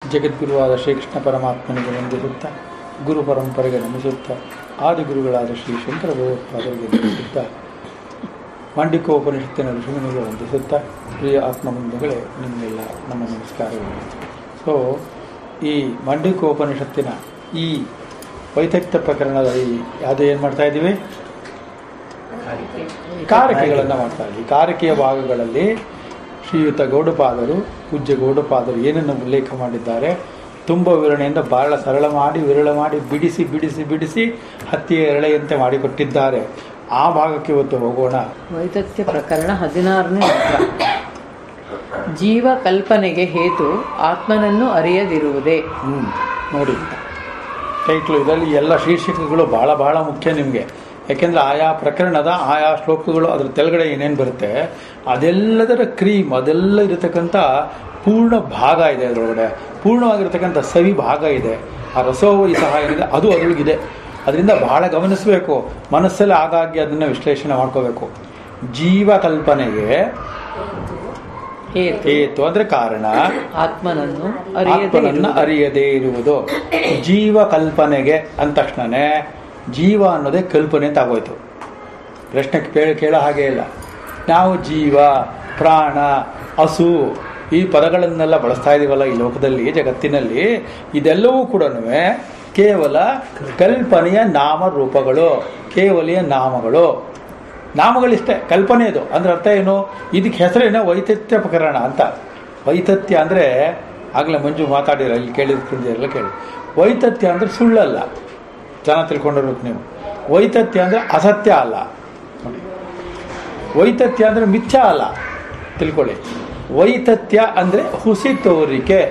ಜಗದ್ಗುರುವಾದ ಶ್ರೀಕೃಷ್ಣ ಪರಮಾತ್ಮನಿಗೆ ವಂದಿಸುತ್ತಾ ಗುರು ಪರಂಪರೆಗೆ ನಮಿಸುತ್ತಾ ಆದಿಗುರುಗಳಾದ ಶ್ರೀ ಶಂಕರ ಭಗವತ್ಪಾದರಿಗೆ ನಮಿಸುತ್ತಾ ಮಾಂಡಿಕೋಪನಿಷತ್ತಿನ ಋಷಿಮನಿಗೆ ವಂದಿಸುತ್ತಾ ಪ್ರಿಯ ಆತ್ಮಬಂಧುಗಳೇ ನಿಮಗೆಲ್ಲ ನಮ್ಮ ನಮಸ್ಕಾರಗಳು ಸೊ ಈ ಮಾಂಡಿಕೋಪನಿಷತ್ತಿನ ಈ ವೈತಕ್ತ ಪ್ರಕರಣದ ಈ ಅದು ಏನು ಮಾಡ್ತಾ ಇದ್ದೀವಿ ಕಾರಕೆಗಳನ್ನು ಮಾಡ್ತಾ ಇದ್ದೀವಿ ಕಾರಕೆಯ ಭಾಗಗಳಲ್ಲಿ ಶ್ರೀಯುತ ಗೌಡಪಾದರು ಪೂಜ್ಯ ಗೌಡಪಾದರು ಏನನ್ನು ಉಲ್ಲೇಖ ಮಾಡಿದ್ದಾರೆ ತುಂಬ ವಿವರಣೆಯಿಂದ ಬಹಳ ಸರಳ ಮಾಡಿ ವಿರಳ ಮಾಡಿ ಬಿಡಿಸಿ ಬಿಡಿಸಿ ಬಿಡಿಸಿ ಹತ್ತಿಯ ಎರಳೆಯಂತೆ ಮಾಡಿಕೊಟ್ಟಿದ್ದಾರೆ ಆ ಭಾಗಕ್ಕೆ ಇವತ್ತು ಹೋಗೋಣ ವೈದತ್ಯ ಪ್ರಕರಣ ಹದಿನಾರನೇ ಮಂತ್ರ ಜೀವ ಕಲ್ಪನೆಗೆ ಹೇತು ಆತ್ಮನನ್ನು ಅರಿಯದಿರುವುದೇ ಹ್ಞೂ ನೋಡಿ ಟೈಟ್ಲು ಇದರಲ್ಲಿ ಎಲ್ಲ ಶೀರ್ಷಿಕೆಗಳು ಭಾಳ ಭಾಳ ಮುಖ್ಯ ನಿಮಗೆ ಯಾಕೆಂದರೆ ಆಯಾ ಪ್ರಕರಣದ ಆಯಾ ಶ್ಲೋಕಗಳು ಅದ್ರ ತೆಳಗಡೆ ಏನೇನು ಬರುತ್ತೆ ಅದೆಲ್ಲದರ ಕ್ರೀಮ್ ಅದೆಲ್ಲ ಇರತಕ್ಕಂಥ ಪೂರ್ಣ ಭಾಗ ಇದೆ ಅದರೊಳಗಡೆ ಪೂರ್ಣವಾಗಿರ್ತಕ್ಕಂಥ ಸವಿ ಭಾಗ ಇದೆ ಆ ರಸೋವೈ ಸಹ ಏನಿದೆ ಅದು ಅದರೊಳಗಿದೆ ಅದರಿಂದ ಬಹಳ ಗಮನಿಸಬೇಕು ಮನಸ್ಸಲ್ಲಿ ಆಗಾಗ್ಗೆ ಅದನ್ನು ವಿಶ್ಲೇಷಣೆ ಮಾಡ್ಕೋಬೇಕು ಜೀವ ಕಲ್ಪನೆಗೆ ಹೇತು ಹೇತು ಅಂದರೆ ಕಾರಣ ಆತ್ಮನನ್ನು ಅರಿಯದೇ ಆತ್ಮನನ್ನ ಇರುವುದು. ಅರಿಯದೇ ಇರುವುದು ಜೀವ ಕಲ್ಪನೆಗೆ ಅಂದ ತಕ್ಷಣನೇ ಜೀವ ಅನ್ನೋದೇ ಕಲ್ಪನೆ ಅಂತ ಆಗೋಯ್ತು ಪ್ರಶ್ನೆ ಕೇಳ ಕೇಳೋ ಹಾಗೆ ಇಲ್ಲ ನಾವು ಜೀವ ಪ್ರಾಣ ಹಸು ಈ ಪದಗಳನ್ನೆಲ್ಲ ಬಳಸ್ತಾ ಇದೀವಲ್ಲ ಈ ಲೋಕದಲ್ಲಿ ಜಗತ್ತಿನಲ್ಲಿ ಇದೆಲ್ಲವೂ ಕೂಡ ಕೇವಲ ಕಲ್ಪನೆಯ ನಾಮರೂಪಗಳು ಕೇವಲಿಯ ನಾಮಗಳು ನಾಮಗಳಿಷ್ಟೇ ಕಲ್ಪನೆ ಇದು ಅಂದ್ರೆ ಅರ್ಥ ಏನು ಇದಕ್ಕೆ ಹೆಸರೇನೋ ವೈತತ್ಯ ಪ್ರಕರಣ ಅಂತ ವೈತತ್ಯ ಅಂದರೆ ಆಗಲೇ ಮಂಜು ಮಾತಾಡಿರ ಇಲ್ಲಿ ಕೇಳಿರ್ತಿದ್ದೀರಲ್ಲ ಕೇಳಿ ವೈತತ್ಯ ಅಂದರೆ ಸುಳ್ಳಲ್ಲ ಜನ ತಿಳ್ಕೊಂಡಿರ್ಬೇಕು ನೀವು ವೈತತ್ಯ ಅಂದರೆ ಅಸತ್ಯ ಅಲ್ಲ ನೋಡಿ ವೈತತ್ಯ ಅಂದರೆ ಮಿಥ್ಯ ಅಲ್ಲ ತಿಳ್ಕೊಳ್ಳಿ ವೈತತ್ಯ ಅಂದರೆ ಹುಸಿ ತೋರಿಕೆ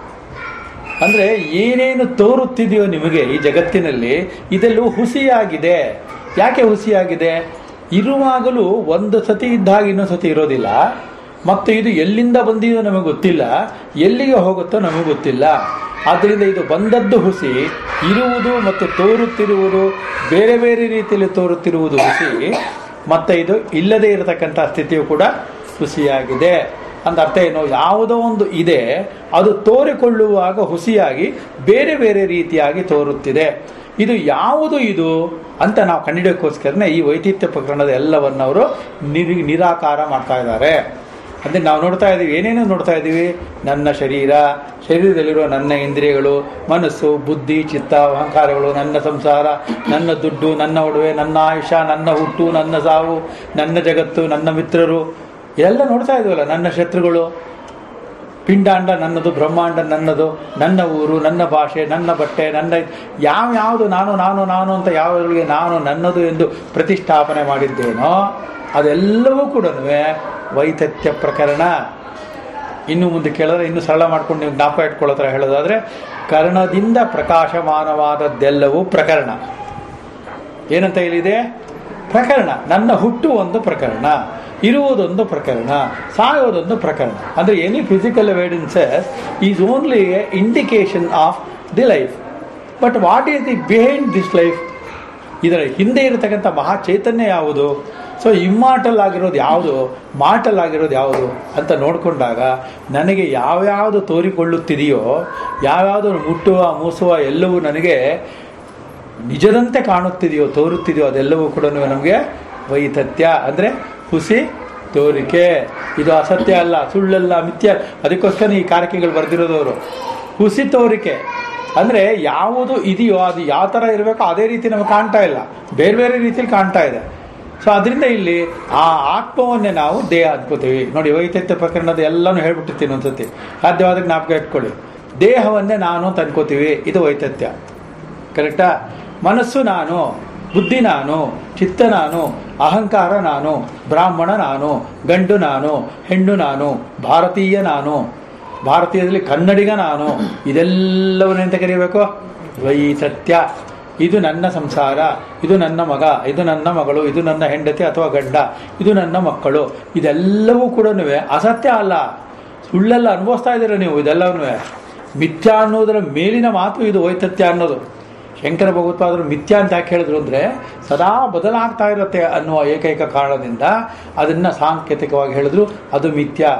ಅಂದರೆ ಏನೇನು ತೋರುತ್ತಿದೆಯೋ ನಿಮಗೆ ಈ ಜಗತ್ತಿನಲ್ಲಿ ಇದೆಲ್ಲವೂ ಹುಸಿಯಾಗಿದೆ ಯಾಕೆ ಹುಸಿಯಾಗಿದೆ ಇರುವಾಗಲೂ ಒಂದು ಸತಿ ಇದ್ದಾಗ ಇನ್ನೊಂದು ಸತಿ ಇರೋದಿಲ್ಲ ಮತ್ತು ಇದು ಎಲ್ಲಿಂದ ಬಂದಿದೋ ನಮಗೆ ಗೊತ್ತಿಲ್ಲ ಎಲ್ಲಿಗೆ ಹೋಗುತ್ತೋ ನಮಗೆ ಗೊತ್ತಿಲ್ಲ ಆದ್ದರಿಂದ ಇದು ಬಂದದ್ದು ಹುಸಿ ಇರುವುದು ಮತ್ತು ತೋರುತ್ತಿರುವುದು ಬೇರೆ ಬೇರೆ ರೀತಿಯಲ್ಲಿ ತೋರುತ್ತಿರುವುದು ಹುಸಿ ಮತ್ತು ಇದು ಇಲ್ಲದೇ ಇರತಕ್ಕಂಥ ಸ್ಥಿತಿಯು ಕೂಡ ಹುಸಿಯಾಗಿದೆ ಅಂದ ಅರ್ಥ ಏನು ಯಾವುದೋ ಒಂದು ಇದೆ ಅದು ತೋರಿಕೊಳ್ಳುವಾಗ ಹುಸಿಯಾಗಿ ಬೇರೆ ಬೇರೆ ರೀತಿಯಾಗಿ ತೋರುತ್ತಿದೆ ಇದು ಯಾವುದು ಇದು ಅಂತ ನಾವು ಕಂಡಿಡಿಯೋಕ್ಕೋಸ್ಕರನೇ ಈ ವೈತಿತ್ಯ ಪ್ರಕರಣದ ಎಲ್ಲವನ್ನು ಅವರು ನಿರಿ ನಿರಾಕಾರ ಮಾಡ್ತಾ ಇದ್ದಾರೆ ಅಂದರೆ ನಾವು ನೋಡ್ತಾ ಇದ್ದೀವಿ ಏನೇನು ನೋಡ್ತಾ ಇದ್ದೀವಿ ನನ್ನ ಶರೀರ ಶರೀರದಲ್ಲಿರುವ ನನ್ನ ಇಂದ್ರಿಯಗಳು ಮನಸ್ಸು ಬುದ್ಧಿ ಚಿತ್ತ ಅಹಂಕಾರಗಳು ನನ್ನ ಸಂಸಾರ ನನ್ನ ದುಡ್ಡು ನನ್ನ ಒಡವೆ ನನ್ನ ಆಯುಷ ನನ್ನ ಹುಟ್ಟು ನನ್ನ ಸಾವು ನನ್ನ ಜಗತ್ತು ನನ್ನ ಮಿತ್ರರು ಎಲ್ಲ ನೋಡ್ತಾ ಇದ್ದೀವಲ್ಲ ನನ್ನ ಶತ್ರುಗಳು ಪಿಂಡಾಂಡ ನನ್ನದು ಬ್ರಹ್ಮಾಂಡ ನನ್ನದು ನನ್ನ ಊರು ನನ್ನ ಭಾಷೆ ನನ್ನ ಬಟ್ಟೆ ನನ್ನ ಯಾವ ಯಾವುದು ನಾನು ನಾನು ನಾನು ಅಂತ ಯಾವಗಳಿಗೆ ನಾನು ನನ್ನದು ಎಂದು ಪ್ರತಿಷ್ಠಾಪನೆ ಮಾಡಿದ್ದೇನೋ ಅದೆಲ್ಲವೂ ಕೂಡ ವೈತತ್ಯ ಪ್ರಕರಣ ಇನ್ನು ಮುಂದೆ ಕೇಳಿದ್ರೆ ಇನ್ನು ಸರಳ ಮಾಡ್ಕೊಂಡು ನೀವು ಜ್ಞಾಪ ಇಟ್ಕೊಳ್ಳೋ ಥರ ಹೇಳೋದಾದ್ರೆ ಕರ್ಣದಿಂದ ಪ್ರಕಾಶಮಾನವಾದದ್ದೆಲ್ಲವೂ ಪ್ರಕರಣ ಏನಂತ ಹೇಳಿದೆ ಪ್ರಕರಣ ನನ್ನ ಹುಟ್ಟು ಒಂದು ಪ್ರಕರಣ ಇರುವುದೊಂದು ಪ್ರಕರಣ ಸಾಯೋದೊಂದು ಪ್ರಕರಣ ಅಂದರೆ any physical evidences is only a indication of the life but what is the behind this life ಇದರ ಹಿಂದೆ ಇರತಕ್ಕಂಥ ಮಹಾ ಚೈತನ್ಯ ಯಾವುದು ಸೊ ಇಮ್ಮಾಟಲ್ ಆಗಿರೋದು ಯಾವುದು ಮಾಟಲ್ ಆಗಿರೋದು ಯಾವುದು ಅಂತ ನೋಡಿಕೊಂಡಾಗ ನನಗೆ ಯಾವ್ಯಾವುದು ತೋರಿಕೊಳ್ಳುತ್ತಿದೆಯೋ ಯಾವ್ಯಾವುದು ಮುಟ್ಟುವ ಮೂಸುವ ಎಲ್ಲವೂ ನನಗೆ ನಿಜದಂತೆ ಕಾಣುತ್ತಿದೆಯೋ ತೋರುತ್ತಿದೆಯೋ ಅದೆಲ್ಲವೂ ಕೂಡ ನಮಗೆ ವೈತತ್ಯ ಅಂದರೆ ಹುಸಿ ತೋರಿಕೆ ಇದು ಅಸತ್ಯ ಅಲ್ಲ ಸುಳ್ಳಲ್ಲ ಮಿಥ್ಯ ಅದಕ್ಕೋಸ್ಕರ ಈ ಕಾರಕೆಗಳು ಬರೆದಿರೋದವರು ಹುಸಿ ತೋರಿಕೆ ಅಂದರೆ ಯಾವುದು ಇದೆಯೋ ಅದು ಯಾವ ಥರ ಇರಬೇಕೋ ಅದೇ ರೀತಿ ನಮಗೆ ಕಾಣ್ತಾ ಇಲ್ಲ ಬೇರೆ ಬೇರೆ ರೀತಿಯಲ್ಲಿ ಕಾಣ್ತಾ ಇದೆ ಸೊ ಅದರಿಂದ ಇಲ್ಲಿ ಆ ಆತ್ಮವನ್ನೇ ನಾವು ದೇಹ ಅನ್ಕೋತೀವಿ ನೋಡಿ ವೈತತ್ಯ ಪ್ರಕರಣದ ಎಲ್ಲನೂ ಹೇಳ್ಬಿಟ್ಟಿರ್ತೀನಿ ಒಂದ್ಸತಿ ಸಾಧ್ಯವಾದ ಜ್ಞಾಪಕ ಇಟ್ಕೊಳ್ಳಿ ದೇಹವನ್ನೇ ನಾನು ಅಂತ ಅನ್ಕೋತೀವಿ ಇದು ವೈತತ್ಯ ಕರೆಕ್ಟಾ ಮನಸ್ಸು ನಾನು ಬುದ್ಧಿ ನಾನು ಚಿತ್ತ ನಾನು ಅಹಂಕಾರ ನಾನು ಬ್ರಾಹ್ಮಣ ನಾನು ಗಂಡು ನಾನು ಹೆಣ್ಣು ನಾನು ಭಾರತೀಯ ನಾನು ಭಾರತೀಯದಲ್ಲಿ ಕನ್ನಡಿಗ ನಾನು ಇದೆಲ್ಲವನ್ನೆಂತ ಕರೀಬೇಕು ವೈತತ್ಯ ಇದು ನನ್ನ ಸಂಸಾರ ಇದು ನನ್ನ ಮಗ ಇದು ನನ್ನ ಮಗಳು ಇದು ನನ್ನ ಹೆಂಡತಿ ಅಥವಾ ಗಂಡ ಇದು ನನ್ನ ಮಕ್ಕಳು ಇದೆಲ್ಲವೂ ಕೂಡ ಅಸತ್ಯ ಅಲ್ಲ ಸುಳ್ಳೆಲ್ಲ ಅನುಭವಿಸ್ತಾ ಇದ್ದೀರ ನೀವು ಇದೆಲ್ಲವೂ ಮಿಥ್ಯ ಅನ್ನೋದರ ಮೇಲಿನ ಮಾತು ಇದು ವೈತತ್ಯ ಅನ್ನೋದು ಶಂಕರ ಭಗವತ್ಪಾದರು ಮಿಥ್ಯ ಅಂತ ಯಾಕೆ ಹೇಳಿದ್ರು ಅಂದರೆ ಸದಾ ಬದಲಾಗ್ತಾ ಇರುತ್ತೆ ಅನ್ನುವ ಏಕೈಕ ಕಾರಣದಿಂದ ಅದನ್ನು ಸಾಂಕೇತಿಕವಾಗಿ ಹೇಳಿದ್ರು ಅದು ಮಿಥ್ಯ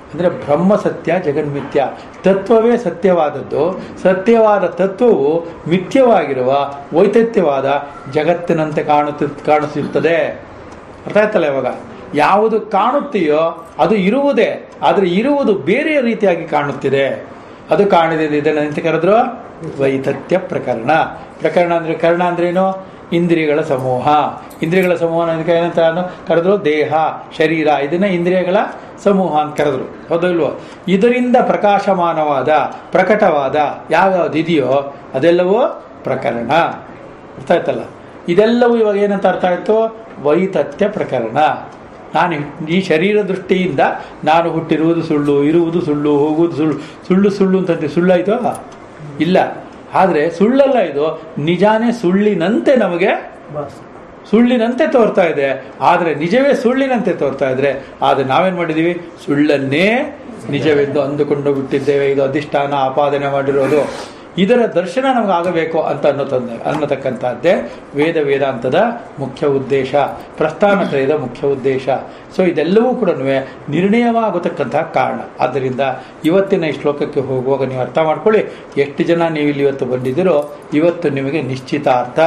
ಅಂದರೆ ಬ್ರಹ್ಮ ಸತ್ಯ ಜಗನ್ಮಿಥ್ಯ ತತ್ವವೇ ಸತ್ಯವಾದದ್ದು ಸತ್ಯವಾದ ತತ್ವವು ಮಿಥ್ಯವಾಗಿರುವ ವೈತತ್ಯವಾದ ಜಗತ್ತಿನಂತೆ ಕಾಣುತ್ತ ಕಾಣಿಸುತ್ತದೆ ಅರ್ಥ ಆಯ್ತಲ್ಲ ಇವಾಗ ಯಾವುದು ಕಾಣುತ್ತೆಯೋ ಅದು ಇರುವುದೇ ಆದರೆ ಇರುವುದು ಬೇರೆ ರೀತಿಯಾಗಿ ಕಾಣುತ್ತಿದೆ ಅದು ಕಾಣದಿದೆ ಇದನ್ನು ಎಂತ ಕರೆದ್ರು ವೈತತ್ಯ ಪ್ರಕರಣ ಪ್ರಕರಣ ಅಂದ್ರೆ ಕರ್ಣ ಅಂದ್ರೇನು ಇಂದ್ರಿಯಗಳ ಸಮೂಹ ಇಂದ್ರಿಯಗಳ ಸಮೂಹ ಅನ್ನೋದಕ್ಕೆ ಏನಂತ ನಾನು ಕರೆದ್ರು ದೇಹ ಶರೀರ ಇದನ್ನ ಇಂದ್ರಿಯಗಳ ಸಮೂಹ ಅಂತ ಕರೆದ್ರು ಹೌದೋ ಇಲ್ವೋ ಇದರಿಂದ ಪ್ರಕಾಶಮಾನವಾದ ಪ್ರಕಟವಾದ ಯಾವ್ಯಾವ್ದು ಇದೆಯೋ ಅದೆಲ್ಲವೂ ಪ್ರಕರಣ ಅರ್ಥ ಆಯ್ತಲ್ಲ ಇದೆಲ್ಲವೂ ಇವಾಗ ಏನಂತ ಅರ್ಥ ಆಯ್ತು ವೈತತ್ಯ ಪ್ರಕರಣ ನಾನು ಈ ಶರೀರ ದೃಷ್ಟಿಯಿಂದ ನಾನು ಹುಟ್ಟಿರುವುದು ಸುಳ್ಳು ಇರುವುದು ಸುಳ್ಳು ಹೋಗುವುದು ಸುಳ್ಳು ಸುಳ್ಳು ಸುಳ್ಳು ಅಂತಂತೆ ಸುಳ್ಳಾಯ್ತು ಇಲ್ಲ ಆದರೆ ಸುಳ್ಳಲ್ಲ ಇದು ನಿಜಾನೇ ಸುಳ್ಳಿನಂತೆ ನಮಗೆ ಸುಳ್ಳಿನಂತೆ ತೋರ್ತಾ ಇದೆ ಆದರೆ ನಿಜವೇ ಸುಳ್ಳಿನಂತೆ ತೋರ್ತಾ ಇದ್ರೆ ಆದರೆ ನಾವೇನ್ ಮಾಡಿದೀವಿ ಸುಳ್ಳನ್ನೇ ನಿಜವೆಂದು ಅಂದುಕೊಂಡು ಬಿಟ್ಟಿದ್ದೇವೆ ಇದು ಅಧಿಷ್ಠಾನ ಆಪಾದನೆ ಮಾಡಿರೋದು ಇದರ ದರ್ಶನ ನಮಗೆ ಆಗಬೇಕು ಅಂತ ಅನ್ನೋ ತಂದೆ ಅನ್ನತಕ್ಕಂಥದ್ದೇ ವೇದ ವೇದಾಂತದ ಮುಖ್ಯ ಉದ್ದೇಶ ಪ್ರಸ್ಥಾನತ್ರಯದ ಮುಖ್ಯ ಉದ್ದೇಶ ಸೊ ಇದೆಲ್ಲವೂ ಕೂಡ ನಿರ್ಣಯವಾಗತಕ್ಕಂತಹ ಕಾರಣ ಆದ್ದರಿಂದ ಇವತ್ತಿನ ಈ ಶ್ಲೋಕಕ್ಕೆ ಹೋಗುವಾಗ ನೀವು ಅರ್ಥ ಮಾಡ್ಕೊಳ್ಳಿ ಎಷ್ಟು ಜನ ನೀವು ಇಲ್ಲಿ ಇವತ್ತು ಬಂದಿದ್ದೀರೋ ಇವತ್ತು ನಿಮಗೆ ನಿಶ್ಚಿತಾರ್ಥ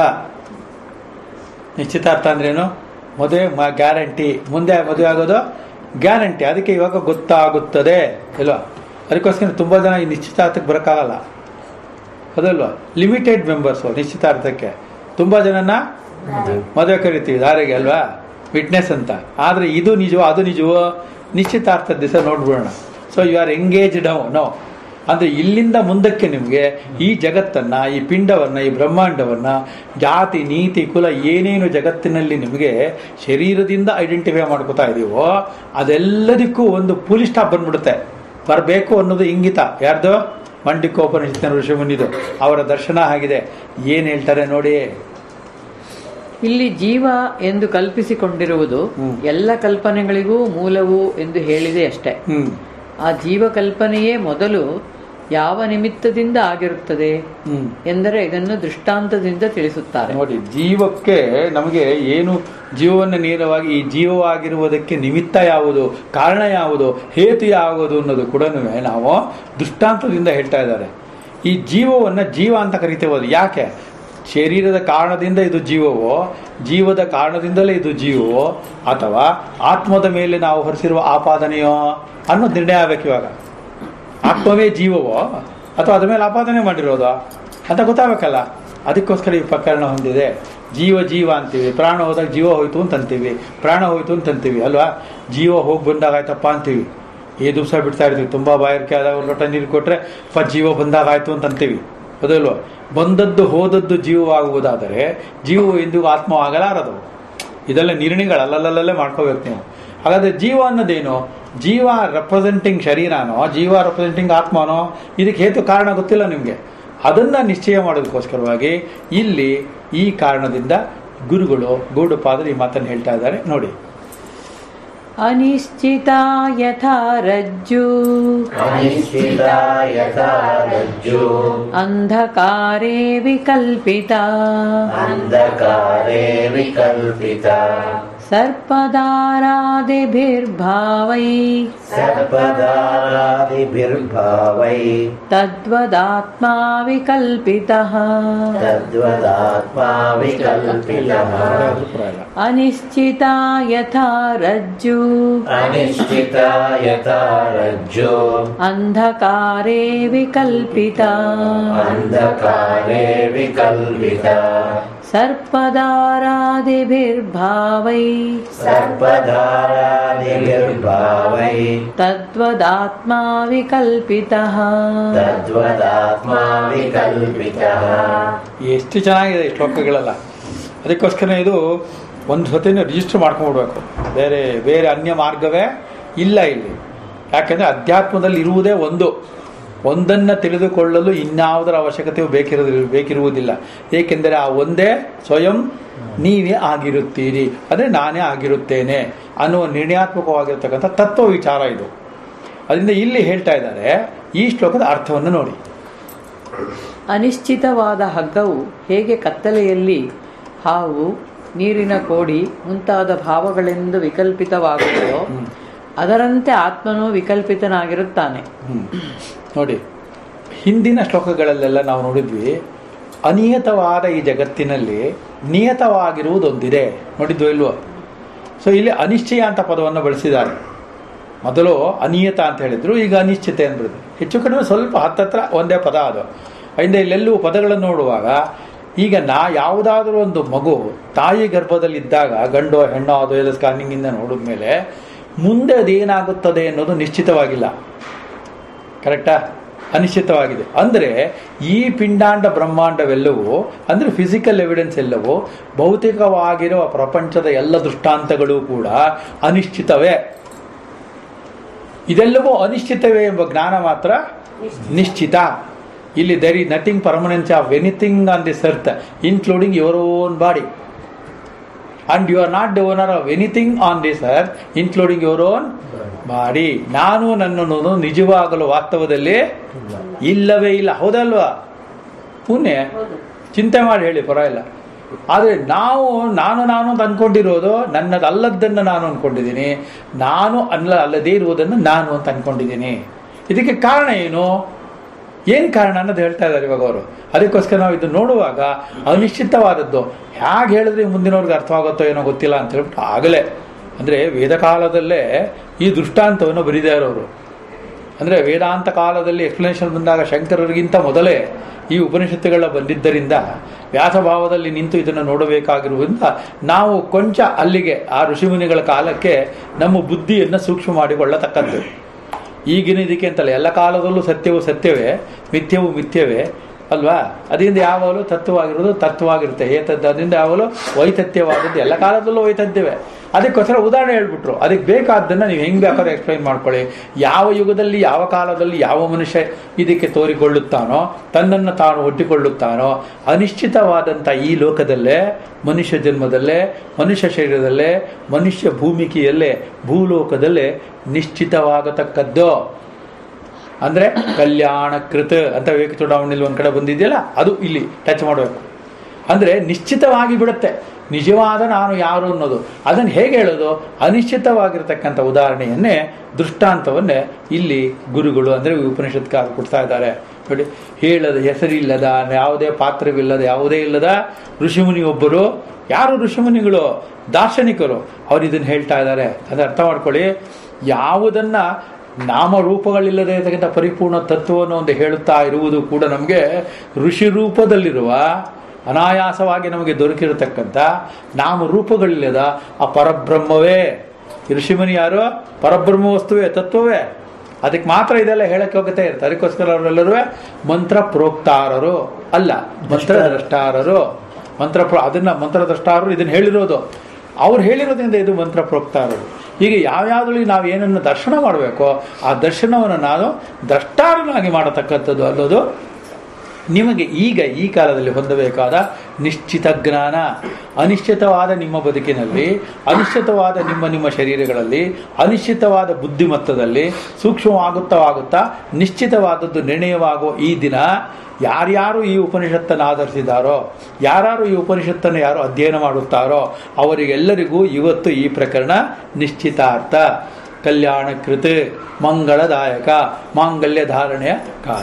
ನಿಶ್ಚಿತಾರ್ಥ ಅಂದ್ರೇನು ಮದುವೆ ಮ ಗ್ಯಾರಂಟಿ ಮುಂದೆ ಮದುವೆ ಆಗೋದು ಗ್ಯಾರಂಟಿ ಅದಕ್ಕೆ ಇವಾಗ ಗೊತ್ತಾಗುತ್ತದೆ ಇಲ್ವಾ ಅದಕ್ಕೋಸ್ಕರ ತುಂಬ ಜನ ಈ ನಿಶ್ಚಿತಾರ್ಥಕ್ಕೆ ಬರೋಕ್ಕಾಗಲ್ಲ ಅದಲ್ವಾ ಲಿಮಿಟೆಡ್ ಮೆಂಬರ್ಸು ನಿಶ್ಚಿತಾರ್ಥಕ್ಕೆ ತುಂಬ ಜನನ ಮದುವೆ ಕರಿತೀವಿ ದಾರಿಗೆ ಅಲ್ವಾ ವಿಟ್ನೆಸ್ ಅಂತ ಆದರೆ ಇದು ನಿಜವೋ ಅದು ನಿಜವೋ ನಿಶ್ಚಿತಾರ್ಥದ ದಿವಸ ನೋಡ್ಬಿಡೋಣ so you are engaged no no ಅಂದರೆ ಇಲ್ಲಿಂದ ಮುಂದಕ್ಕೆ ನಿಮಗೆ ಈ ಜಗತ್ತನ್ನು ಈ ಪಿಂಡವನ್ನು ಈ ಬ್ರಹ್ಮಾಂಡವನ್ನು ಜಾತಿ ನೀತಿ ಕುಲ ಏನೇನು ಜಗತ್ತಿನಲ್ಲಿ ನಿಮಗೆ ಶರೀರದಿಂದ ಐಡೆಂಟಿಫೈ ಮಾಡ್ಕೋತಾ ಇದೀವೋ ಅದೆಲ್ಲದಕ್ಕೂ ಒಂದು ಪುಲಿ ಸ್ಟಾಪ್ ಬಂದ್ಬಿಡುತ್ತೆ ಬರಬೇಕು ಅನ್ನೋದು ಇಂಗಿತ ಯಾರ್ದು ಮಂಡಿಕೋಪನಿಷತ್ತಿನ ಋಷಿಮುನಿದು ಅವರ ದರ್ಶನ ಆಗಿದೆ ಏನು ಹೇಳ್ತಾರೆ ನೋಡಿ ಇಲ್ಲಿ ಜೀವ ಎಂದು ಕಲ್ಪಿಸಿಕೊಂಡಿರುವುದು ಹ್ಮ್. ಎಲ್ಲ ಕಲ್ಪನೆಗಳಿಗೂ ಮೂಲವು ಎಂದು ಹೇಳಿದೆ ಅಷ್ಟೇ ಹ್ಮ್ ಆ ಜೀವ ಕಲ್ಪನೆಯೇ ಮೊದಲು ಯಾವ ನಿಮಿತ್ತದಿಂದ ಆಗಿರುತ್ತದೆ ಹ್ಮ್ ಎಂದರೆ ಇದನ್ನು ದೃಷ್ಟಾಂತದಿಂದ ತಿಳಿಸುತ್ತಾರೆ ನೋಡಿ ಜೀವಕ್ಕೆ ನಮಗೆ ಏನು ಜೀವವನ್ನು ನೇರವಾಗಿ ಈ ಜೀವವಾಗಿರುವುದಕ್ಕೆ ನಿಮಿತ್ತ ಯಾವುದು ಕಾರಣ ಯಾವುದು ಹೇತು ಯಾವುದು ಅನ್ನೋದು ಕೂಡ ನಾವು ದೃಷ್ಟಾಂತದಿಂದ ಹೇಳ್ತಾ ಇದ್ದಾರೆ ಈ ಜೀವವನ್ನು ಜೀವ ಅಂತ ಕರಿತೇವದು ಯಾಕೆ ಶರೀರದ ಕಾರಣದಿಂದ ಇದು ಜೀವವೋ ಜೀವದ ಕಾರಣದಿಂದಲೇ ಇದು ಜೀವವೋ ಅಥವಾ ಆತ್ಮದ ಮೇಲೆ ನಾವು ಹೊರಿಸಿರುವ ಆಪಾದನೆಯೋ ಅನ್ನೋದು ನಿರ್ಣಯ ಆಗ್ಬೇಕು ಇವಾಗ ಆತ್ಮವೇ ಜೀವವೋ ಅಥವಾ ಅದ್ರ ಮೇಲೆ ಆಪಾದನೆ ಮಾಡಿರೋದೋ ಅಂತ ಗೊತ್ತಾಗಬೇಕಲ್ಲ ಅದಕ್ಕೋಸ್ಕರ ಈ ಪ್ರಕರಣ ಹೊಂದಿದೆ ಜೀವ ಜೀವ ಅಂತೀವಿ ಪ್ರಾಣ ಹೋದಾಗ ಜೀವ ಹೋಯ್ತು ಅಂತ ಅಂತೀವಿ ಪ್ರಾಣ ಹೋಯ್ತು ಅಂತ ಅಂತೀವಿ ಅಲ್ವಾ ಜೀವ ಹೋಗಿ ಬಂದಾಗ ಆಯ್ತಪ್ಪ ಅಂತೀವಿ ಈ ದಿವಸ ಬಿಡ್ತಾ ಇರ್ತೀವಿ ತುಂಬ ಬಾಯಾರಿಕೆ ಆದಾಗ ಒಂದು ಲೋಟ ನೀರು ಕೊಟ್ಟರೆ ಪ ಜೀವ ಬಂದಾಗ ಆಯ್ತು ಅಂತ ಅಂತೀವಿ ಹೌದಲ್ವ ಬಂದದ್ದು ಹೋದದ್ದು ಜೀವವಾಗುವುದಾದರೆ ಜೀವವು ಎಂದಿಗೂ ಆತ್ಮವಾಗಲಾರದು ಇದೆಲ್ಲ ನಿರ್ಣಯಗಳು ಅಲ್ಲಲ್ಲಲ್ಲೇ ಮಾಡ್ಕೋಬೇಕು ನೀವು ಹಾಗಾದ್ರೆ ಜೀವ ಅನ್ನೋದೇನು ಜೀವ ರೆಪ್ರೆಸೆಂಟಿಂಗ್ ಶರೀರನೋ ಜೀವ ರೆಪ್ರೆಸೆಂಟಿಂಗ್ ಆತ್ಮನೋ ಇದಕ್ಕೆ ಹೇತು ಕಾರಣ ಗೊತ್ತಿಲ್ಲ ನಿಮಗೆ ಅದನ್ನ ನಿಶ್ಚಯ ಮಾಡೋದಕ್ಕೋಸ್ಕರವಾಗಿ ಇಲ್ಲಿ ಈ ಕಾರಣದಿಂದ ಗುರುಗಳು ಗೂಡುಪಾದರು ಈ ಮಾತನ್ನು ಹೇಳ್ತಾ ಇದ್ದಾರೆ ನೋಡಿ ಅನಿಶ್ಚಿತ ಯಥಾ ರಜ್ಜು ಅನಿಶ್ಚಿತಾ ಯಥಾ ರಜ್ಜು ಅಂಧಕಾರೇ ವಿಕಲ್ಪಿತ ಅಂಧಕಾರೇ ವಿಕಲ್ಪಿತ ಸರ್ಪದಾರಾದಿಭಿರ್ಭಾವೈ ಸರ್ಪದಾರಾದಿಭಿರ್ಭಾವೈ ತದ್ವದಾತ್ಮಾ ವಿಕಲ್ಪಿತಃ ತದ್ವದಾತ್ಮಾ ವಿಕಲ್ಪಿತಃ ಅಭಿಪ್ರಾಯ ಇಲ್ಲ. ಅನಿಶ್ಚಿತ ಯಥಾ ರಜ್ಜು ಅನಿಶ್ಚಿತ ಯಥಾ ರಜ್ಜು ಅಂಧಕಾರೇ ವಿಕಲ್ಪಿತ ಅಂಧಕಾರೇ ವಿಕಲ್ಪಿತ ಸರ್ಪದಾರಾದಿಭಿರ್ಭಾವೈ ಸರ್ಪದಾರಾದಿಭಿರ್ಭಾವೈ ತದ್ವದಾತ್ಮಾ ವಿಕಲ್ಪಿತಃ ತದ್ವದಾತ್ಮಾ ವಿಕಲ್ಪಿತಃ ಎಷ್ಟು ಚೆನ್ನಾಗಿದೆ ಈ ಶ್ಲೋಕಗಳೆಲ್ಲ ಅದಕ್ಕೋಸ್ಕರ ಇದು ಒಂದು ಹೊತ್ತಿನ ರಿಜಿಸ್ಟರ್ ಮಾಡ್ಕೊಂಡ್ಬಿಡ್ಬೇಕು ಬೇರೆ ಬೇರೆ ಅನ್ಯ ಮಾರ್ಗವೇ ಇಲ್ಲ ಇಲ್ಲಿ ಯಾಕೆಂದರೆ ಅಧ್ಯಾತ್ಮದಲ್ಲಿ ಇರುವುದೇ ಒಂದು ಒಂದನ್ನು ತಿಳಿದುಕೊಳ್ಳಲು ಇನ್ಯಾವುದರ ಅವಶ್ಯಕತೆಯೂ ಬೇಕಿರೋದಿಲ್ಲ ಬೇಕಿರುವುದಿಲ್ಲ ಏಕೆಂದರೆ ಆ ಒಂದೇ ಸ್ವಯಂ ನೀವೇ ಆಗಿರುತ್ತೀರಿ ಅಂದರೆ ನಾನೇ ಆಗಿರುತ್ತೇನೆ ಅನ್ನುವ ನಿರ್ಣಯಾತ್ಮಕವಾಗಿರ್ತಕ್ಕಂಥ ತತ್ವ ವಿಚಾರ ಇದು ಅದರಿಂದ ಇಲ್ಲಿ ಹೇಳ್ತಾ ಇದ್ದಾರೆ ಈ ಶ್ಲೋಕದ ಅರ್ಥವನ್ನು ನೋಡಿ ಅನಿಶ್ಚಿತವಾದ ಹಗ್ಗವು ಹೇಗೆ ಕತ್ತಲೆಯಲ್ಲಿ ಹಾವು ನೀರಿನ ಕೋಡಿ ಮುಂತಾದ ಭಾವಗಳೆಂದು ವಿಕಲ್ಪಿತವಾಗುವುದೋ ಅದರಂತೆ ಆತ್ಮನು ವಿಕಲ್ಪಿತನಾಗಿರುತ್ತಾನೆ ಹ್ಮ್. ನೋಡಿ ಹಿಂದಿನ ಶ್ಲೋಕಗಳಲ್ಲೆಲ್ಲ ನಾವು ನೋಡಿದ್ವಿ ಅನಿಯತವಾದ ಈ ಜಗತ್ತಿನಲ್ಲಿ ನಿಯತವಾಗಿರುವುದೊಂದಿದೆ ನೋಡಿದ್ವು ಇಲ್ವೋ ಸೊ ಇಲ್ಲಿ ಅನಿಶ್ಚಯ ಅಂತ ಪದವನ್ನು ಬಳಸಿದ್ದಾರೆ ಮೊದಲು ಅನಿಯತ ಅಂತ ಹೇಳಿದ್ರು ಈಗ ಅನಿಶ್ಚಿತೆ ಅಂದ್ರದ್ದು ಹೆಚ್ಚು ಕಡಿಮೆ ಸ್ವಲ್ಪ ಹತ್ತತ್ರ ಒಂದೇ ಪದ ಅದು ಇಂದ ಇಲ್ಲೆಲ್ಲೂ ಪದಗಳನ್ನು ನೋಡುವಾಗ ಈಗ ನಾ ಯಾವುದಾದ್ರೂ ಒಂದು ಮಗು ತಾಯಿ ಗರ್ಭದಲ್ಲಿದ್ದಾಗ ಗಂಡೋ ಹೆಣ್ಣೋ ಅದು ಎಲ್ಲ ಸ್ಕ್ಯಾನಿಂಗಿಂದ ನೋಡಿದ ಮೇಲೆ ಮುಂದೆ ಅದೇನಾಗುತ್ತದೆ ಅನ್ನೋದು ನಿಶ್ಚಿತವಾಗಿಲ್ಲ ಕರೆಕ್ಟಾ ಅನಿಶ್ಚಿತವಾಗಿದೆ ಅಂದರೆ ಈ ಪಿಂಡಾಂಡ ಬ್ರಹ್ಮಾಂಡವೆಲ್ಲವೂ ಅಂದರೆ ಫಿಸಿಕಲ್ ಎವಿಡೆನ್ಸ್ ಎಲ್ಲವೂ ಭೌತಿಕವಾಗಿರುವ ಪ್ರಪಂಚದ ಎಲ್ಲ ದೃಷ್ಟಾಂತಗಳು ಕೂಡ ಅನಿಶ್ಚಿತವೇ ಇದೆಲ್ಲವೂ ಅನಿಶ್ಚಿತವೇ ಎಂಬ ಜ್ಞಾನ ಮಾತ್ರ ನಿಶ್ಚಿತ ಇಲ್ಲಿ there is nothing permanence of anything on this earth including your own body and you are not the owner of anything on this earth including your own body ನಾನು ನನ್ನನ್ನು ನಿಜವಾಗಲು ವಾಸ್ತವದಲ್ಲಿ ಇಲ್ಲವೇ ಇಲ್ಲ ಹೌದಲ್ವಾ ಪುಣ್ಯ ಚಿಂತೆ ಮಾಡಿ ಹೇಳಿ ಪರವಾಗಿಲ್ಲ ಆದರೆ ನಾವು ನಾನು ನಾನು ಅಂತ ಅನ್ಕೊಂಡಿರೋದು ನನ್ನದಲ್ಲದ್ದನ್ನು ನಾನು ಅನ್ಕೊಂಡಿದ್ದೀನಿ ನಾನು ಅಲ್ಲ ಅಲ್ಲದೇ ಇರುವುದನ್ನು ನಾನು ಅಂತ ಅನ್ಕೊಂಡಿದ್ದೀನಿ ಇದಕ್ಕೆ ಕಾರಣ ಏನು ಏನು ಕಾರಣ ಅನ್ನೋದು ಹೇಳ್ತಾ ಇದ್ದಾರೆ ಇವಾಗ ಅವರು ಅದಕ್ಕೋಸ್ಕರ ನಾವು ಇದು ನೋಡುವಾಗ ಅನಿಶ್ಚಿತವಾದದ್ದು ಹೇಗೆ ಹೇಳಿದ್ರೆ ಮುಂದಿನವ್ರಿಗೆ ಅರ್ಥವಾಗುತ್ತೋ ಏನೋ ಗೊತ್ತಿಲ್ಲ ಅಂತ ಹೇಳ್ಬಿಟ್ಟು ಆಗಲೇ ಅಂದರೆ ವೇದಕಾಲದಲ್ಲೇ ಈ ದೃಷ್ಟಾಂತವನ್ನು ಬರಿದ್ದಾರೆ ಅವರು ಅಂದರೆ ವೇದಾಂತ ಕಾಲದಲ್ಲಿ ಎಕ್ಸ್ಪ್ಲನೇಷನ್ ಬಂದಾಗ ಶಂಕರರಿಗಿಂತ ಮೊದಲೇ ಈ ಉಪನಿಷತ್ತುಗಳ ಬಂದಿದ್ದರಿಂದ ವ್ಯಾಸಭಾವದಲ್ಲಿ ನಿಂತು ಇದನ್ನು ನೋಡಬೇಕಾಗಿರುವುದರಿಂದ ನಾವು ಕೊಂಚ ಅಲ್ಲಿಗೆ ಆ ಋಷಿಮುನಿಗಳ ಕಾಲಕ್ಕೆ ನಮ್ಮ ಬುದ್ಧಿಯನ್ನು ಸೂಕ್ಷ್ಮ ಮಾಡಿಕೊಳ್ಳತಕ್ಕದ್ದು ಈಗಿನ ಇದಕ್ಕೆ ಅಂತಲ್ಲ ಎಲ್ಲ ಕಾಲದಲ್ಲೂ ಸತ್ಯವು ಸತ್ಯವೇ ಮಿಥ್ಯವು ಮಿಥ್ಯವೇ ಅಲ್ವಾ ಅದರಿಂದ ಯಾವಾಗಲೂ ತತ್ವವಾಗಿರೋದು ತತ್ವವಾಗಿರುತ್ತೆ ಏತದ್ದು ಅದರಿಂದ ಯಾವಾಗಲೂ ವೈತಥ್ಯವಾದದ್ದು ಎಲ್ಲ ಕಾಲದಲ್ಲೂ ವೈತಥ್ಯವೇ ಅದಕ್ಕೋಸ್ಕರ ಉದಾಹರಣೆ ಹೇಳ್ಬಿಟ್ರು ಅದಕ್ಕೆ ಬೇಕಾದ್ದನ್ನು ನೀವು ಹೆಂಗೆ ಬೇಕಾದ್ರೆ ಎಕ್ಸ್ಪ್ಲೈನ್ ಮಾಡ್ಕೊಳ್ಳಿ ಯಾವ ಯುಗದಲ್ಲಿ ಯಾವ ಕಾಲದಲ್ಲಿ ಯಾವ ಮನುಷ್ಯ ಇದಕ್ಕೆ ತೋರಿಕೊಳ್ಳುತ್ತಾನೋ ತನ್ನನ್ನು ತಾನು ಒಡ್ಡಿಕೊಳ್ಳುತ್ತಾನೋ ಅನಿಶ್ಚಿತವಾದಂಥ ಈ ಲೋಕದಲ್ಲೇ ಮನುಷ್ಯ ಜನ್ಮದಲ್ಲೇ ಮನುಷ್ಯ ಶರೀರದಲ್ಲೇ ಮನುಷ್ಯ ಭೂಮಿಕೆಯಲ್ಲೇ ಭೂಲೋಕದಲ್ಲೇ ನಿಶ್ಚಿತವಾಗತಕ್ಕದ್ದು ಅಂದರೆ ಕಲ್ಯಾಣ ಕೃತ ಅಂತ ವಿವೇಕ ಚೂಡಾವಣೆಯಲ್ಲಿ ಒಂದು ಕಡೆ ಬಂದಿದೆಯಲ್ಲ ಅದು ಇಲ್ಲಿ ಟಚ್ ಮಾಡಬೇಕು ಅಂದರೆ ನಿಶ್ಚಿತವಾಗಿ ಬಿಡುತ್ತೆ ನಿಜವಾದ ನಾನು ಯಾರು ಅನ್ನೋದು ಅದನ್ನು ಹೇಗೆ ಹೇಳೋದು ಅನಿಶ್ಚಿತವಾಗಿರ್ತಕ್ಕಂಥ ಉದಾಹರಣೆಯನ್ನೇ ದೃಷ್ಟಾಂತವನ್ನೇ ಇಲ್ಲಿ ಗುರುಗಳು ಅಂದರೆ ಉಪನಿಷತ್ಕಾರ ಕೊಡ್ತಾ ಇದ್ದಾರೆ ನೋಡಿ ಹೇಳದ ಹೆಸರಿಲ್ಲದ ಯಾವುದೇ ಪಾತ್ರವಿಲ್ಲದ ಯಾವುದೇ ಇಲ್ಲದ ಋಷಿಮುನಿಯೊಬ್ಬರು ಯಾರು ಋಷಿಮುನಿಗಳು ದಾರ್ಶನಿಕರು ಅವ್ರು ಇದನ್ನು ಹೇಳ್ತಾ ಇದ್ದಾರೆ ಅದು ಅರ್ಥ ಮಾಡ್ಕೊಳ್ಳಿ ಯಾವುದನ್ನ ನಾಮರೂಪಗಳಿಲ್ಲದೆ ಇರತಕ್ಕಂಥ ಪರಿಪೂರ್ಣ ತತ್ವವನ್ನು ಒಂದು ಹೇಳುತ್ತಾ ಇರುವುದು ಕೂಡ ನಮಗೆ ಋಷಿ ರೂಪದಲ್ಲಿರುವ ಅನಾಯಾಸವಾಗಿ ನಮಗೆ ದೊರಕಿರತಕ್ಕಂಥ ನಾಮರೂಪಗಳಿಲ್ಲದ ಆ ಪರಬ್ರಹ್ಮವೇ ಋಷಿಮುನಿ ಯಾರು ಪರಬ್ರಹ್ಮ ವಸ್ತುವೇ ತತ್ವವೇ ಅದಕ್ಕೆ ಮಾತ್ರ ಇದೆಲ್ಲ ಹೇಳಕ್ಕೆ ಹೋಗುತ್ತೆ ಇರುತ್ತೆ ಅದಕ್ಕೋಸ್ಕರ ಅವರೆಲ್ಲರೂ ಮಂತ್ರ ಪ್ರೋಕ್ತಾರರು ಅಲ್ಲ ಮಂತ್ರದ್ರಷ್ಟಾರರು ಮಂತ್ರ ಪ್ರೋ ಅದನ್ನ ಮಂತ್ರದ್ರಷ್ಟಾರರು ಇದನ್ನು ಹೇಳಿರೋದು ಅವ್ರು ಹೇಳಿರೋದ್ರಿಂದ ಇದು ಮಂತ್ರ ಪ್ರೋಕ್ತಾರರು ಹೀಗೆ ಯಾವ್ಯಾವ್ದ್ರಲ್ಲಿ ನಾವು ಏನನ್ನು ದರ್ಶನ ಮಾಡಬೇಕೋ ಆ ದರ್ಶನವನ್ನು ನಾನು ದ್ರಷ್ಟಾರನಾಗಿ ಮಾಡತಕ್ಕಂಥದ್ದು ಅನ್ನೋದು ನಿಮಗೆ ಈಗ ಈ ಕಾಲದಲ್ಲಿ ಹೊಂದಬೇಕಾದ ನಿಶ್ಚಿತ ಜ್ಞಾನ ಅನಿಶ್ಚಿತವಾದ ನಿಮ್ಮ ಬದುಕಿನಲ್ಲಿ ಅನಿಶ್ಚಿತವಾದ ನಿಮ್ಮ ನಿಮ್ಮ ಶರೀರಗಳಲ್ಲಿ ಅನಿಶ್ಚಿತವಾದ ಬುದ್ಧಿಮತ್ತದಲ್ಲಿ ಸೂಕ್ಷ್ಮವಾಗುತ್ತಾ ಆಗುತ್ತಾ ನಿಶ್ಚಿತವಾದದ್ದು ನಿರ್ಣಯವಾಗುವ ಈ ದಿನ ಯಾರ್ಯಾರು ಈ ಉಪನಿಷತ್ತನ್ನು ಆಧರಿಸಿದಾರೋ ಯಾರ್ಯಾರು ಈ ಉಪನಿಷತ್ತನ್ನು ಯಾರು ಅಧ್ಯಯನ ಮಾಡುತ್ತಾರೋ ಅವರಿಗೆಲ್ಲರಿಗೂ ಇವತ್ತು ಈ ಪ್ರಕರಣ ನಿಶ್ಚಿತಾರ್ಥ ಕಲ್ಯಾಣಕೃತ ಮಂಗಳದಾಯಕ ಮಾಂಗಲ್ಯ ಧಾರಣೆಯ ಕಾಲ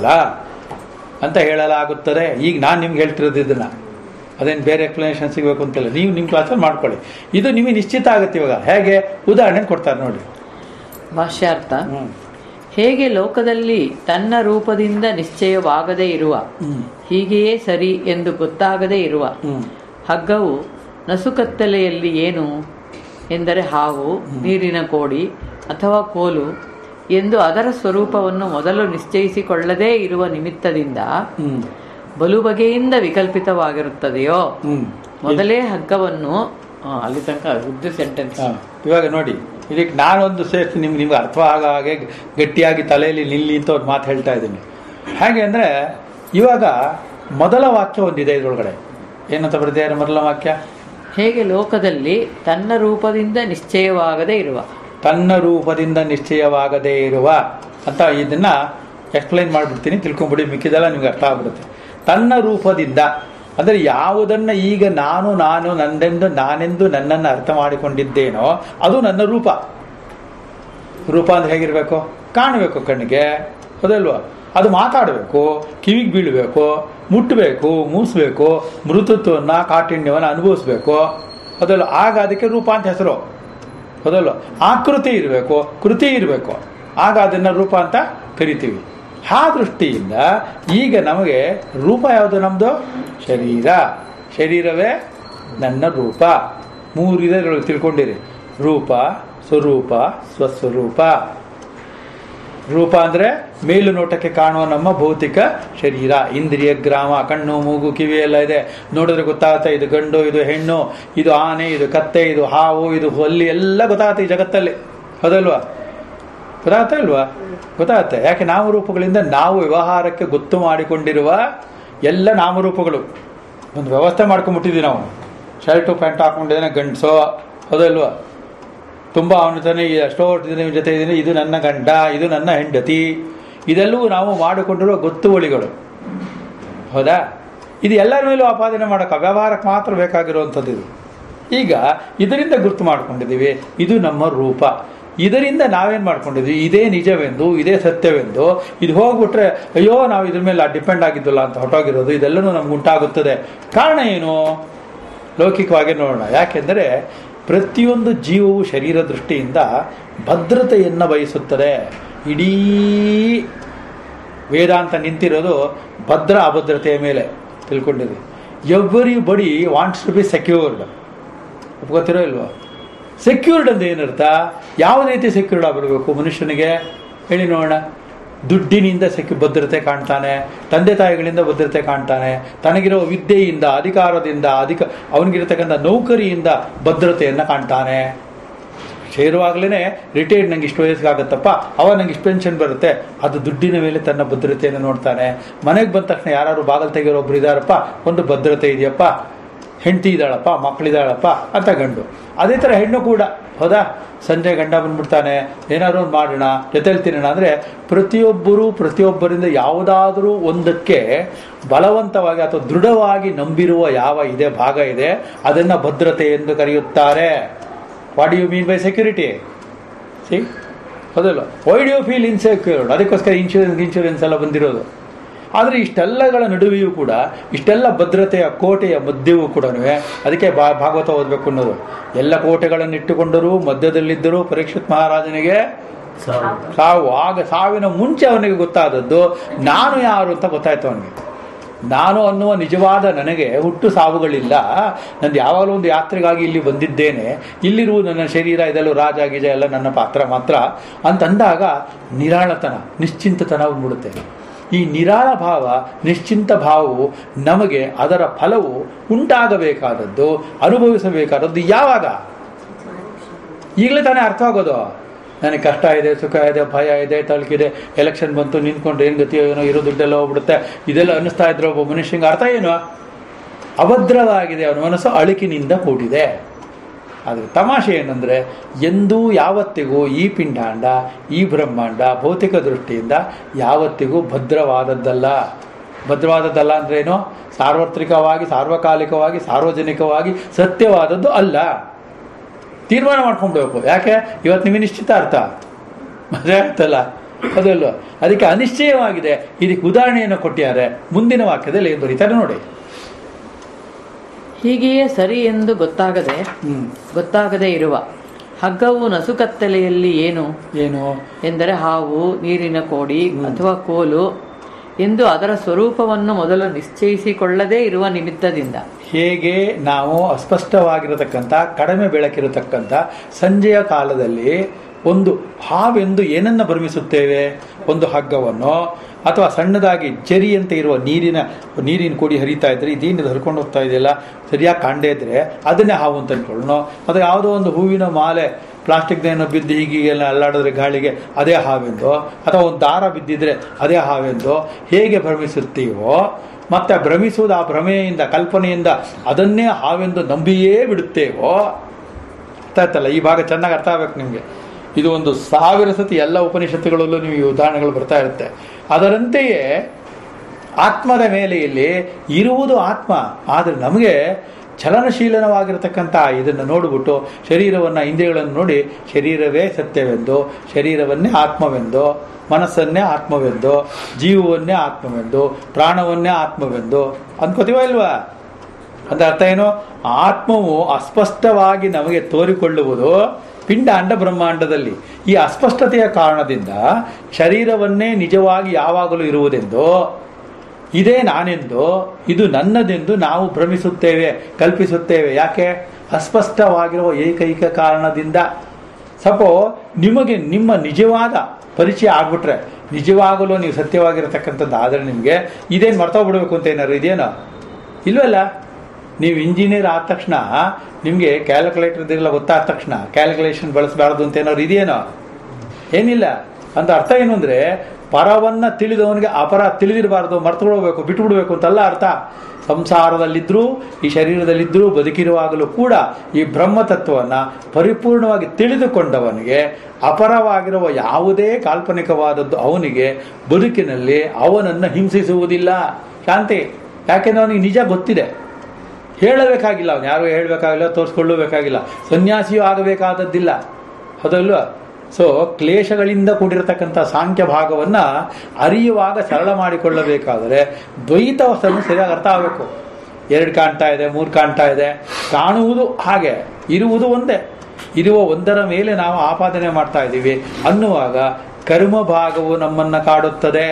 ಅಂತ ಹೇಳಲಾಗುತ್ತದೆ ಈಗ ನಾನು ನಿಮ್ಗೆ ಹೇಳ್ತಿರೋದು ಇದನ್ನು ಅದೇನು ಬೇರೆ ಎಕ್ಸ್ಪ್ಲನೇಷನ್ ಸಿಗಬೇಕು ಅಂತಿಲ್ಲ ನೀವು ನಿಮ್ಮ ಕ್ಲಾಸಲ್ಲಿ ಮಾಡ್ಕೊಳ್ಳಿ ಇದು ನಿಮಗೆ ನಿಶ್ಚಿತ ಆಗುತ್ತೆ ಇವಾಗ ಹೇಗೆ ಉದಾಹರಣೆ ಕೊಡ್ತಾರೆ ನೋಡಿ ಭಾಷ್ಯಾರ್ಥ ಹ್ಞೂ ಹೇಗೆ ಲೋಕದಲ್ಲಿ ತನ್ನ ರೂಪದಿಂದ ನಿಶ್ಚಯವಾಗದೇ ಇರುವ ಹ್ಞೂ ಹೀಗೆಯೇ ಸರಿ ಎಂದು ಗೊತ್ತಾಗದೇ ಇರುವ ಹ್ಞೂ ಹಗ್ಗವು ನಸುಕತ್ತಲೆಯಲ್ಲಿ ಏನು ಎಂದರೆ ಹಾವು ನೀರಿನ ಕೋಡಿ ಅಥವಾ ಕೋಲು ಎಂದು ಅದರ ಸ್ವರೂಪವನ್ನು ಮೊದಲು ನಿಶ್ಚಯಿಸಿಕೊಳ್ಳದೇ ಇರುವ ನಿಮಿತ್ತದಿಂದ ಹ್ಞೂ ಬಲು ಬಗೆಯಿಂದ ವಿಕಲ್ಪಿತವಾಗಿರುತ್ತದೆಯೋ ಹ್ಞೂ ಮೊದಲೇ ಹಗ್ಗವನ್ನು ಆ, ಅಲ್ಲಿ ತನಕ ಉದ್ದು ಸೆಂಟೆನ್ಸ್ ಹಾಂ ಇವಾಗ ನೋಡಿ ಇದಕ್ಕೆ ನಾನೊಂದು ಸೇರಿಸಿ ನಿಮ್ಗೆ ನಿಮ್ಗೆ ಅರ್ಥ ಆಗೋ ಹಾಗೆ ಗಟ್ಟಿಯಾಗಿ ತಲೆಯಲ್ಲಿ ನಿಲ್ಲಿ ಅಂತ ಒಂದು ಮಾತು ಹೇಳ್ತಾ ಇದ್ದೀನಿ ಹೇಗೆ ಅಂದರೆ ಇವಾಗ ಮೊದಲ ವಾಕ್ಯ ಒಂದಿದೆ ಇದರೊಳಗಡೆ ಏನಂತ ಬರ್ದಿದ್ದಾರೆ ಮೊದಲ ವಾಕ್ಯ ಹೇಗೆ ಲೋಕದಲ್ಲಿ ತನ್ನ ರೂಪದಿಂದ ನಿಶ್ಚಯವಾಗದೇ ಇರುವ ತನ್ನ ರೂಪದಿಂದ ನಿಶ್ಚಯವಾಗದೇ ಇರುವ ಅಂತ ಇದನ್ನ ಎಕ್ಸ್ಪ್ಲೈನ್ ಮಾಡಿಬಿಡ್ತೀನಿ ತಿಳ್ಕೊಂಬಿಡಿ ಮಿಕ್ಕಿದೆಲ್ಲ ನಿಮ್ಗೆ ಅರ್ಥ ಆಗ್ಬಿಡುತ್ತೆ ತನ್ನ ರೂಪದಿಂದ ಅಂದರೆ ಯಾವುದನ್ನು ಈಗ ನಾನು ನಾನು ನಂದೆಂದು ನಾನೆಂದು ನನ್ನನ್ನು ಅರ್ಥ ಮಾಡಿಕೊಂಡಿದ್ದೇನೋ ಅದು ನನ್ನ ರೂಪ ರೂಪ ಅಂದ್ರೆ ಹೇಗಿರಬೇಕು ಕಾಣಬೇಕು ಕಣ್ಣಿಗೆ ಹೌದಲ್ವಾ ಅದು ಮಾತಾಡಬೇಕು ಕಿವಿಗೆ ಬೀಳಬೇಕು ಮುಟ್ಟಬೇಕು ಮೂಸಬೇಕು ಮೃತತ್ವವನ್ನು ಕಾಠಿಣ್ಯವನ್ನು ಅನುಭವಿಸ್ಬೇಕು ಹೌದಲ್ಲ ಆಗ ಅದಕ್ಕೆ ರೂಪ ಅಂತ ಹೆಸರು ಹೌದಲ್ವ ಆಕೃತಿ ಇರಬೇಕು ಕೃತಿ ಇರಬೇಕು ಆಗ ಅದನ್ನು ರೂಪ ಅಂತ ಕರಿತೀವಿ ಆ ದೃಷ್ಟಿಯಿಂದ ಈಗ ನಮಗೆ ರೂಪ ಯಾವುದು ನಮ್ಮದು ಶರೀರ ಶರೀರವೇ ನನ್ನ ರೂಪ ಮೂರಿದೆ ಇದ್ರೊಳಗೆ ತಿಳ್ಕೊಂಡಿರಿ ರೂಪ ಸ್ವರೂಪ ಸ್ವಸ್ವರೂಪ ರೂಪ ಅಂದರೆ ಮೇಲು ನೋಟಕ್ಕೆ ಕಾಣುವ ನಮ್ಮ ಭೌತಿಕ ಶರೀರ ಇಂದ್ರಿಯ ಗ್ರಾಮ ಕಣ್ಣು ಮೂಗು ಕಿವಿ ಎಲ್ಲ ಇದೆ ನೋಡಿದ್ರೆ ಗೊತ್ತಾಗುತ್ತೆ ಇದು ಗಂಡು ಇದು ಹೆಣ್ಣು ಇದು ಆನೆ ಇದು ಕತ್ತೆ ಇದು ಹಾವು ಇದು ಹೊಲ್ಲಿ ಎಲ್ಲ ಗೊತ್ತಾಗುತ್ತೆ ಈ ಜಗತ್ತಲ್ಲಿ ಹೌದಲ್ವಾ ಗೊತ್ತಾಗ್ತಾ ಇಲ್ವಾ ಗೊತ್ತಾಗುತ್ತೆ ಯಾಕೆ ನಾಮರೂಪಗಳಿಂದ ನಾವು ವ್ಯವಹಾರಕ್ಕೆ ಗೊತ್ತು ಮಾಡಿಕೊಂಡಿರುವ ಎಲ್ಲ ನಾಮರೂಪಗಳು ಒಂದು ವ್ಯವಸ್ಥೆ ಮಾಡ್ಕೊಂಡ್ಬಿಟ್ಟಿದ್ವಿ ನಾವು ಶರ್ಟು ಪ್ಯಾಂಟ್ ಹಾಕೊಂಡಿದ್ದೇನೆ ಗಂಡಸೋ ಹೌದಲ್ವಾ ತುಂಬ ಅವನ ತಾನೇ ಎಷ್ಟೋ ದಿನ ಇವ್ನ ಜೊತೆ ಇದ್ದೀನಿ ಇದು ನನ್ನ ಗಂಡ ಇದು ನನ್ನ ಹೆಂಡತಿ ಇದೆಲ್ಲವೂ ನಾವು ಮಾಡಿಕೊಂಡಿರುವ ಗೊತ್ತುವಳಿಗಳು ಹೌದಾ ಇದು ಎಲ್ಲರ ಮೇಲೂ ಆಪಾದನೆ ಮಾಡೋಕೆ ವ್ಯವಹಾರಕ್ಕೆ ಮಾತ್ರ ಬೇಕಾಗಿರುವಂಥದ್ದು ಇದು ಈಗ ಇದರಿಂದ ಗುರ್ತು ಮಾಡ್ಕೊಂಡಿದ್ದೀವಿ ಇದು ನಮ್ಮ ರೂಪ ಇದರಿಂದ ನಾವೇನು ಮಾಡ್ಕೊಂಡಿದ್ವಿ ಇದೇ ನಿಜವೆಂದು ಇದೇ ಸತ್ಯವೆಂದು ಇದು ಹೋಗ್ಬಿಟ್ರೆ ಅಯ್ಯೋ ನಾವು ಇದ್ರ ಮೇಲೆ ಡಿಪೆಂಡ್ ಆಗಿದ್ದಲ್ಲ ಅಂತ ಹೊಟ್ಟೋಗಿರೋದು ಇದೆಲ್ಲನೂ ನಮ್ಗೆ ಉಂಟಾಗುತ್ತದೆ ಕಾರಣ ಏನು ಲೌಕಿಕವಾಗಿ ನೋಡೋಣ ಯಾಕೆಂದರೆ ಪ್ರತಿಯೊಂದು ಜೀವವು ಶರೀರ ದೃಷ್ಟಿಯಿಂದ ಭದ್ರತೆಯನ್ನು ಬಯಸುತ್ತದೆ ಇಡೀ ವೇದಾಂತ ನಿಂತಿರೋದು ಭದ್ರ ಅಭದ್ರತೆಯ ಮೇಲೆ ತಿಳ್ಕೊಂಡಿದೆ everybody wants to be secured ಒಪ್ಕೋತಿರೋ ಇಲ್ವೋ ಸೆಕ್ಯೂರ್ಡ್ ಅಂತ ಏನರ್ಥ ಯಾವ ರೀತಿ ಸೆಕ್ಯೂರ್ಡ್ ಆಗಿರಬೇಕು ಮನುಷ್ಯನಿಗೆ ಹೇಳಿ ನೋಡೋಣ ದುಡ್ಡಿನಿಂದ ಸೆಕ್ಯು ಭದ್ರತೆ ಕಾಣ್ತಾನೆ ತಂದೆ ತಾಯಿಗಳಿಂದ ಭದ್ರತೆ ಕಾಣ್ತಾನೆ ತನಗಿರೋ ವಿದ್ಯೆಯಿಂದ ಅಧಿಕಾರದಿಂದ ಅಧಿಕ ಅವನಿಗಿರತಕ್ಕಂಥ ನೌಕರಿಯಿಂದ ಭದ್ರತೆಯನ್ನು ಕಾಣ್ತಾನೆ ಸೇರುವಾಗಲೇ ರಿಟೈರ್ಡ್ ನಂಗೆ ಇಷ್ಟು ವಯಸ್ಸಿಗಾಗತ್ತಪ್ಪ ಅವ ನಂಗೆ ಇಷ್ಟು ಪೆನ್ಷನ್ ಬರುತ್ತೆ ಅದು ದುಡ್ಡಿನ ಮೇಲೆ ತನ್ನ ಭದ್ರತೆಯನ್ನು ನೋಡ್ತಾನೆ ಮನೆಗೆ ಬಂದ ತಕ್ಷಣ ಯಾರು ಬಾಗಲ್ ತೆಗಿರೋ ಒಬ್ರು ಇದಾರಪ್ಪ ಒಂದು ಭದ್ರತೆ ಇದೆಯಪ್ಪ ಹೆಂಡತಿ ಇದ್ದಾಳಪ್ಪ ಮಕ್ಕಳಿದ್ದಾಳಪ್ಪ ಅಂತ ಗಂಡು ಅದೇ ಥರ ಹೆಣ್ಣು ಕೂಡ ಹೌದಾ ಸಂಜೆ ಗಂಡ ಬಂದ್ಬಿಡ್ತಾನೆ ಏನಾದ್ರು ಒಂದು ಮಾಡೋಣ ಜೊತೆಲಿ ತಿನ್ನೋಣ ಅಂದರೆ ಪ್ರತಿಯೊಬ್ಬರು ಪ್ರತಿಯೊಬ್ಬರಿಂದ ಯಾವುದಾದ್ರೂ ಒಂದಕ್ಕೆ ಬಲವಂತವಾಗಿ ಅಥವಾ ದೃಢವಾಗಿ ನಂಬಿರುವ ಯಾವ ಇದೆ ಭಾಗ ಇದೆ ಅದನ್ನು ಭದ್ರತೆ ಎಂದು ಕರೆಯುತ್ತಾರೆ what you mean by security see ಹೌದಲ್ಲ why do you feel insecured ಅದಕ್ಕೋಸ್ಕರ ಇನ್ಶೂರೆನ್ಸ್ ಇನ್ಶೂರೆನ್ಸ್ ಎಲ್ಲ ಬಂದಿರೋದು ಆದರೆ ಇಷ್ಟೆಲ್ಲಗಳ ನಡುವೆಯೂ ಕೂಡ ಇಷ್ಟೆಲ್ಲ ಭದ್ರತೆಯ ಕೋಟೆಯ ಮಧ್ಯವೂ ಕೂಡ ಅದಕ್ಕೆ ಬಾ ಭಾಗವತ ಓದಬೇಕು ಅನ್ನೋದು ಎಲ್ಲ ಕೋಟೆಗಳನ್ನು ಇಟ್ಟುಕೊಂಡರೂ ಮಧ್ಯದಲ್ಲಿದ್ದರೂ ಪರೀಕ್ಷಿತ್ ಮಹಾರಾಜನಿಗೆ ಸಾವು ಆಗ ಸಾವಿನ ಮುಂಚೆ ಅವನಿಗೆ ಗೊತ್ತಾದದ್ದು ನಾನು ಯಾರು ಅಂತ ಗೊತ್ತಾಯ್ತು ಅವನಿಗೆ ನಾನು ಅನ್ನುವ ನಿಜವಾದ ನನಗೆ ಹುಟ್ಟು ಸಾವುಗಳಿಲ್ಲ ನಂದು ಯಾವಾಗಲೂ ಒಂದು ಯಾತ್ರೆಗಾಗಿ ಇಲ್ಲಿ ಬಂದಿದ್ದೇನೆ ಇಲ್ಲಿರುವ ನನ್ನ ಶರೀರ ಇದೆಲ್ಲ ರಾಜ ಗೀಜ ಎಲ್ಲ ನನ್ನ ಪಾತ್ರ ಮಾತ್ರ ಅಂತಂದಾಗ ನಿರಾಳತನ ನಿಶ್ಚಿಂತತನ ಬಂದ್ಬಿಡುತ್ತೆ ಈ ನಿರಾಳ ಭಾವ ನಿಶ್ಚಿಂತ ಭಾವವು ನಮಗೆ ಅದರ ಫಲವು ಉಂಟಾಗಬೇಕಾದದ್ದು ಅನುಭವಿಸಬೇಕಾದದ್ದು ಯಾವಾಗ ಈಗಲೇ ತಾನೇ ಅರ್ಥ ಆಗೋದು ನನಗೆ ಕಷ್ಟ ಇದೆ ಸುಖ ಇದೆ ಭಯ ಇದೆ ತಳ್ಕಿದೆ ಎಲೆಕ್ಷನ್ ಬಂತು ನಿಂತ್ಕೊಂಡು ಏನು ಗತಿ ಏನೋ ಇರೋ ದುಡ್ಡೆಲ್ಲ ಹೋಗ್ಬಿಡುತ್ತೆ ಇದೆಲ್ಲ ಅನ್ನಿಸ್ತಾ ಇದ್ರೆ ಒಬ್ಬ ಮನುಷ್ಯಂಗೆ ಅರ್ಥ ಏನು ಅಭದ್ರವಾಗಿದೆ ಅವನ ಮನಸ್ಸು ಅಳುಕಿನಿಂದ ಕೂಡಿದೆ ಆದರೆ ತಮಾಷೆ ಏನಂದರೆ ಎಂದೂ ಯಾವತ್ತಿಗೂ ಈ ಪಿಂಡಾಂಡ ಈ ಬ್ರಹ್ಮಾಂಡ ಭೌತಿಕ ದೃಷ್ಟಿಯಿಂದ ಯಾವತ್ತಿಗೂ ಭದ್ರವಾದದ್ದಲ್ಲ ಭದ್ರವಾದದ್ದಲ್ಲ ಅಂದ್ರೇನು ಸಾರ್ವತ್ರಿಕವಾಗಿ ಸಾರ್ವಕಾಲಿಕವಾಗಿ ಸಾರ್ವಜನಿಕವಾಗಿ ಸತ್ಯವಾದದ್ದು ಅಲ್ಲ ತೀರ್ಮಾನ ಮಾಡ್ಕೊಂಡ್ಬೇಕು ಯಾಕೆ ಇವತ್ತು ನಿಮಗೆ ನಿಶ್ಚಿತಾರ್ಥ ಮದುವೆ ಆಗ್ತಲ್ಲ ಅದಲ್ಲ ಅದಕ್ಕೆ ಅನಿಶ್ಚಯವಾಗಿದೆ ಇದಕ್ಕೆ ಉದಾಹರಣೆಯನ್ನು ಕೊಟ್ಟಿದ್ದಾರೆ ಮುಂದಿನ ವಾಕ್ಯದಲ್ಲಿ ಏನು ಬರೀತಾರೆ ನೋಡಿ ಹೀಗೆಯೇ ಸರಿ ಎಂದು ಗೊತ್ತಾಗದೆ ಹ್ಮ್ ಗೊತ್ತಾಗದೇ ಇರುವ ಹಗ್ಗವು ನಸುಕತ್ತಲೆಯಲ್ಲಿ ಏನು ಏನು ಎಂದರೆ ಹಾವು ನೀರಿನ ಕೋಡಿ ಅಥವಾ ಕೋಲು ಎಂದು ಅದರ ಸ್ವರೂಪವನ್ನು ಮೊದಲು ನಿಶ್ಚಯಿಸಿಕೊಳ್ಳದೇ ಇರುವ ನಿಮಿತ್ತದಿಂದ ಹೇಗೆ ನಾವು ಅಸ್ಪಷ್ಟವಾಗಿರತಕ್ಕಂಥ ಕಡಿಮೆ ಬೆಳಕಿರತಕ್ಕಂಥ ಸಂಜೆಯ ಕಾಲದಲ್ಲಿ ಒಂದು ಹಾವೆಂದು ಏನನ್ನು ಭ್ರಮಿಸುತ್ತೇವೆ ಒಂದು ಹಗ್ಗವನ್ನು ಅಥವಾ ಸಣ್ಣದಾಗಿ ಜರಿಯಂತೆ ಇರುವ ನೀರಿನ ನೀರಿನ ಕೊಡಿ ಹರಿತಾ ಇದ್ರೆ ಇದೇನಿದು ಹರ್ಕೊಂಡು ಹೋಗ್ತಾ ಇದೆಯಲ್ಲ ಸರಿಯಾಗಿ ಕಾಣದೇ ಇದ್ರೆ ಅದನ್ನೇ ಹಾವು ಅಂತ ಅನ್ಕೊಳ್ಳೋಣ ಅಥವಾ ಯಾವುದೋ ಒಂದು ಹೂವಿನ ಮಾಲೆ ಪ್ಲಾಸ್ಟಿಕ್ದೇನೋ ಬಿದ್ದು ಹೀಗೀಗೆಲ್ಲ ಅಲ್ಲಾಡಿದ್ರೆ ಗಾಳಿಗೆ ಅದೇ ಹಾವೆಂದು ಅಥವಾ ಒಂದು ದಾರ ಬಿದ್ದಿದ್ರೆ ಅದೇ ಹಾವೆಂದು ಹೇಗೆ ಭ್ರಮಿಸುತ್ತೀವೋ ಮತ್ತೆ ಭ್ರಮಿಸುವುದು ಆ ಭ್ರಮೆಯಿಂದ ಕಲ್ಪನೆಯಿಂದ ಅದನ್ನೇ ಹಾವೆಂದು ನಂಬಿಯೇ ಬಿಡುತ್ತೇವೋ ಅರ್ಥ ಆಯ್ತಲ್ಲ ಈ ಭಾಗ ಚೆನ್ನಾಗಿ ಅರ್ಥ ಆಗ್ಬೇಕು ನಿಮಗೆ ಇದು ಒಂದು ಸಾವಿರ ಸತಿ ಎಲ್ಲ ಉಪನಿಷತ್ತುಗಳಲ್ಲೂ ನೀವು ಈ ಉದಾಹರಣೆಗಳು ಬರ್ತಾ ಇರುತ್ತೆ ಅದರಂತೆಯೇ ಆತ್ಮದ ಮೇಲೆ ಇಲ್ಲಿ ಇರುವುದು ಆತ್ಮ ಆದರೆ ನಮಗೆ ಚಲನಶೀಲನವಾಗಿರತಕ್ಕಂಥ ಇದನ್ನು ನೋಡಿಬಿಟ್ಟು ಶರೀರವನ್ನು ಇಂದ್ರಿಯಗಳನ್ನು ನೋಡಿ ಶರೀರವೇ ಸತ್ಯವೆಂದು ಶರೀರವನ್ನೇ ಆತ್ಮವೆಂದು ಮನಸ್ಸನ್ನೇ ಆತ್ಮವೆಂದು ಜೀವವನ್ನೇ ಆತ್ಮವೆಂದು ಪ್ರಾಣವನ್ನೇ ಆತ್ಮವೆಂದು ಅನ್ಕೋತೀವ ಇಲ್ವಾ ಅದರ ಅರ್ಥ ಏನು ಆತ್ಮವು ಅಸ್ಪಷ್ಟವಾಗಿ ನಮಗೆ ತೋರಿಕೊಳ್ಳುವುದು ಪಿಂಡ ಅಂಡ ಬ್ರಹ್ಮಾಂಡದಲ್ಲಿ ಈ ಅಸ್ಪಷ್ಟತೆಯ ಕಾರಣದಿಂದ ಶರೀರವನ್ನೇ ನಿಜವಾಗಿ ಯಾವಾಗಲೂ ಇರುವುದೆಂದು ಇದೇ ನಾನೆಂದು ಇದು ನನ್ನದೆಂದು ನಾವು ಭ್ರಮಿಸುತ್ತೇವೆ ಕಲ್ಪಿಸುತ್ತೇವೆ ಯಾಕೆ ಅಸ್ಪಷ್ಟವಾಗಿರುವ ಏಕೈಕ ಕಾರಣದಿಂದ ಸಪೋ ನಿಮಗೆ ನಿಮ್ಮ ನಿಜವಾದ ಪರಿಚಯ ಆಗ್ಬಿಟ್ರೆ ನಿಜವಾಗಲೂ ನೀವು ಸತ್ಯವಾಗಿರತಕ್ಕಂಥದ್ದು ಆದರೆ ನಿಮಗೆ ಇದೇನು ಮರ್ತೋಗ್ಬಿಡ್ಬೇಕು ಅಂತ ಏನಾರು ಇದೆಯೇನೋ ಇಲ್ವಲ್ಲ ನೀವು ಇಂಜಿನಿಯರ್ ಆದ ತಕ್ಷಣ ನಿಮಗೆ ಕ್ಯಾಲ್ಕುಲೇಟರ್ ಇದೆಲ್ಲ ಗೊತ್ತಾದ ತಕ್ಷಣ ಕ್ಯಾಲ್ಕುಲೇಷನ್ ಬಳಸಬಾರ್ದು ಅಂತ ಏನಾದ್ರು ಇದೆಯೇನೋ ಏನಿಲ್ಲ ಅಂತ ಅರ್ಥ ಏನು ಅಂದರೆ ಪರವನ್ನ ತಿಳಿದವನಿಗೆ ಅಪರ ತಿಳಿದಿರಬಾರ್ದು ಮರ್ತುಬಿಡಬೇಕು ಬಿಟ್ಟುಬಿಡ್ಬೇಕು ಅಂತಲ್ಲ ಅರ್ಥ ಸಂಸಾರದಲ್ಲಿದ್ದರೂ ಈ ಶರೀರದಲ್ಲಿದ್ದರೂ ಬದುಕಿರುವಾಗಲೂ ಕೂಡ ಈ ಬ್ರಹ್ಮತತ್ವವನ್ನು ಪರಿಪೂರ್ಣವಾಗಿ ತಿಳಿದುಕೊಂಡವನಿಗೆ ಅಪರವಾಗಿರುವ ಯಾವುದೇ ಕಾಲ್ಪನಿಕವಾದದ್ದು ಅವನಿಗೆ ಬದುಕಿನಲ್ಲಿ ಅವನನ್ನು ಹಿಂಸಿಸುವುದಿಲ್ಲ ಶಾಂತಿ ಯಾಕೆಂದ್ರೆ ಅವನಿಗೆ ನಿಜ ಗೊತ್ತಿದೆ ಹೇಳಬೇಕಾಗಿಲ್ಲ ಅವನು ಯಾರು ಹೇಳಬೇಕಾಗಿಲ್ಲ ತೋರಿಸ್ಕೊಳ್ಳಬೇಕಾಗಿಲ್ಲ ಸನ್ಯಾಸಿಯೂ ಆಗಬೇಕಾದದ್ದಿಲ್ಲ ಹೌದಲ್ವಾ ಸೊ ಕ್ಲೇಶಗಳಿಂದ ಕೂಡಿರತಕ್ಕಂಥ ಸಾಂಖ್ಯ ಭಾಗವನ್ನು ಅರಿಯುವಾಗ ಸರಳ ಮಾಡಿಕೊಳ್ಳಬೇಕಾದರೆ ದ್ವೈತವನ್ನು ಸರಿಯಾಗಿ ಅರ್ಥ ಆಗಬೇಕು ಎರಡು ಕಾಣ್ತಾ ಇದೆ ಮೂರು ಕಾಣ್ತಾ ಇದೆ ಕಾಣುವುದು ಹಾಗೆ ಇರುವುದು ಒಂದೇ ಇರುವ ಒಂದರ ಮೇಲೆ ನಾವು ಆಪಾದನೆ ಮಾಡ್ತಾ ಇದ್ದೀವಿ ಅನ್ನುವಾಗ ಕರ್ಮ ಭಾಗವು ನಮ್ಮನ್ನು ಕಾಡುತ್ತದೆ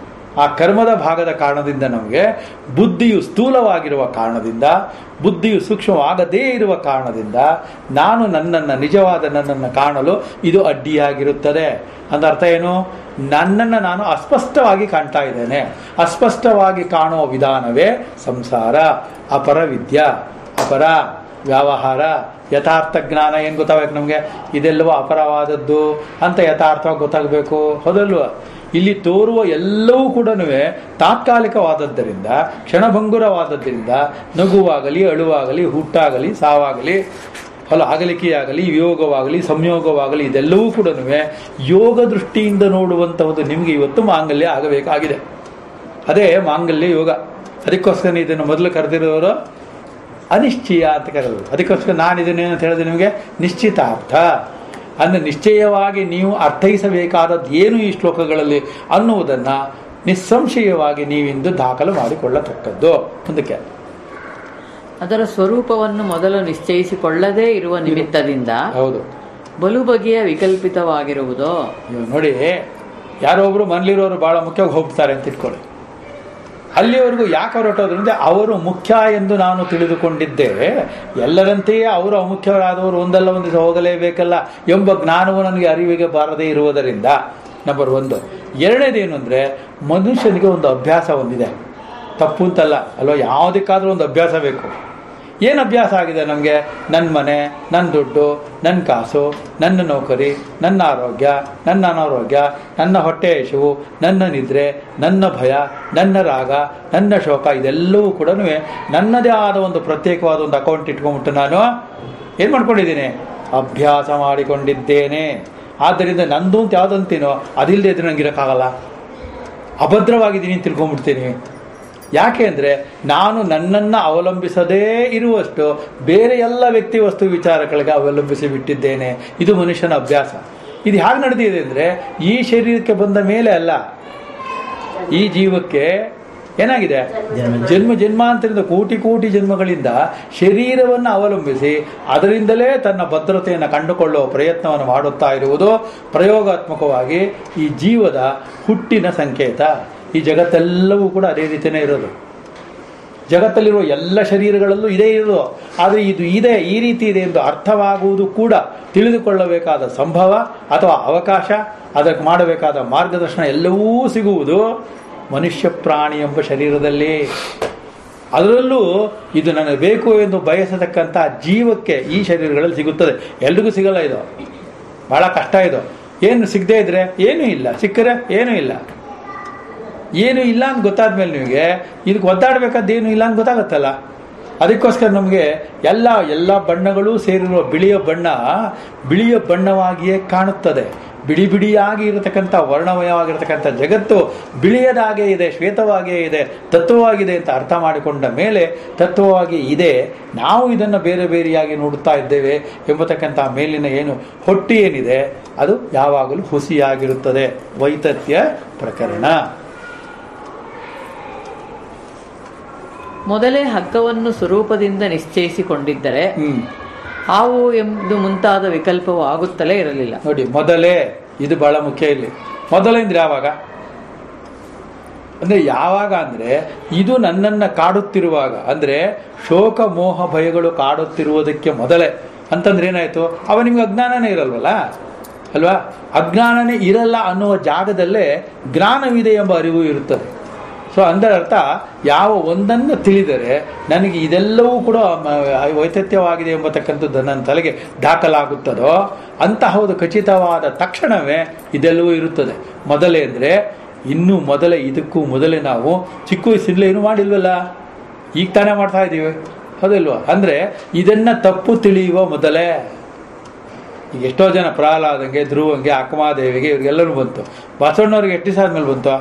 ಆ ಕರ್ಮದ ಭಾಗದ ಕಾರಣದಿಂದ ನಮಗೆ ಬುದ್ಧಿಯು ಸ್ಥೂಲವಾಗಿರುವ ಕಾರಣದಿಂದ ಬುದ್ಧಿಯು ಸೂಕ್ಷ್ಮವಾಗದೇ ಇರುವ ಕಾರಣದಿಂದ ನಾನು ನನ್ನನ್ನು ನಿಜವಾದ ನನ್ನನ್ನು ಕಾಣಲು ಇದು ಅಡ್ಡಿಯಾಗಿರುತ್ತದೆ ಅಂದ ಅರ್ಥ ಏನು ನನ್ನನ್ನು ನಾನು ಅಸ್ಪಷ್ಟವಾಗಿ ಕಾಣ್ತಾ ಇದ್ದೇನೆ ಅಸ್ಪಷ್ಟವಾಗಿ ಕಾಣುವ ವಿಧಾನವೇ ಸಂಸಾರ ಅಪರ ವಿದ್ಯಾ ಅಪರ ವ್ಯವಹಾರ ಯಥಾರ್ಥ ಜ್ಞಾನ ಏನು ಗೊತ್ತಾಗಬೇಕು ನಮಗೆ ಇದೆಲ್ಲವೂ ಅಪರವಾದದ್ದು ಅಂತ ಯಥಾರ್ಥವಾಗಿ ಗೊತ್ತಾಗಬೇಕು ಹೌದಲ್ವ ಇಲ್ಲಿ ತೋರುವ ಎಲ್ಲವೂ ಕೂಡ ತಾತ್ಕಾಲಿಕವಾದದ್ದರಿಂದ ಕ್ಷಣಭಂಗುರವಾದದ್ದರಿಂದ ನಗುವಾಗಲಿ ಅಳುವಾಗಲಿ ಹುಟ್ಟಾಗಲಿ ಸಾವಾಗಲಿ ಫಲ ಅಗಲಿಕೆಯಾಗಲಿ ವಿಯೋಗವಾಗಲಿ ಸಂಯೋಗವಾಗಲಿ ಇದೆಲ್ಲವೂ ಕೂಡ ಯೋಗ ದೃಷ್ಟಿಯಿಂದ ನೋಡುವಂಥದ್ದು ನಿಮಗೆ ಇವತ್ತು ಮಾಂಗಲ್ಯ ಆಗಬೇಕಾಗಿದೆ ಅದೇ ಮಾಂಗಲ್ಯ ಯೋಗ ಅದಕ್ಕೋಸ್ಕರ ಇದನ್ನು ಮೊದಲು ಕರೆದಿರೋರು ಅನಿಶ್ಚಯ ಅಂತ ಕರೆದರು ಅದಕ್ಕೋಸ್ಕರ ನಾನು ಇದನ್ನೇನು ಅಂತ ಹೇಳಿದೆ ನಿಮಗೆ ನಿಶ್ಚಿತಾರ್ಥ ಅಂದರೆ ನಿಶ್ಚಯವಾಗಿ ನೀವು ಅರ್ಥೈಸಬೇಕಾದದ್ದು ಏನು ಈ ಶ್ಲೋಕಗಳಲ್ಲಿ ಅನ್ನುವುದನ್ನು ನಿಸ್ಸಂಶಯವಾಗಿ ನೀವಿಂದು ದಾಖಲು ಮಾಡಿಕೊಳ್ಳತಕ್ಕದ್ದು ಮುಂದಕ್ಕೆ ಅದರ ಸ್ವರೂಪವನ್ನು ಮೊದಲು ನಿಶ್ಚಯಿಸಿಕೊಳ್ಳದೇ ಇರುವ ನಿಮಿತ್ತದಿಂದ ಹೌದು ಬಲು ಬಗೆಯ ವಿಕಲ್ಪಿತವಾಗಿರುವುದು ಇವಾಗ ನೋಡಿ ಯಾರೋ ಒಬ್ರು ಮನೇಲಿರೋರು ಭಾಳ ಮುಖ್ಯವಾಗಿ ಹೋಗ್ತಾರೆ ಅಂತ ಇಟ್ಕೊಳ್ಳಿ ಅಲ್ಲಿವರೆಗೂ ಯಾಕೆ ಹೊರಟೋದ್ರಿಂದ ಅವರು ಮುಖ್ಯ ಎಂದು ನಾನು ತಿಳಿದುಕೊಂಡಿದ್ದೆ ಎಲ್ಲರಂತೆಯೇ ಅವರು ಅಮುಖ್ಯರಾದವರು ಒಂದಲ್ಲ ಒಂದು ದಿವಸ ಹೋಗಲೇಬೇಕಲ್ಲ ಎಂಬ ಜ್ಞಾನವು ನನಗೆ ಅರಿವಿಗೆ ಬಾರದೇ ಇರುವುದರಿಂದ ನಂಬರ್ ಒಂದು ಎರಡನೇದೇನು ಅಂದರೆ ಮನುಷ್ಯನಿಗೆ ಒಂದು ಅಭ್ಯಾಸ ಒಂದಿದೆ ತಪ್ಪು ಅಂತಲ್ಲ ಅಲ್ವಾ ಯಾವುದಕ್ಕಾದ್ರೂ ಒಂದು ಅಭ್ಯಾಸ ಬೇಕು ಏನು ಅಭ್ಯಾಸ ಆಗಿದೆ ನಮಗೆ ನನ್ನ ಮನೆ ನನ್ನ ದುಡ್ಡು ನನ್ನ ಕಾಸು ನನ್ನ ನೌಕರಿ ನನ್ನ ಆರೋಗ್ಯ ನನ್ನ ಅನಾರೋಗ್ಯ ನನ್ನ ಹೊಟ್ಟೆ ಹಸಿವು ನನ್ನ ನಿದ್ರೆ ನನ್ನ ಭಯ ನನ್ನ ರಾಗ ನನ್ನ ಶೋಕ ಇದೆಲ್ಲವೂ ಕೂಡ ನನ್ನದೇ ಆದ ಒಂದು ಪ್ರತ್ಯೇಕವಾದ ಒಂದು ಅಕೌಂಟ್ ಇಟ್ಕೊಂಡ್ಬಿಟ್ಟು ನಾನು ಏನು ಮಾಡ್ಕೊಂಡಿದ್ದೀನಿ ಅಭ್ಯಾಸ ಮಾಡಿಕೊಂಡಿದ್ದೇನೆ ಆದ್ದರಿಂದ ನಂದು ಅಂತ ಯಾವುದಂತೀನೋ ಅದಿಲ್ಲದೆ ಇದ್ರೆ ನಂಗೆ ಇರೋಕ್ಕಾಗಲ್ಲ ಅಭದ್ರವಾಗಿದ್ದೀನಿ ಅಂತ ತಿಳ್ಕೊಂಡ್ಬಿಡ್ತೀನಿ ಯಾಕೆ ಅಂದರೆ ನಾನು ನನ್ನನ್ನು ಅವಲಂಬಿಸದೇ ಇರುವಷ್ಟು ಬೇರೆ ಎಲ್ಲ ವ್ಯಕ್ತಿ ವಸ್ತು ವಿಚಾರಗಳಿಗೆ ಅವಲಂಬಿಸಿ ಬಿಟ್ಟಿದ್ದೇನೆ ಇದು ಮನುಷ್ಯನ ಅಭ್ಯಾಸ ಇದು ಹೇಗೆ ನಡೆದಿದೆ ಅಂದರೆ ಈ ಶರೀರಕ್ಕೆ ಬಂದ ಮೇಲೆ ಅಲ್ಲ ಈ ಜೀವಕ್ಕೆ ಏನಾಗಿದೆ ಜನ್ಮ ಜನ್ಮಾಂತರದ ಕೋಟಿ ಕೋಟಿ ಜನ್ಮಗಳಿಂದ ಶರೀರವನ್ನು ಅವಲಂಬಿಸಿ ಅದರಿಂದಲೇ ತನ್ನ ಭದ್ರತೆಯನ್ನು ಕಂಡುಕೊಳ್ಳುವ ಪ್ರಯತ್ನವನ್ನು ಮಾಡುತ್ತಾ ಇರುವುದು ಪ್ರಯೋಗಾತ್ಮಕವಾಗಿ ಈ ಜೀವದ ಹುಟ್ಟಿನ ಸಂಕೇತ ಈ ಜಗತ್ತೆಲ್ಲವೂ ಕೂಡ ಅದೇ ರೀತಿಯೇ ಇರೋದು ಜಗತ್ತಲ್ಲಿರುವ ಎಲ್ಲ ಶರೀರಗಳಲ್ಲೂ ಇದೇ ಇರೋದು ಆದರೆ ಇದು ಇದೆ ಈ ರೀತಿ ಇದೆ ಎಂದು ಅರ್ಥವಾಗುವುದು ಕೂಡ ತಿಳಿದುಕೊಳ್ಳಬೇಕಾದ ಸಂಭವ ಅಥವಾ ಅವಕಾಶ ಅದಕ್ಕೆ ಮಾಡಬೇಕಾದ ಮಾರ್ಗದರ್ಶನ ಎಲ್ಲವೂ ಸಿಗುವುದು ಮನುಷ್ಯ ಪ್ರಾಣಿ ಎಂಬ ಶರೀರದಲ್ಲಿ ಅದರಲ್ಲೂ ಇದು ನನಗೆ ಬೇಕು ಎಂದು ಬಯಸತಕ್ಕಂಥ ಜೀವಕ್ಕೆ ಈ ಶರೀರಗಳಲ್ಲಿ ಸಿಗುತ್ತದೆ ಎಲ್ರಿಗೂ ಸಿಗಲ್ಲ ಇದು ಬಹಳ ಕಷ್ಟ ಇದು ಏನು ಸಿಗದೇ ಇದ್ರೆ ಏನೂ ಇಲ್ಲ ಸಿಕ್ಕರೆ ಏನೂ ಇಲ್ಲ ಏನು ಇಲ್ಲ ಅಂತ ಗೊತ್ತಾದ್ಮೇಲೆ ನಿಮಗೆ ಇದಕ್ಕೆ ಒದ್ದಾಡಬೇಕಾದ್ದು ಏನು ಇಲ್ಲ ಅಂತ ಗೊತ್ತಾಗುತ್ತಲ್ಲ ಅದಕ್ಕೋಸ್ಕರ ನಮಗೆ ಎಲ್ಲ ಎಲ್ಲ ಬಣ್ಣಗಳು ಸೇರಿರುವ ಬಿಳಿಯ ಬಣ್ಣ ಬಿಳಿಯ ಬಣ್ಣವಾಗಿಯೇ ಕಾಣುತ್ತದೆ ಬಿಡಿ ಬಿಡಿಯಾಗಿ ಇರತಕ್ಕಂಥ ವರ್ಣಮಯವಾಗಿರತಕ್ಕಂಥ ಜಗತ್ತು ಬಿಳಿಯದಾಗೇ ಇದೆ ಶ್ವೇತವಾಗೇ ಇದೆ ತತ್ವವಾಗಿದೆ ಅಂತ ಅರ್ಥ ಮಾಡಿಕೊಂಡ ಮೇಲೆ ತತ್ವವಾಗಿ ಇದೆ ನಾವು ಇದನ್ನು ಬೇರೆ ಬೇರೆಯಾಗಿ ನೋಡುತ್ತಾ ಇದ್ದೇವೆ ಎಂಬತಕ್ಕಂಥ ಮೇಲಿನ ಏನು ಹೊಟ್ಟಿ ಏನಿದೆ ಅದು ಯಾವಾಗಲೂ ಹುಸಿಯಾಗಿರುತ್ತದೆ ವೈತತ್ಯ ಪ್ರಕರಣ ಮೊದಲೇ ಹಗ್ಗವನ್ನು ಸ್ವರೂಪದಿಂದ ನಿಶ್ಚಯಿಸಿಕೊಂಡಿದ್ದರೆ ಹ್ಮ್ ಹಾವು ಎಂಬುದು ಮುಂತಾದ ವಿಕಲ್ಪವು ಆಗುತ್ತಲೇ ಇರಲಿಲ್ಲ ನೋಡಿ ಮೊದಲೇ ಇದು ಬಹಳ ಮುಖ್ಯ ಇಲ್ಲಿ ಮೊದಲೇ ಅಂದ್ರೆ ಯಾವಾಗ ಅಂದ್ರೆ ಯಾವಾಗ ಅಂದ್ರೆ ಇದು ನನ್ನನ್ನು ಕಾಡುತ್ತಿರುವಾಗ ಅಂದ್ರೆ ಶೋಕ ಮೋಹ ಭಯಗಳು ಕಾಡುತ್ತಿರುವುದಕ್ಕೆ ಮೊದಲೇ ಅಂತಂದ್ರೆ ಏನಾಯ್ತು ಅವ ನಿಮ್ಗೆ ಅಜ್ಞಾನನೇ ಇರಲ್ವಲ್ಲ ಅಲ್ವಾ ಅಜ್ಞಾನನೇ ಇರಲ್ಲ ಅನ್ನುವ ಜಾಗದಲ್ಲೇ ಜ್ಞಾನವಿದೆ ಎಂಬ ಅರಿವು ಇರುತ್ತದೆ ಸೊ ಅದರ ಅರ್ಥ ಯಾವ ಒಂದನ್ನು ತಿಳಿದರೆ ನನಗೆ ಇದೆಲ್ಲವೂ ಕೂಡ ಮ- ವೈತತ್ಯವಾಗಿದೆ ಎಂಬತಕ್ಕಂಥದ್ದು ನನ್ನ ತಲೆಗೆ ದಾಖಲಾಗುತ್ತದೋ ಅಂತಹದು ಖಚಿತವಾದ ತಕ್ಷಣವೇ ಇದೆಲ್ಲವೂ ಇರುತ್ತದೆ ಮೊದಲೇ ಅಂದರೆ ಇನ್ನೂ ಮೊದಲೇ ಇದಕ್ಕೂ ಮೊದಲೇ ನಾವು ಚಿಕ್ಕ ವಯಸ್ಸಿಂದಲೇ ಏನು ಮಾಡಿಲ್ವಲ್ಲ ಈಗ ತಾನೇ ಮಾಡ್ತಾ ಇದ್ದೀವಿ ಹೌದಲ್ವಾ ಅಂದರೆ ಇದನ್ನ ತಪ್ಪು ತಿಳಿಯುವ ಮೊದಲೇ ಈಗ ಎಷ್ಟೋ ಜನ ಪ್ರಹ್ಲಾದಂಗೆ ಧ್ರುವಂಗೆ ಅಕ್ಕಮಾದೇವಿಗೆ ಇವ್ರಿಗೆಲ್ಲರೂ ಬಂತು ಬಸವಣ್ಣವ್ರಿಗೆ ಎಷ್ಟು ದಿವಸ ಆದ್ಮೇಲೆ ಬಂತು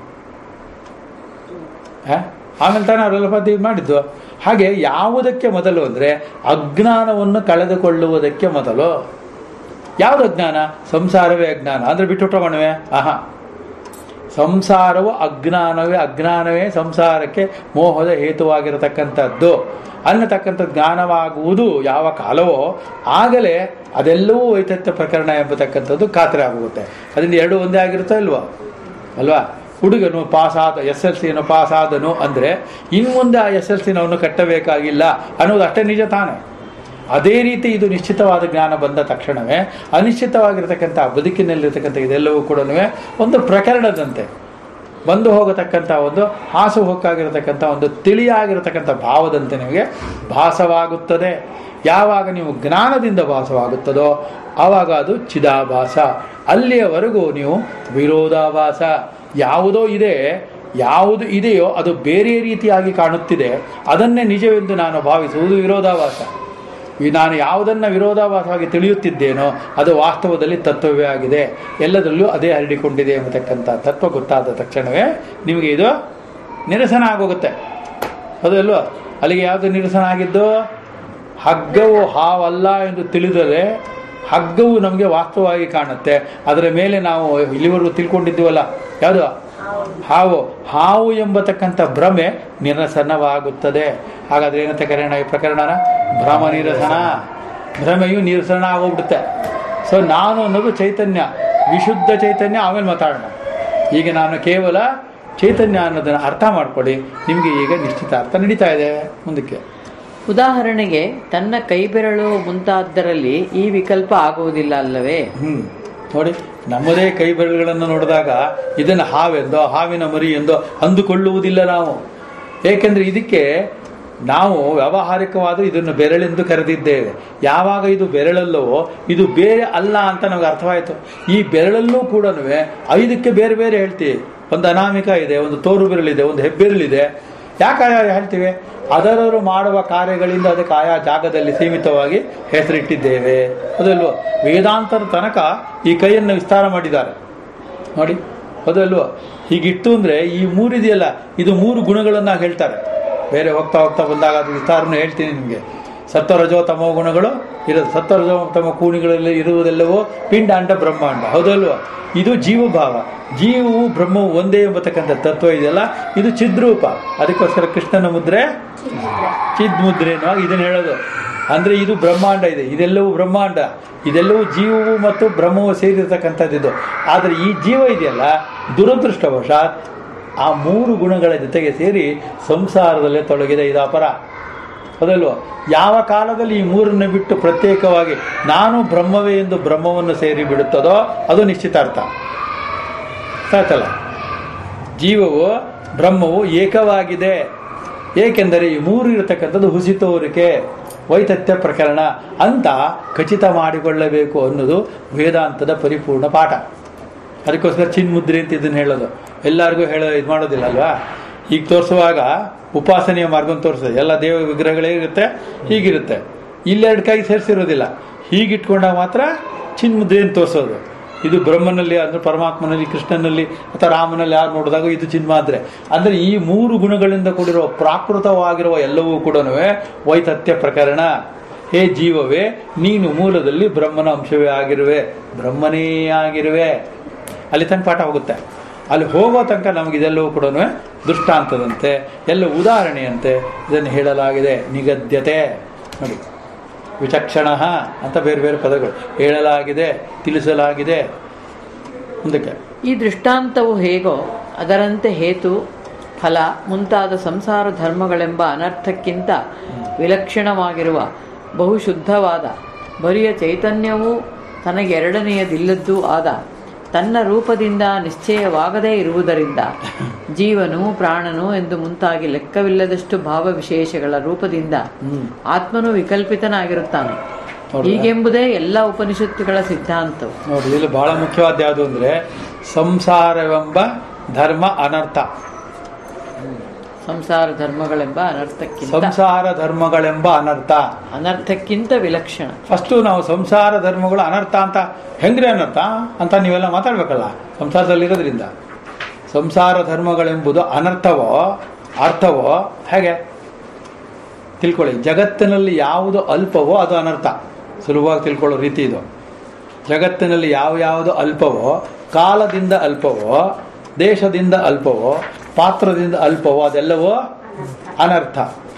ಆ? ಆಮೇಲೆ ತಾನೇ ಅವರೆಲ್ಲ ಪದ್ಯ ಇದು ಮಾಡಿದ್ದು ಹಾಗೆ ಯಾವುದಕ್ಕೆ ಮೊದಲು ಅಂದರೆ ಅಜ್ಞಾನವನ್ನು ಕಳೆದುಕೊಳ್ಳುವುದಕ್ಕೆ ಮೊದಲು ಯಾವುದು ಅಜ್ಞಾನ ಸಂಸಾರವೇ ಅಜ್ಞಾನ ಅಂದರೆ ಬಿಟ್ಟುಬಿಟ್ಟೋಗೋಣವೇ ಆಹಾ ಸಂಸಾರವು ಅಜ್ಞಾನವೇ ಅಜ್ಞಾನವೇ ಸಂಸಾರಕ್ಕೆ ಮೋಹದ ಹೇತುವಾಗಿರತಕ್ಕಂಥದ್ದು ಅನ್ನತಕ್ಕಂಥ ಜ್ಞಾನವಾಗುವುದು ಯಾವ ಕಾಲವೋ ಆಗಲೇ ಅದೆಲ್ಲವೂ ವೈತತ್ಯ ಪ್ರಕರಣ ಎಂಬತಕ್ಕಂಥದ್ದು ಖಾತ್ರಿ ಆಗುತ್ತೆ ಅದರಿಂದ ಎರಡು ಒಂದೇ ಆಗಿರುತ್ತೋ ಇಲ್ವೋ ಅಲ್ವಾ ಹುಡುಗನು ಪಾಸ್ ಆದ ಎಸ್ ಎಲ್ ಸಿಯನ್ನು ಪಾಸ್ ಆದನು ಅಂದರೆ ಇನ್ನು ಮುಂದೆ ಆ ಎಸ್ ಎಲ್ ಸಿನವನು ಕಟ್ಟಬೇಕಾಗಿಲ್ಲ ಅನ್ನೋದು ಅಷ್ಟೇ ನಿಜ ತಾನೇ ಅದೇ ರೀತಿ ಇದು ನಿಶ್ಚಿತವಾದ ಜ್ಞಾನ ಬಂದ ತಕ್ಷಣವೇ ಅನಿಶ್ಚಿತವಾಗಿರ್ತಕ್ಕಂಥ ಬದುಕಿನಲ್ಲಿರ್ತಕ್ಕಂಥ ಇದೆಲ್ಲವೂ ಕೂಡ ಒಂದು ಪ್ರಕರಣದಂತೆ ಬಂದು ಹೋಗತಕ್ಕಂಥ ಒಂದು ಹಾಸು ಹೊಕ್ಕಾಗಿರತಕ್ಕಂಥ ಒಂದು ತಿಳಿಯಾಗಿರತಕ್ಕಂಥ ಭಾವದಂತೆ ನಿಮಗೆ ಭಾಸವಾಗುತ್ತದೆ ಯಾವಾಗ ನೀವು ಜ್ಞಾನದಿಂದ ಭಾಸವಾಗುತ್ತದೋ ಆವಾಗ ಅದು ಚಿದಾಭಾಸ ಅಲ್ಲಿಯವರೆಗೂ ನೀವು ವಿರೋಧಾಭಾಸ ಯಾವುದೋ ಇದೆ ಯಾವುದು ಇದೆಯೋ ಅದು ಬೇರೆ ರೀತಿಯಾಗಿ ಕಾಣುತ್ತಿದೆ ಅದನ್ನೇ ನಿಜವೆಂದು ನಾನು ಭಾವಿಸುವುದು ವಿರೋಧಾಭಾಸ ಈ ನಾನು ಯಾವುದನ್ನು ವಿರೋಧಾಭಾಸವಾಗಿ ತಿಳಿಯುತ್ತಿದ್ದೇನೋ ಅದು ವಾಸ್ತವದಲ್ಲಿ ತತ್ವವೇ ಆಗಿದೆ ಎಲ್ಲದರಲ್ಲೂ ಅದೇ ಹರಡಿಕೊಂಡಿದೆ ಎಂಬತಕ್ಕಂಥ ತತ್ವ ಗೊತ್ತಾದ ತಕ್ಷಣವೇ ನಿಮಗೆ ಇದು ನಿರಸನ ಆಗೋಗುತ್ತೆ ಅದಲ್ವ ಅಲ್ಲಿಗೆ ಯಾವುದು ನಿರಸನ ಆಗಿದ್ದು ಹಗ್ಗವು ಹಾವಲ್ಲ ಎಂದು ತಿಳಿದರೆ ಹಗ್ಗವು ನಮಗೆ ವಾಸ್ತವವಾಗಿ ಕಾಣುತ್ತೆ ಅದರ ಮೇಲೆ ನಾವು ಇಲ್ಲಿವರೆಗೂ ತಿಳ್ಕೊಂಡಿದ್ದೀವಲ್ಲ ಯಾವುದು ಹಾವು ಹಾವು ಎಂಬತಕ್ಕಂಥ ಭ್ರಮೆ ನಿರಸನವಾಗುತ್ತದೆ ಹಾಗಾದ್ರೆ ಏನಂತ ಕರೆಯೋಣ ಈ ಪ್ರಕರಣನ ಭ್ರಮ ನಿರಸನ ಭ್ರಮೆಯು ನಿರಸನ ಆಗೋಗ್ಬಿಡುತ್ತೆ ಸೊ ನಾನು ಅನ್ನೋದು ಚೈತನ್ಯ ವಿಶುದ್ಧ ಚೈತನ್ಯ ಆಮೇಲೆ ಮಾತಾಡೋಣ ಈಗ ನಾನು ಕೇವಲ ಚೈತನ್ಯ ಅನ್ನೋದನ್ನು ಅರ್ಥ ಮಾಡ್ಕೊಳ್ಳಿ ನಿಮಗೆ ಈಗ ನಿಶ್ಚಿತ ಅರ್ಥ ನಡೀತಾ ಇದೆ ಮುಂದಕ್ಕೆ ಉದಾಹರಣೆಗೆ ತನ್ನ ಕೈಬೆರಳು ಮುಂತಾದರಲ್ಲಿ ಈ ವಿಕಲ್ಪ ಆಗುವುದಿಲ್ಲ ಅಲ್ಲವೇ ಹ್ಮ್ ನೋಡಿ ನಮ್ಮದೇ ಕೈ ಬೆರಳುಗಳನ್ನು ನೋಡಿದಾಗ ಇದನ್ನು ಹಾವೆಂದೋ ಹಾವಿನ ಮರಿ ಎಂದೋ ಅಂದುಕೊಳ್ಳುವುದಿಲ್ಲ ನಾವು ಏಕೆಂದ್ರೆ ಇದಕ್ಕೆ ನಾವು ವ್ಯಾವಹಾರಿಕವಾದ ಇದನ್ನು ಬೆರಳೆಂದು ಕರೆದಿದ್ದೇವೆ ಯಾವಾಗ ಇದು ಬೆರಳಲ್ಲವೋ ಇದು ಬೇರೆ ಅಲ್ಲ ಅಂತ ನಮಗೆ ಅರ್ಥವಾಯಿತು ಈ ಬೆರಳಲ್ಲೂ ಕೂಡ ಐದಕ್ಕೆ ಬೇರೆ ಬೇರೆ ಹೇಳ್ತೀವಿ ಒಂದು ಅನಾಮಿಕ ಇದೆ ಒಂದು ತೋರು ಬೆರಳಿದೆ ಒಂದು ಹೆಬ್ಬೆರಳಿದೆ ಯಾಕೆ ಆಯಾ ಹೇಳ್ತೀವಿ ಅದರವರು ಮಾಡುವ ಕಾರ್ಯಗಳಿಂದ ಅದಕ್ಕೆ ಆಯಾ ಜಾಗದಲ್ಲಿ ಸೀಮಿತವಾಗಿ ಹೆಸರಿಟ್ಟಿದ್ದೇವೆ ಅದಲ್ವೋ ವೇದಾಂತರ ತನಕ ಈ ಕೈಯನ್ನು ವಿಸ್ತಾರ ಮಾಡಿದ್ದಾರೆ ನೋಡಿ ಹೌದಲ್ವೋ ಹೀಗಿಟ್ಟು ಅಂದರೆ ಈ ಮೂರಿದೆಯಲ್ಲ ಇದು ಮೂರು ಗುಣಗಳನ್ನು ಹೇಳ್ತಾರೆ ಬೇರೆ ಹೋಗ್ತಾ ಹೋಗ್ತಾ ಬಂದಾಗ ಅದು ವಿಸ್ತಾರನ ಹೇಳ್ತೀನಿ ನಿಮಗೆ ಸತ್ವರಜೋ ತಮೋ ಗುಣಗಳು ಇರೋದು ಸತ್ವರಜೋ ತಮ ಕೂಣಿಗಳಲ್ಲಿ ಇರುವುದೆಲ್ಲವೋ ಪಿಂಡ ಅಂಡ ಬ್ರಹ್ಮಾಂಡ ಹೌದಲ್ವೋ ಇದು ಜೀವಭಾವ ಜೀವವು ಬ್ರಹ್ಮವು ಒಂದೇ ಎಂಬತಕ್ಕಂಥ ತತ್ವ ಇದೆಯಲ್ಲ ಇದು ಚಿದ್ರೂಪ ಅದಕ್ಕೋಸ್ಕರ ಕೃಷ್ಣನ ಮುದ್ರೆ ಚಿದ್ ಮುದ್ರೆ ಅನ್ನುವಾಗ ಇದನ್ನು ಹೇಳೋದು ಅಂದರೆ ಇದು ಬ್ರಹ್ಮಾಂಡ ಇದೆ ಇದೆಲ್ಲವೂ ಬ್ರಹ್ಮಾಂಡ ಇದೆಲ್ಲವೂ ಜೀವವು ಮತ್ತು ಬ್ರಹ್ಮವು ಸೇರಿರ್ತಕ್ಕಂಥದ್ದು ಇದು ಆದರೆ ಈ ಜೀವ ಇದೆಯಲ್ಲ ದುರದೃಷ್ಟವಶಾತ್ ಆ ಮೂರು ಗುಣಗಳ ಜೊತೆಗೆ ಸೇರಿ ಸಂಸಾರದಲ್ಲೇ ತೊಡಗಿದೆ ಇದು ಅಪರ ಹೌದಲ್ವ ಯಾವ ಕಾಲದಲ್ಲಿ ಈ ಮೂರನ್ನು ಬಿಟ್ಟು ಪ್ರತ್ಯೇಕವಾಗಿ ನಾನು ಬ್ರಹ್ಮವೇ ಎಂದು ಬ್ರಹ್ಮವನ್ನು ಸೇರಿ ಬಿಡುತ್ತದೋ ಅದು ನಿಶ್ಚಿತಾರ್ಥ ಸಾಕಲ್ಲ ಜೀವವು ಬ್ರಹ್ಮವು ಏಕವಾಗಿದೆ ಏಕೆಂದರೆ ಈ ಮೂರು ಇರತಕ್ಕಂಥದ್ದು ಹುಸಿ ತೋರಿಕೆ ವೈತತ್ಯ ಪ್ರಕರಣ ಅಂತ ಖಚಿತ ಮಾಡಿಕೊಳ್ಳಬೇಕು ಅನ್ನೋದು ವೇದಾಂತದ ಪರಿಪೂರ್ಣ ಪಾಠ ಅದಕ್ಕೋಸ್ಕರ ಚಿನ್ಮುದ್ರೆ ಅಂತ ಇದನ್ನು ಹೇಳೋದು ಎಲ್ಲರಿಗೂ ಹೇಳೋ ಇದು ಮಾಡೋದಿಲ್ಲ ಅಲ್ವಾ ಈಗ ತೋರಿಸುವಾಗ ಉಪಾಸನೆಯ ಮಾರ್ಗವನ್ನು ತೋರಿಸೋದು ಎಲ್ಲ ದೇವ ವಿಗ್ರಹಗಳೇ ಇರುತ್ತೆ ಹೀಗಿರುತ್ತೆ ಇಲ್ಲೆರಡು ಕೈ ಸೇರಿಸಿರೋದಿಲ್ಲ ಹೀಗಿಟ್ಕೊಂಡಾಗ ಮಾತ್ರ ಚಿನ್ಮುದ್ರೆಯನ್ನು ತೋರಿಸೋದು ಇದು ಬ್ರಹ್ಮನಲ್ಲಿ ಅಂದ್ರೆ ಪರಮಾತ್ಮನಲ್ಲಿ ಕೃಷ್ಣನಲ್ಲಿ ಅಥವಾ ರಾಮನಲ್ಲಿ ಯಾರು ನೋಡಿದಾಗ ಇದು ಚಿನ್ಮಾದ್ರೆ ಅಂದ್ರೆ ಈ ಮೂರು ಗುಣಗಳಿಂದ ಕೂಡಿರುವ ಪ್ರಾಕೃತವಾಗಿರುವ ಎಲ್ಲವೂ ಕೂಡ ವೈತಥ್ಯ ಪ್ರಕರಣ ಹೇ ಜೀವವೇ ನೀನು ಮೂಲದಲ್ಲಿ ಬ್ರಹ್ಮನ ಅಂಶವೇ ಆಗಿರುವೆ ಬ್ರಹ್ಮನೇ ಆಗಿರುವೆ ಅಲ್ಲಿ ತನಕ ಪಾಠ ಹೋಗುತ್ತೆ ಅಲ್ಲಿ ಹೋಗೋ ತನಕ ನಮಗೆ ಇದೆಲ್ಲವೂ ಕೂಡ ದೃಷ್ಟಾಂತದಂತೆ ಎಲ್ಲ ಉದಾಹರಣೆಯಂತೆ ಇದನ್ನು ಹೇಳಲಾಗಿದೆ ನಿಗದ್ಯತೆ ನೋಡಿ ವಿಚಕ್ಷಣ ಅಂತ ಬೇರೆ ಬೇರೆ ಪದಗಳು ಹೇಳಲಾಗಿದೆ ತಿಳಿಸಲಾಗಿದೆ ಮುಂದಕ್ಕೆ ಈ ದೃಷ್ಟಾಂತವು ಹೇಗೋ ಅದರಂತೆ ಹೇತು ಫಲ ಮುಂತಾದ ಸಂಸಾರ ಧರ್ಮಗಳೆಂಬ ಅನರ್ಥಕ್ಕಿಂತ ವಿಲಕ್ಷಣವಾಗಿರುವ ಬಹುಶುದ್ಧವಾದ ಬರಿಯ ಚೈತನ್ಯವೂ ತನಗೆರಡನೆಯದಿಲ್ಲದ್ದೂ ಆದ ತನ್ನ ರೂಪದಿಂದ ನಿಶ್ಚಯವಾಗದೇ ಇರುವುದರಿಂದ ಜೀವನು ಪ್ರಾಣನು ಎಂದು ಮುಂತಾಗಿ ಲೆಕ್ಕವಿಲ್ಲದಷ್ಟು ಭಾವವಿಶೇಷಗಳ ರೂಪದಿಂದ ಹ್ಮ್ ಆತ್ಮನು ವಿಕಲ್ಪಿತನಾಗಿರುತ್ತಾನೆ ಹೌದಾ? ಹೀಗೆಂಬುದೇ ಎಲ್ಲ ಉಪನಿಷತ್ತುಗಳ ಸಿದ್ಧಾಂತವು ನೋಡಿ ಇಲ್ಲಿ ಬಹಳ ಮುಖ್ಯವಾದ ಯಾವುದು ಅಂದರೆ ಸಂಸಾರವೆಂಬ ಧರ್ಮ ಅನರ್ಥ ಸಂಸಾರ ಧರ್ಮಗಳೆಂಬ ಅನರ್ಥಕ್ಕಿಂತ ಸಂಸಾರ ಧರ್ಮಗಳೆಂಬ ಅನರ್ಥ ಅನರ್ಥಕ್ಕಿಂತ ವಿಲಕ್ಷಣ ಫಸ್ಟು ನಾವು ಸಂಸಾರ ಧರ್ಮಗಳು ಅನರ್ಥ ಅಂತ ಹೆಂಗ್ರಿ ಅನರ್ಥ ಅಂತ ನೀವೆಲ್ಲ ಮಾತಾಡ್ಬೇಕಲ್ಲ ಸಂಸಾರದಲ್ಲಿರೋದ್ರಿಂದ ಸಂಸಾರ ಧರ್ಮಗಳೆಂಬುದು ಅನರ್ಥವೋ ಅರ್ಥವೋ ಹೇಗೆ ತಿಳ್ಕೊಳ್ಳಿ ಜಗತ್ತಿನಲ್ಲಿ ಯಾವುದು ಅಲ್ಪವೋ ಅದು ಅನರ್ಥ ಸುಲಭವಾಗಿ ತಿಳ್ಕೊಳ್ಳೋ ರೀತಿ ಇದು ಜಗತ್ತಿನಲ್ಲಿ ಯಾವ ಯಾವುದು ಅಲ್ಪವೋ ಕಾಲದಿಂದ ಅಲ್ಪವೋ ದೇಶದಿಂದ ಅಲ್ಪವೋ ಪಾತ್ರದಿಂದ ಅಲ್ಪವೋ ಅದೆಲ್ಲವೋ ಅನರ್ಥ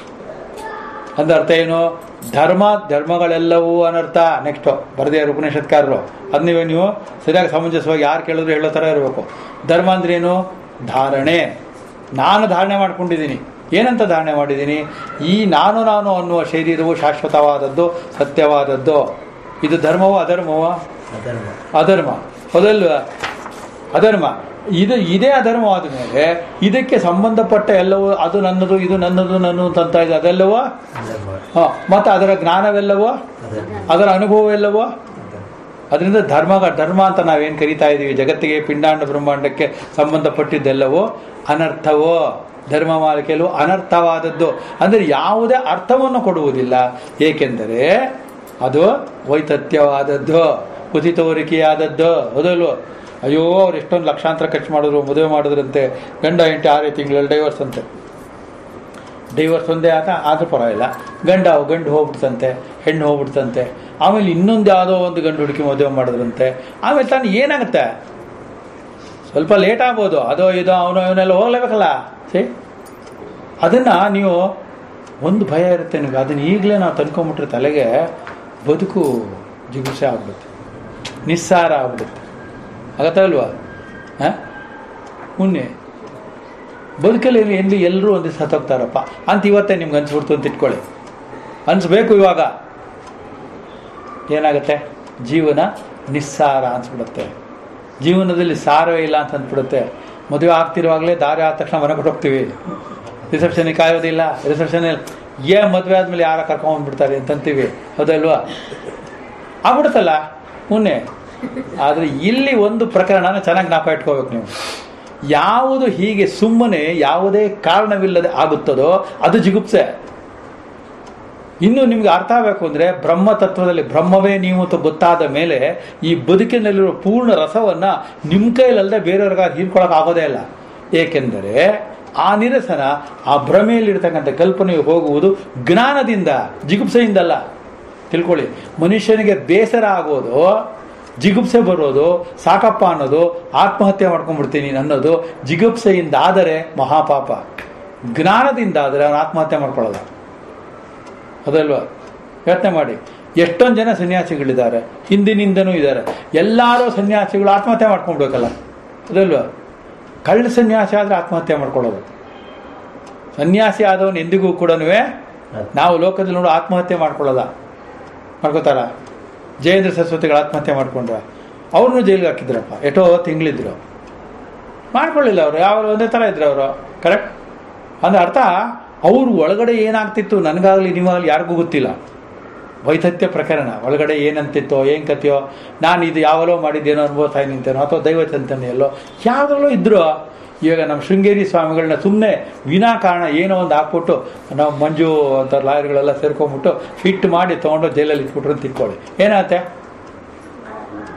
ಅಂದ್ರೆ ಅರ್ಥ ಏನು ಧರ್ಮ ಧರ್ಮಗಳೆಲ್ಲವೂ ಅನರ್ಥ ನೆಕ್ಸ್ಟ್ ಬರದೇ ಉಪನಿಷತ್ಕಾರರು ಅದು ನೀವೇ ನೀವು ಸರಿಯಾಗಿ ಸಮಂಜಸವಾಗಿ ಯಾರು ಕೇಳಿದ್ರು ಹೇಳೋ ಥರ ಇರಬೇಕು ಧರ್ಮ ಅಂದ್ರೇನು ಧಾರಣೆ ನಾನು ಧಾರಣೆ ಮಾಡ್ಕೊಂಡಿದ್ದೀನಿ ಏನಂತ ಧಾರಣೆ ಮಾಡಿದ್ದೀನಿ ಈ ನಾನು ನಾನು ಅನ್ನುವ ಶರೀರವು ಶಾಶ್ವತವಾದದ್ದು ಸತ್ಯವಾದದ್ದು ಇದು ಧರ್ಮವೋ ಅಧರ್ಮವೋ ಅಧರ್ಮ ಅಧರ್ಮ ಹೌದಲ್ವಾ ಅಧರ್ಮ ಇದು ಇದೇ ಅಧರ್ಮವಾದ ಮೇಲೆ ಇದಕ್ಕೆ ಸಂಬಂಧಪಟ್ಟ ಎಲ್ಲವೂ ಅದು ನನ್ನದು ಇದು ನನ್ನದು ನನ್ನದು ಅಂತ ಇದೆ ಅದೆಲ್ಲವೋ ಅಧರ್ಮ ಹ, ಮತ್ತೆ ಅದರ ಜ್ಞಾನವೆಲ್ಲವೋ ಅಧರ್ಮ ಅದರ ಅನುಭವವೆಲ್ಲವೋ ಅದರಿಂದ ಧರ್ಮ ಧರ್ಮ ಅಂತ ನಾವೇನು ಕರಿತಾ ಇದ್ದೀವಿ ಜಗತ್ತಿಗೆ ಪಿಂಡಾಂಡ ಬ್ರಹ್ಮಾಂಡಕ್ಕೆ ಸಂಬಂಧಪಟ್ಟಿದ್ದೆಲ್ಲವೋ ಅನರ್ಥವೋ ಧರ್ಮ ಮಾಲಿಕೆಯಲ್ಲೂ ಅನರ್ಥವಾದದ್ದು ಅಂದರೆ ಯಾವುದೇ ಅರ್ಥವನ್ನು ಕೊಡುವುದಿಲ್ಲ ಏಕೆಂದರೆ ಅದು ವೈತಥ್ಯವಾದದ್ದು ಕುತಿತೋರಿಕೆಯಾದದ್ದು ಹೌದಲ್ವೋ ಅಯ್ಯೋ ಅವ್ರು ಎಷ್ಟೊಂದು ಲಕ್ಷಾಂತರ ಖರ್ಚು ಮಾಡಿದ್ರು ಮದುವೆ ಮಾಡಿದ್ರಂತೆ ಗಂಡ ಹೆಂಡತಿ ಆರೇ ತಿಂಗಳಲ್ಲಿ ಡೈವರ್ಸ್ ಅಂತೆ ಡೈವರ್ಸ್ ಒಂದೇ ಆತ ಆದ್ರೂ ಪರವಾಗಿಲ್ಲ ಗಂಡ ಗಂಡು ಹೋಗ್ಬಿಡ್ತಂತೆ ಹೆಣ್ಣು ಹೋಗ್ಬಿಡ್ತಂತೆ ಆಮೇಲೆ ಇನ್ನೊಂದು ಯಾವುದೋ ಒಂದು ಗಂಡು ಹುಡುಕಿ ಮದುವೆ ಮಾಡಿದ್ರಂತೆ ಆಮೇಲೆ ತಾನು ಏನಾಗುತ್ತೆ ಸ್ವಲ್ಪ ಲೇಟ್ ಆಗ್ಬೋದು ಅದೋ ಇದೋ ಅವನು ಇವನೆಲ್ಲ ಹೋಗ್ಲೇಬೇಕಲ್ಲ ಸಿ ಅದನ್ನು ನೀವು ಒಂದು ಭಯ ಇರುತ್ತೆ ನಿಮಗೆ ಅದನ್ನು ಈಗಲೇ ನಾವು ತಂದ್ಕೊಂಬಿಟ್ರೆ ತಲೆಗೆ ಬದುಕು ಜಿಗುಸೆ ಆಗ್ಬಿಡುತ್ತೆ ನಿಸ್ಸಾರ ಆಗ್ಬಿಡುತ್ತೆ ಆಗತ್ತಲ್ವಾ ಹಾಂ ಮುನ್ನೆ ಬದುಕಲ್ಲಿ ಎಲ್ಲಿ ಎಲ್ಲರೂ ಒಂದೇ ಸತ್ತೋಗ್ತಾರಪ್ಪ ಅಂತ ಇವತ್ತೇ ನಿಮ್ಗೆ ಅನ್ಸ್ಬಿಡ್ತು ಅಂತ ಇಟ್ಕೊಳ್ಳಿ ಅನ್ಸ್ಬೇಕು ಇವಾಗ ಏನಾಗುತ್ತೆ ಜೀವನ ನಿಸ್ಸಾರ ಅನ್ಸ್ಬಿಡುತ್ತೆ ಜೀವನದಲ್ಲಿ ಸಾರವೇ ಇಲ್ಲ ಅಂತ ಅಂದ್ಬಿಡುತ್ತೆ ಮದುವೆ ಆಗ್ತಿರುವಾಗಲೇ ದಾರಿ ಆದ ತಕ್ಷಣ ಮನೆ ಕೊಟ್ಟು ಹೋಗ್ತೀವಿ ರಿಸೆಪ್ಷನಿಗೆ ಕಾಯೋದಿಲ್ಲ ರಿಸೆಪ್ಷನ್ ಏ ಮದುವೆ ಆದಮೇಲೆ ಯಾರ ಕರ್ಕೊಂಡ್ಬಿಡ್ತಾರೆ ಅಂತಂತೀವಿ ಹೌದಲ್ವಾ ಆಗ್ಬಿಡುತ್ತಲ್ಲ ಮುನ್ನೆ ಆದರೆ ಇಲ್ಲಿ ಒಂದು ಪ್ರಕರಣನ ಚೆನ್ನಾಗಿ ಜ್ಞಾಪ ಇಟ್ಕೋಬೇಕು ನೀವು ಯಾವುದು ಹೀಗೆ ಸುಮ್ಮನೆ ಯಾವುದೇ ಕಾರಣವಿಲ್ಲದೆ ಆಗುತ್ತದೋ ಅದು ಜಿಗುಪ್ಸೆ ಇನ್ನು ನಿಮ್ಗೆ ಅರ್ಥ ಆಗಬೇಕು ಅಂದರೆ ಬ್ರಹ್ಮ ತತ್ವದಲ್ಲಿ ಬ್ರಹ್ಮವೇ ನೀವು ಅಂತ ಗೊತ್ತಾದ ಮೇಲೆ ಈ ಬದುಕಿನಲ್ಲಿರೋ ಪೂರ್ಣ ರಸವನ್ನು ನಿಮ್ಮ ಕೈಲಲ್ಲದೆ ಬೇರೆಯವ್ರಿಗಾಗಿ ಹೀರ್ಕೊಳಕ್ಕೆ ಆಗೋದೇ ಇಲ್ಲ ಏಕೆಂದರೆ ಆ ನಿರಸನ ಆ ಭ್ರಮೆಯಲ್ಲಿರ್ತಕ್ಕಂಥ ಕಲ್ಪನೆಯು ಹೋಗುವುದು ಜ್ಞಾನದಿಂದ ಜಿಗುಪ್ಸೆಯಿಂದಲ್ಲ ತಿಳ್ಕೊಳ್ಳಿ ಮನುಷ್ಯನಿಗೆ ಬೇಸರ ಆಗೋದು ಜಿಗುಪ್ಸೆ ಬರೋದು ಸಾಕಪ್ಪ ಅನ್ನೋದು ಆತ್ಮಹತ್ಯೆ ಮಾಡ್ಕೊಂಡ್ಬಿಡ್ತೀನಿ ಅನ್ನೋದು ಜಿಗುಪ್ಸೆಯಿಂದ ಆದರೆ ಮಹಾಪಾಪ ಜ್ಞಾನದಿಂದ ಆದರೆ ಅವನು ಆತ್ಮಹತ್ಯೆ ಮಾಡ್ಕೊಳ್ಳಲ್ಲ ಅದಲ್ವಾ ಯೋಚನೆ ಮಾಡಿ ಎಷ್ಟೊಂದು ಜನ ಸನ್ಯಾಸಿಗಳಿದ್ದಾರೆ ಹಿಂದಿನಿಂದನೂ ಇದ್ದಾರೆ ಎಲ್ಲರೂ ಸನ್ಯಾಸಿಗಳು ಆತ್ಮಹತ್ಯೆ ಮಾಡ್ಕೊಂಡ್ಬೇಕಲ್ಲ ಅದಲ್ವಾ ಕಳ್ಳ ಸನ್ಯಾಸಿ ಆದರೆ ಆತ್ಮಹತ್ಯೆ ಮಾಡ್ಕೊಳ್ಳೋದು ಸನ್ಯಾಸಿ ಆದವನು ಎಂದಿಗೂ ಕೂಡ ನಾವು ಲೋಕದಲ್ಲಿ ನೋಡು ಆತ್ಮಹತ್ಯೆ ಮಾಡ್ಕೊಳ್ಳೋದ ಮಾಡ್ಕೋತಾರ ಜಯೇಂದ್ರ ಸರಸ್ವತಿಗಳು ಆತ್ಮಹತ್ಯೆ ಮಾಡ್ಕೊಂಡ್ರ ಅವ್ರನ್ನೂ ಜೈಲಿಗೆ ಹಾಕಿದ್ರಪ್ಪ ಎಷ್ಟೋ ತಿಂಗಳಿದ್ರು ಮಾಡ್ಕೊಳ್ಳಿಲ್ಲ ಅವರು ಯಾವ ಒಂದೇ ಥರ ಇದ್ರು ಅವರು ಕರೆಕ್ಟ್ ಅಂದ್ರೆ ಅರ್ಥ ಅವ್ರ ಒಳಗಡೆ ಏನಾಗ್ತಿತ್ತು ನನಗಾಗಲಿ ನೀವಾಗಲಿ ಯಾರಿಗೂ ಗೊತ್ತಿಲ್ಲ ವೈತಥ್ಯ ಪ್ರಕರಣ ಒಳಗಡೆ ಏನಂತಿತ್ತೋ ಏನು ಕಥೆಯೋ ನಾನು ಇದು ಯಾವಲೋ ಮಾಡಿದ್ದೇನೋ ಅನುಭವ ನಿಂತೇನೋ ಅಥವಾ ದೈವ ಚಿಂತನೆಯಲ್ಲೋ ಯಾವುದ್ರಲ್ಲೋ ಇದ್ರು ಇವಾಗ ನಮ್ಮ ಶೃಂಗೇರಿ ಸ್ವಾಮಿಗಳನ್ನ ಸುಮ್ಮನೆ ವಿನಾಕಾರಣ ಏನೋ ಒಂದು ಹಾಕ್ಬಿಟ್ಟು ನಾವು ಮಂಜು ಅಂತ ಲಾಯರ್ಗಳೆಲ್ಲ ಸೇರ್ಕೊಂಡ್ಬಿಟ್ಟು ಫಿಟ್ ಮಾಡಿ ತೊಗೊಂಡು ಜೈಲಲ್ಲಿ ಇಟ್ಬಿಟ್ರು ಅಂತ ಇಟ್ಕೊಳ್ಳಿ ಏನಾಗುತ್ತೆ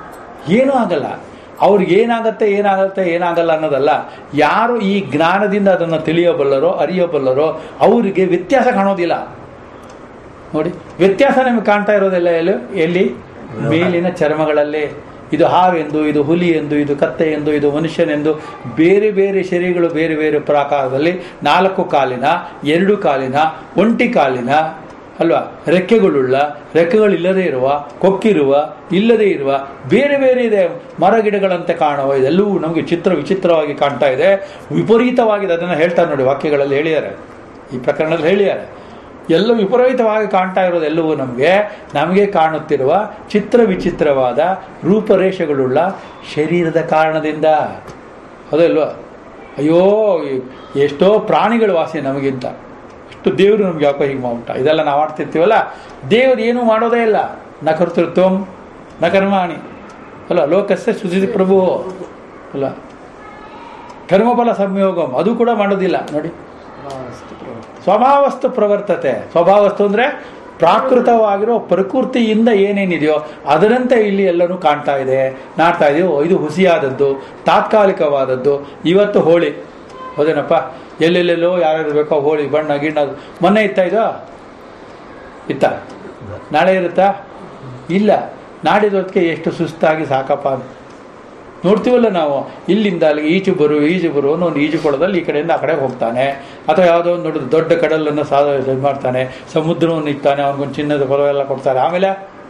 ಏನೂ ಆಗಲ್ಲ ಅವ್ರಿಗೆ ಏನಾಗತ್ತೆ ಏನಾಗತ್ತೆ ಏನಾಗಲ್ಲ ಅನ್ನೋದಲ್ಲ ಯಾರು ಈ ಜ್ಞಾನದಿಂದ ಅದನ್ನು ತಿಳಿಯಬಲ್ಲರೋ ಅರಿಯಬಲ್ಲರೋ ಅವರಿಗೆ ವ್ಯತ್ಯಾಸ ಕಾಣೋದಿಲ್ಲ ನೋಡಿ ವ್ಯತ್ಯಾಸ ನಿಮಗೆ ಕಾಣ್ತಾ ಇರೋದಿಲ್ಲ ಎಲ್ಲಿ ಎಲ್ಲಿ ಮೇಲಿನ ಚರ್ಮಗಳಲ್ಲಿ ಇದು ಹಾವೆಂದು ಇದು ಹುಲಿ ಎಂದು ಇದು ಕತ್ತೆ ಎಂದು ಇದು ಮನುಷ್ಯನೆಂದು ಬೇರೆ ಬೇರೆ ಶರೀರಗಳು ಬೇರೆ ಬೇರೆ ಪ್ರಾಕಾರದಲ್ಲಿ ನಾಲ್ಕು ಕಾಲಿನ ಎರಡು ಕಾಲಿನ ಒಂಟಿ ಕಾಲಿನ ಅಲ್ವಾ ರೆಕ್ಕೆಗಳುಳ್ಳ ರೆಕ್ಕೆಗಳಿಲ್ಲದೆ ಇರುವ ಕೊಕ್ಕಿರುವ ಇಲ್ಲದೆ ಇರುವ ಬೇರೆ ಬೇರೆ ಇದೆ ಮರ ಗಿಡಗಳಂತೆ ಕಾಣುವ ಇದೆಲ್ಲವೂ ನಮಗೆ ಚಿತ್ರ ವಿಚಿತ್ರವಾಗಿ ಕಾಣ್ತಾ ಇದೆ ವಿಪರೀತವಾಗಿದೆ ಅದನ್ನು ಹೇಳ್ತಾರೆ ನೋಡಿ ವಾಕ್ಯಗಳಲ್ಲಿ ಹೇಳಿದ್ದಾರೆ ಈ ಪ್ರಕರಣದಲ್ಲಿ ಹೇಳಿದ್ದಾರೆ ಎಲ್ಲ ವಿಪರೀತವಾಗಿ ಕಾಣ್ತಾ ಇರೋದೆಲ್ಲವೂ ನಮಗೆ ನಮಗೆ ಕಾಣುತ್ತಿರುವ ಚಿತ್ರ ವಿಚಿತ್ರವಾದ ರೂಪರೇಷೆಗಳುಳ್ಳ ಶರೀರದ ಕಾರಣದಿಂದ ಹೌದಲ್ವಾ ಅಯ್ಯೋ ಎಷ್ಟೋ ಪ್ರಾಣಿಗಳು ವಾಸಿ ನಮಗಿಂತ ಅಷ್ಟು ದೇವರು ನಮ್ಗೆ ಯಾಕೋ ಹೀಗೆ ಮಾಡ್ಬಿಟ್ಟ ಇದೆಲ್ಲ ನಾವು ಆಡ್ತಿರ್ತೀವಲ್ಲ ದೇವರು ಏನೂ ಮಾಡೋದೇ ಇಲ್ಲ ನ ಕರ್ತೃತ್ವಂ ನ ಕರ್ಮಾಣಿ ಅಲ್ಲ ಲೋಕಸ್ಯ ಸುಜಿತಿ ಪ್ರಭು ಅಲ್ಲ ಕರ್ಮಫಲ ಸಂಯೋಗಂ ಅದು ಕೂಡ ಮಾಡೋದಿಲ್ಲ ನೋಡಿ ಸ್ವಭಾವಸ್ತು ಪ್ರವರ್ತತೆ ಸ್ವಭಾವಸ್ತು ಅಂದರೆ ಪ್ರಾಕೃತವಾಗಿರೋ ಪ್ರಕೃತಿಯಿಂದ ಏನೇನಿದೆಯೋ ಅದರಂತೆ ಇಲ್ಲಿ ಎಲ್ಲನೂ ಕಾಣ್ತಾ ಇದೆ ನಾಡ್ತಾ ಇದೆಯೋ ಇದು ಹುಸಿಯಾದದ್ದು ತಾತ್ಕಾಲಿಕವಾದದ್ದು ಇವತ್ತು ಹೋಳಿ ಹೌದೇನಪ್ಪ ಎಲ್ಲೆಲ್ಲೆಲ್ಲೋ ಯಾರ್ಯಾರು ಬೇಕೋ ಹೋಳಿ ಬಣ್ಣ ಗಿಣ್ಣ ಮೊನ್ನೆ ಇತ್ತ ಇದು ಇತ್ತ ನಾಳೆ ಇರುತ್ತಾ ಇಲ್ಲ ನಾಡಿದೊತ್ತಿಗೆ ಎಷ್ಟು ಸುಸ್ತಾಗಿ ಸಾಕಪ್ಪ ಅಂತ ನೋಡ್ತೀವಲ್ಲ ನಾವು ಇಲ್ಲಿಂದ ಅಲ್ಲಿಗೆ ಈಜು ಬರು ಈಜು ಬರು ಒಂದು ಈಜು ಕೊಡದಲ್ಲಿ ಈ ಕಡೆಯಿಂದ ಆ ಕಡೆ ಹೋಗ್ತಾನೆ ಅಥವಾ ಯಾವುದೋ ಒಂದು ದೊಡ್ಡ ದೊಡ್ಡ ಕಡಲನ್ನು ಸಾಧ ಇದು ಮಾಡ್ತಾನೆ ಸಮುದ್ರವನ್ನು ಇಕ್ತಾನೆ ಅವನಿಗೊಂದು ಚಿನ್ನದ ಫಲವೆಲ್ಲ ಕೊಡ್ತಾರೆ ಆಮೇಲೆ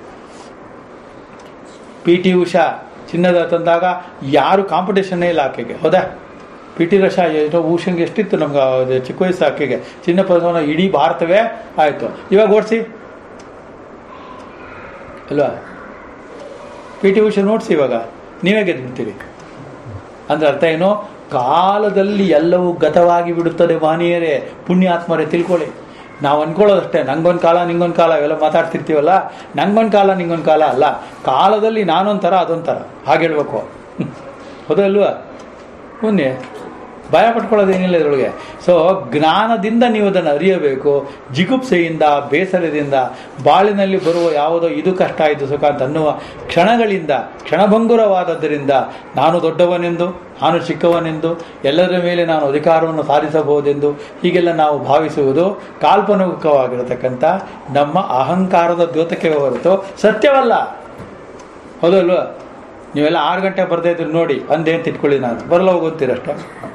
ಪಿ ಟಿ ಉಷಾ ಚಿನ್ನದ ತಂದಾಗ ಯಾರು ಕಾಂಪಿಟೇಷನ್ನೇ ಇಲ್ಲ ಆಕೆಗೆ ಹೌದಾ ಪಿ ಟಿ ರಶಾ ಎಷ್ಟು ಉಷಂಗೆ ಎಷ್ಟಿತ್ತು ನಮ್ಗೆ ಅದು ಚಿಕ್ಕ ವಯಸ್ಸು ಆಕೆಗೆ ಚಿನ್ನ ಪದಕವನ್ನು ಇಡೀ ಭಾರತವೇ ಆಯಿತು ಇವಾಗ ಓಡಿಸಿ ಅಲ್ವಾ ಪಿ ಟಿ ಉಷಾ ನೋಡ್ಸಿ ಇವಾಗ ನೀವೇ ಗೆದ್ಬಿಡ್ತೀರಿ ಅಂದ್ರೆ ಅರ್ಥ ಏನು ಕಾಲದಲ್ಲಿ ಎಲ್ಲವೂ ಗತವಾಗಿ ಬಿಡುತ್ತದೆ ಮಾನೀಯರೇ ಪುಣ್ಯಾತ್ಮರೇ ತಿಳ್ಕೊಳ್ಳಿ ನಾವು ಅನ್ಕೊಳ್ಳೋದಷ್ಟೇ ನಂಗೊಂದು ಕಾಲ ನಿಂಗೊಂದು ಕಾಲ ಇವೆಲ್ಲ ಮಾತಾಡ್ತಿರ್ತೀವಲ್ಲ ನಂಗೊಂದು ಕಾಲ ನಿಂಗೊಂದು ಕಾಲ ಅಲ್ಲ ಕಾಲದಲ್ಲಿ ನಾನೊಂಥರ ಅದೊಂಥರ ಹಾಗೆ ಹೇಳ್ಬೇಕು ಹೌದಲ್ವಾ ಪುಣ್ಯ ಭಯ ಪಟ್ಕೊಳ್ಳೋದೇನಿಲ್ಲ ಇದರೊಳಗೆ ಸೊ ಜ್ಞಾನದಿಂದ ನೀವು ಅದನ್ನು ಅರಿಯಬೇಕು ಜಿಗುಪ್ಸೆಯಿಂದ ಬೇಸರದಿಂದ ಬಾಳಿನಲ್ಲಿ ಬರುವ ಯಾವುದೋ ಇದು ಕಷ್ಟ ಇದು ಸುಖ ಅಂತ ಅನ್ನುವ ಕ್ಷಣಗಳಿಂದ ಕ್ಷಣಭಂಗುರವಾದದ್ದರಿಂದ ನಾನು ದೊಡ್ಡವನೆಂದು ನಾನು ಚಿಕ್ಕವನೆಂದು ಎಲ್ಲರ ಮೇಲೆ ನಾನು ಅಧಿಕಾರವನ್ನು ಸಾಧಿಸಬಹುದೆಂದು ಹೀಗೆಲ್ಲ ನಾವು ಭಾವಿಸುವುದು ಕಾಲ್ಪನಿಕವಾಗಿರತಕ್ಕಂಥ ನಮ್ಮ ಅಹಂಕಾರದ ದ್ಯೋತಕ್ಕೆ ಹೊರತು ಸತ್ಯವಲ್ಲ ಹೌದಲ್ವಾ ನೀವೆಲ್ಲ ಆರು ಗಂಟೆ ಬರ್ದೇ ಇದ್ರು ನೋಡಿ ಅಂದೇ ಅಂತ ಇಟ್ಕೊಳ್ಳಿ ನಾನು ಬರಲ್ಲ ಹೋಗೋತೀರಷ್ಟೇ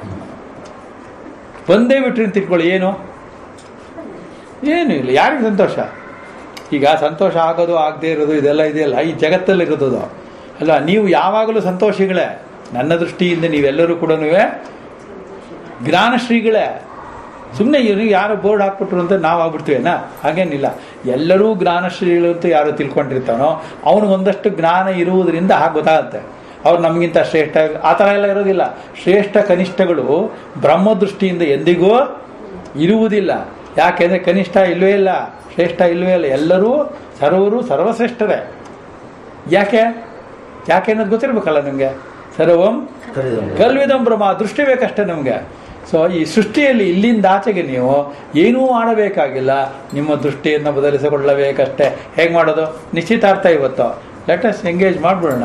ಬಂದೇ ಬಿಟ್ರಿ ಅಂತ ಇಟ್ಕೊಳ್ಳಿ ಏನು ಏನು ಇಲ್ಲ ಯಾರಿಗೆ ಸಂತೋಷ ಈಗ ಸಂತೋಷ ಆಗೋದು ಆಗದೆ ಇರೋದು ಇದೆಲ್ಲ ಇದೆಯಲ್ಲ ಈ ಜಗತ್ತಲ್ಲಿ ಇರೋದು ಅದು. ಅಲ್ಲ ನೀವು ಯಾವಾಗಲೂ ಸಂತೋಷಿಗಳೇ ನನ್ನ ದೃಷ್ಟಿಯಿಂದ ನೀವೆಲ್ಲರೂ ಕೂಡ ಜ್ಞಾನಶ್ರೀಗಳೇ ಸುಮ್ಮನೆ ಇವ್ರಿಗೆ ಯಾರೋ ಬೋರ್ಡ್ ಹಾಕ್ಬಿಟ್ರು ಅಂತ ನಾವು ಆಗ್ಬಿಡ್ತೀವೇನಾ ಹಾಗೇನಿಲ್ಲ ಎಲ್ಲರೂ ಜ್ಞಾನಶ್ರೀಗಳು ಅಂತ ಯಾರು ತಿಳ್ಕೊಂಡಿರ್ತಾನೋ ಅವನಿಗೆ ಒಂದಷ್ಟು ಜ್ಞಾನ ಇರುವುದರಿಂದ ಹಾಗೆ ಗೊತ್ತಾಗುತ್ತೆ ಅವ್ರು ನಮಗಿಂತ ಶ್ರೇಷ್ಠ ಆ ಥರ ಎಲ್ಲ ಇರೋದಿಲ್ಲ ಶ್ರೇಷ್ಠ ಕನಿಷ್ಠಗಳು ಬ್ರಹ್ಮದೃಷ್ಟಿಯಿಂದ ಎಂದಿಗೂ ಇರುವುದಿಲ್ಲ ಯಾಕೆಂದರೆ ಕನಿಷ್ಠ ಇಲ್ಲವೇ ಇಲ್ಲ ಶ್ರೇಷ್ಠ ಇಲ್ಲವೇ ಇಲ್ಲ ಎಲ್ಲರೂ ಸರ್ವರು ಸರ್ವಶ್ರೇಷ್ಠರೇ ಯಾಕೆ ಯಾಕೆ ಅನ್ನೋದು ಗೊತ್ತಿರ್ಬೇಕಲ್ಲ ನಿಮಗೆ ಸರ್ವಂ ಕಲ್ವಿದಂ ಬ್ರಹ್ಮ ದೃಷ್ಟಿ ಬೇಕಷ್ಟೇ ನಮಗೆ ಸೊ ಈ ಸೃಷ್ಟಿಯಲ್ಲಿ ಇಲ್ಲಿಂದ ಆಚೆಗೆ ನೀವು ಏನೂ ಮಾಡಬೇಕಾಗಿಲ್ಲ ನಿಮ್ಮ ದೃಷ್ಟಿಯನ್ನು ಬದಲಿಸಿಕೊಳ್ಳಬೇಕಷ್ಟೇ ಹೇಗೆ ಮಾಡೋದು ನಿಶ್ಚಿತಾರ್ಥ ಇವತ್ತು ಲೆಟಸ್ ಎಂಗೇಜ್ ಮಾಡ್ಬಿಡೋಣ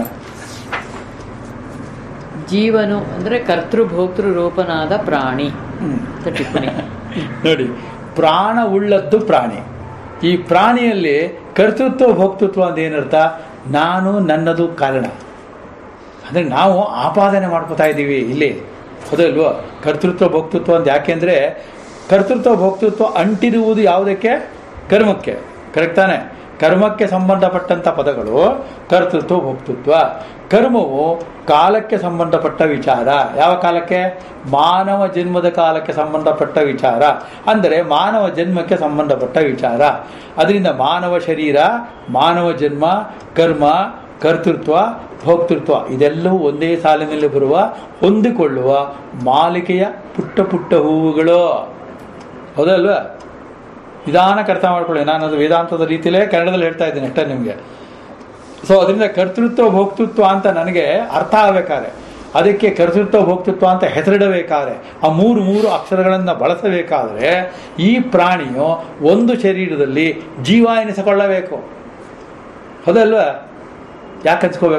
ಜೀವನು ಅಂದ್ರೆ ಕರ್ತೃ ಭೋಕ್ತೃ ರೂಪನಾದ ಪ್ರಾಣಿ ಹ್ಮ್. ಅಂತ ಟಿಪ್ಪಣಿ ನೋಡಿ ಪ್ರಾಣ ಉಳ್ಳದ್ದು ಪ್ರಾಣಿ ಈ ಪ್ರಾಣಿಯಲ್ಲಿ ಕರ್ತೃತ್ವ ಭೋಕ್ತೃತ್ವ ಅಂತ ಏನರ್ಥ ನಾನು ನನ್ನದು ಕಾರಣ ಅಂದರೆ ನಾವು ಆಪಾದನೆ ಮಾಡ್ಕೋತಾ ಇದ್ದೀವಿ ಇಲ್ಲಿ ಹೌದಲ್ವೋ ಕರ್ತೃತ್ವ ಭೋಕ್ತೃತ್ವ ಅಂತ ಯಾಕೆಂದರೆ ಕರ್ತೃತ್ವ ಭೋಕ್ತೃತ್ವ ಅಂಟಿರುವುದು ಯಾವುದಕ್ಕೆ ಕರ್ಮಕ್ಕೆ ಕರೆಕ್ಟ್ ತಾನೆ ಕರ್ಮಕ್ಕೆ ಸಂಬಂಧಪಟ್ಟಂಥ ಪದಗಳು ಕರ್ತೃತ್ವ ಭೋಕ್ತೃತ್ವ ಕರ್ಮವು ಕಾಲಕ್ಕೆ ಸಂಬಂಧಪಟ್ಟ ವಿಚಾರ ಯಾವ ಕಾಲಕ್ಕೆ ಮಾನವ ಜನ್ಮದ ಕಾಲಕ್ಕೆ ಸಂಬಂಧಪಟ್ಟ ವಿಚಾರ ಅಂದರೆ ಮಾನವ ಜನ್ಮಕ್ಕೆ ಸಂಬಂಧಪಟ್ಟ ವಿಚಾರ ಅದರಿಂದ ಮಾನವ ಶರೀರ ಮಾನವ ಜನ್ಮ ಕರ್ಮ ಕರ್ತೃತ್ವ ಭೋಕ್ತೃತ್ವ ಇದೆಲ್ಲವೂ ಒಂದೇ ಸಾಲಿನಲ್ಲಿ ಬರುವ ಹೊಂದಿಕೊಳ್ಳುವ ಮಾಲಿಕೆಯ ಪುಟ್ಟ ಪುಟ್ಟ ಹೂವುಗಳು ಹೌದಲ್ವಾ ನಿಧಾನಕ್ಕೆ ಅರ್ಥ ಮಾಡ್ಕೊಳ್ಳಿ ನಾನು ಅದು ವೇದಾಂತದ ರೀತಿಯಲ್ಲೇ ಕನ್ನಡದಲ್ಲಿ ಹೇಳ್ತಾ ಇದ್ದೀನಿ ಅಷ್ಟೇ ನಿಮಗೆ ಸೊ ಅದರಿಂದ ಕರ್ತೃತ್ವ ಭೋಕ್ತೃತ್ವ ಅಂತ ನನಗೆ ಅರ್ಥ ಆಗಬೇಕಾದ್ರೆ ಅದಕ್ಕೆ ಕರ್ತೃತ್ವ ಭೋಕ್ತೃತ್ವ ಅಂತ ಹೆಸರಿಡಬೇಕಾದ್ರೆ ಆ ಮೂರು ಮೂರು ಅಕ್ಷರಗಳನ್ನು ಬಳಸಬೇಕಾದ್ರೆ ಈ ಪ್ರಾಣಿಯು ಒಂದು ಶರೀರದಲ್ಲಿ ಜೀವ ಎನಿಸಿಕೊಳ್ಳಬೇಕು ಹೌದಲ್ವಾ ಯಾಕೆ ಹಂಚ್ಕೋಬೇಕು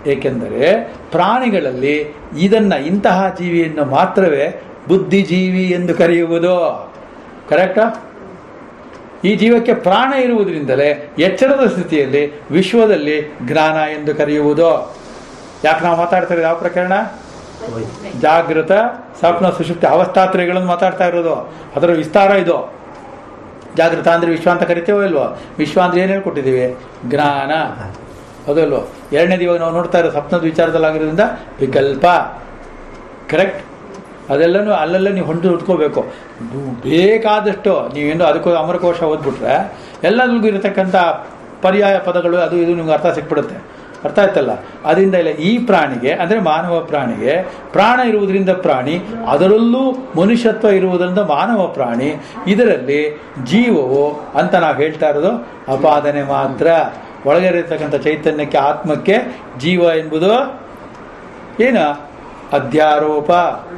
ಏಕೆಂದರೆ ಪ್ರಾಣಿಗಳಲ್ಲಿ ಇದನ್ನ ಇಂತಹ ಜೀವಿಯನ್ನು ಮಾತ್ರವೇ ಬುದ್ಧಿಜೀವಿ ಎಂದು ಕರೆಯುವುದು ಕರೆಕ್ಟಾ ಈ ಜೀವಕ್ಕೆ ಪ್ರಾಣ ಇರುವುದರಿಂದಲೇ ಎಚ್ಚರದ ಸ್ಥಿತಿಯಲ್ಲಿ ವಿಶ್ವದಲ್ಲಿ ಜ್ಞಾನ ಎಂದು ಕರೆಯುವುದು ಯಾಕೆ ನಾವು ಮಾತಾಡ್ತಾ ಇರೋದು ಯಾವ ಪ್ರಕರಣ ಜಾಗೃತ ಸ್ವಪ್ನ ಸುಷುಪ್ತಿ ಅವಸ್ಥಾತ್ರಯಗಳನ್ನು ಮಾತಾಡ್ತಾ ಇರೋದು ಅದರ ವಿಸ್ತಾರ ಇದು ಜಾಗೃತ ಅಂದ್ರೆ ವಿಶ್ವ ಅಂತ ಕರಿತೇವೋ ಇಲ್ವೋ ವಿಶ್ವ ಅಂದ್ರೆ ಏನು ಹೇಳ್ಕೊಟ್ಟಿದ್ದೀವಿ ಜ್ಞಾನ ಹೌದಲ್ವೋ ಎರಡನೇದು ಇವಾಗ ನಾವು ನೋಡ್ತಾ ಇರೋ ಸ್ವಪ್ನದ ವಿಚಾರದಲ್ಲಾಗಿರೋದ್ರಿಂದ ವಿಕಲ್ಪ ಕರೆಕ್ಟ್ ಅದೆಲ್ಲನೂ ಅಲ್ಲೆಲ್ಲ ನೀವು ಹೊಂದು ಉಟ್ಕೋಬೇಕು ಬೇಕಾದಷ್ಟು ನೀವೇನು ಅದಕ್ಕೂ ಅಮರಕೋಶ ಓದ್ಬಿಟ್ರೆ ಎಲ್ಲದಕ್ಕೂ ಇರತಕ್ಕಂಥ ಪರ್ಯಾಯ ಪದಗಳು ಅದು ಇದು ನಿಮ್ಗೆ ಅರ್ಥ ಸಿಕ್ಬಿಡುತ್ತೆ ಅರ್ಥ ಆಯ್ತಲ್ಲ ಅದರಿಂದ ಇಲ್ಲ ಈ ಪ್ರಾಣಿಗೆ ಅಂದರೆ ಮಾನವ ಪ್ರಾಣಿಗೆ ಪ್ರಾಣ ಇರುವುದರಿಂದ ಪ್ರಾಣಿ ಅದರಲ್ಲೂ ಮನುಷ್ಯತ್ವ ಇರುವುದರಿಂದ ಮಾನವ ಪ್ರಾಣಿ ಇದರಲ್ಲಿ ಜೀವವು ಅಂತ ನಾವು ಹೇಳ್ತಾ ಇರೋದು ಅಪಾದನೆ ಮಾತ್ರ ಒಳಗೆ ಇರತಕ್ಕಂಥ ಚೈತನ್ಯಕ್ಕೆ ಆತ್ಮಕ್ಕೆ ಜೀವ ಎಂಬುದು ಏನು ಅಧ್ಯಾರೋಪ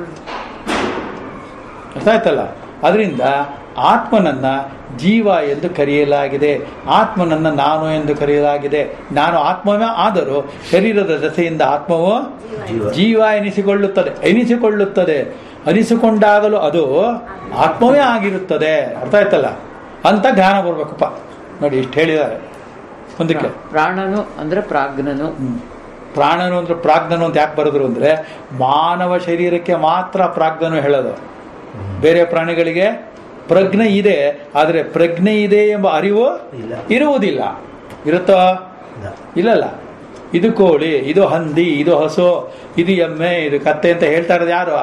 ಅರ್ಥ ಆಯ್ತಲ್ಲ ಅದರಿಂದ ಆತ್ಮನನ್ನ ಜೀವ ಎಂದು ಕರೆಯಲಾಗಿದೆ ಆತ್ಮನನ್ನ ನಾನು ಎಂದು ಕರೆಯಲಾಗಿದೆ ನಾನು ಆತ್ಮವೇ ಆದರೂ ಶರೀರದ ದಸೆಯಿಂದ ಆತ್ಮವು ಜೀವ. ಜೀವ ಎನಿಸಿಕೊಳ್ಳುತ್ತದೆ ಎನಿಸಿಕೊಳ್ಳುತ್ತದೆ ಅನಿಸಿಕೊಂಡಾಗಲೂ ಅದು ಆತ್ಮವೇ ಆಗಿರುತ್ತದೆ ಅರ್ಥ ಆಯ್ತಲ್ಲ ಅಂತ ಜ್ಞಾನ ಬರ್ಬೇಕಪ್ಪ ನೋಡಿ ಇಷ್ಟು ಹೇಳಿದ್ದಾರೆ ಮುಂದಕ್ಕೆ ಪ್ರಾಣನು ಅಂದ್ರೆ ಪ್ರಾಜ್ಞನು ಹ್ಮ್. ಪ್ರಾಣನು ಅಂದ್ರೆ ಪ್ರಾಜ್ಞನು ಅಂತ ಯಾಕೆ ಬರೆದ್ರು ಅಂದ್ರೆ ಮಾನವ ಶರೀರಕ್ಕೆ ಮಾತ್ರ ಪ್ರಾಜ್ಞನು ಹೇಳೋದು ಬೇರೆ ಪ್ರಾಣಿಗಳಿಗೆ ಪ್ರಜ್ಞೆ ಇದೆ ಆದರೆ ಪ್ರಜ್ಞೆ ಇದೆ ಎಂಬ ಅರಿವು ಇಲ್ಲ. ಇರುವುದಿಲ್ಲ ಇರುತ್ತೋ ಇಲ್ಲ. ಇಲ್ಲಲ್ಲ ಇದು ಕೋಳಿ ಇದು ಹಂದಿ ಇದು ಹಸು ಇದು ಎಮ್ಮೆ ಇದು ಕತ್ತೆ ಅಂತ ಹೇಳ್ತಾ ಇರೋದು ಯಾರು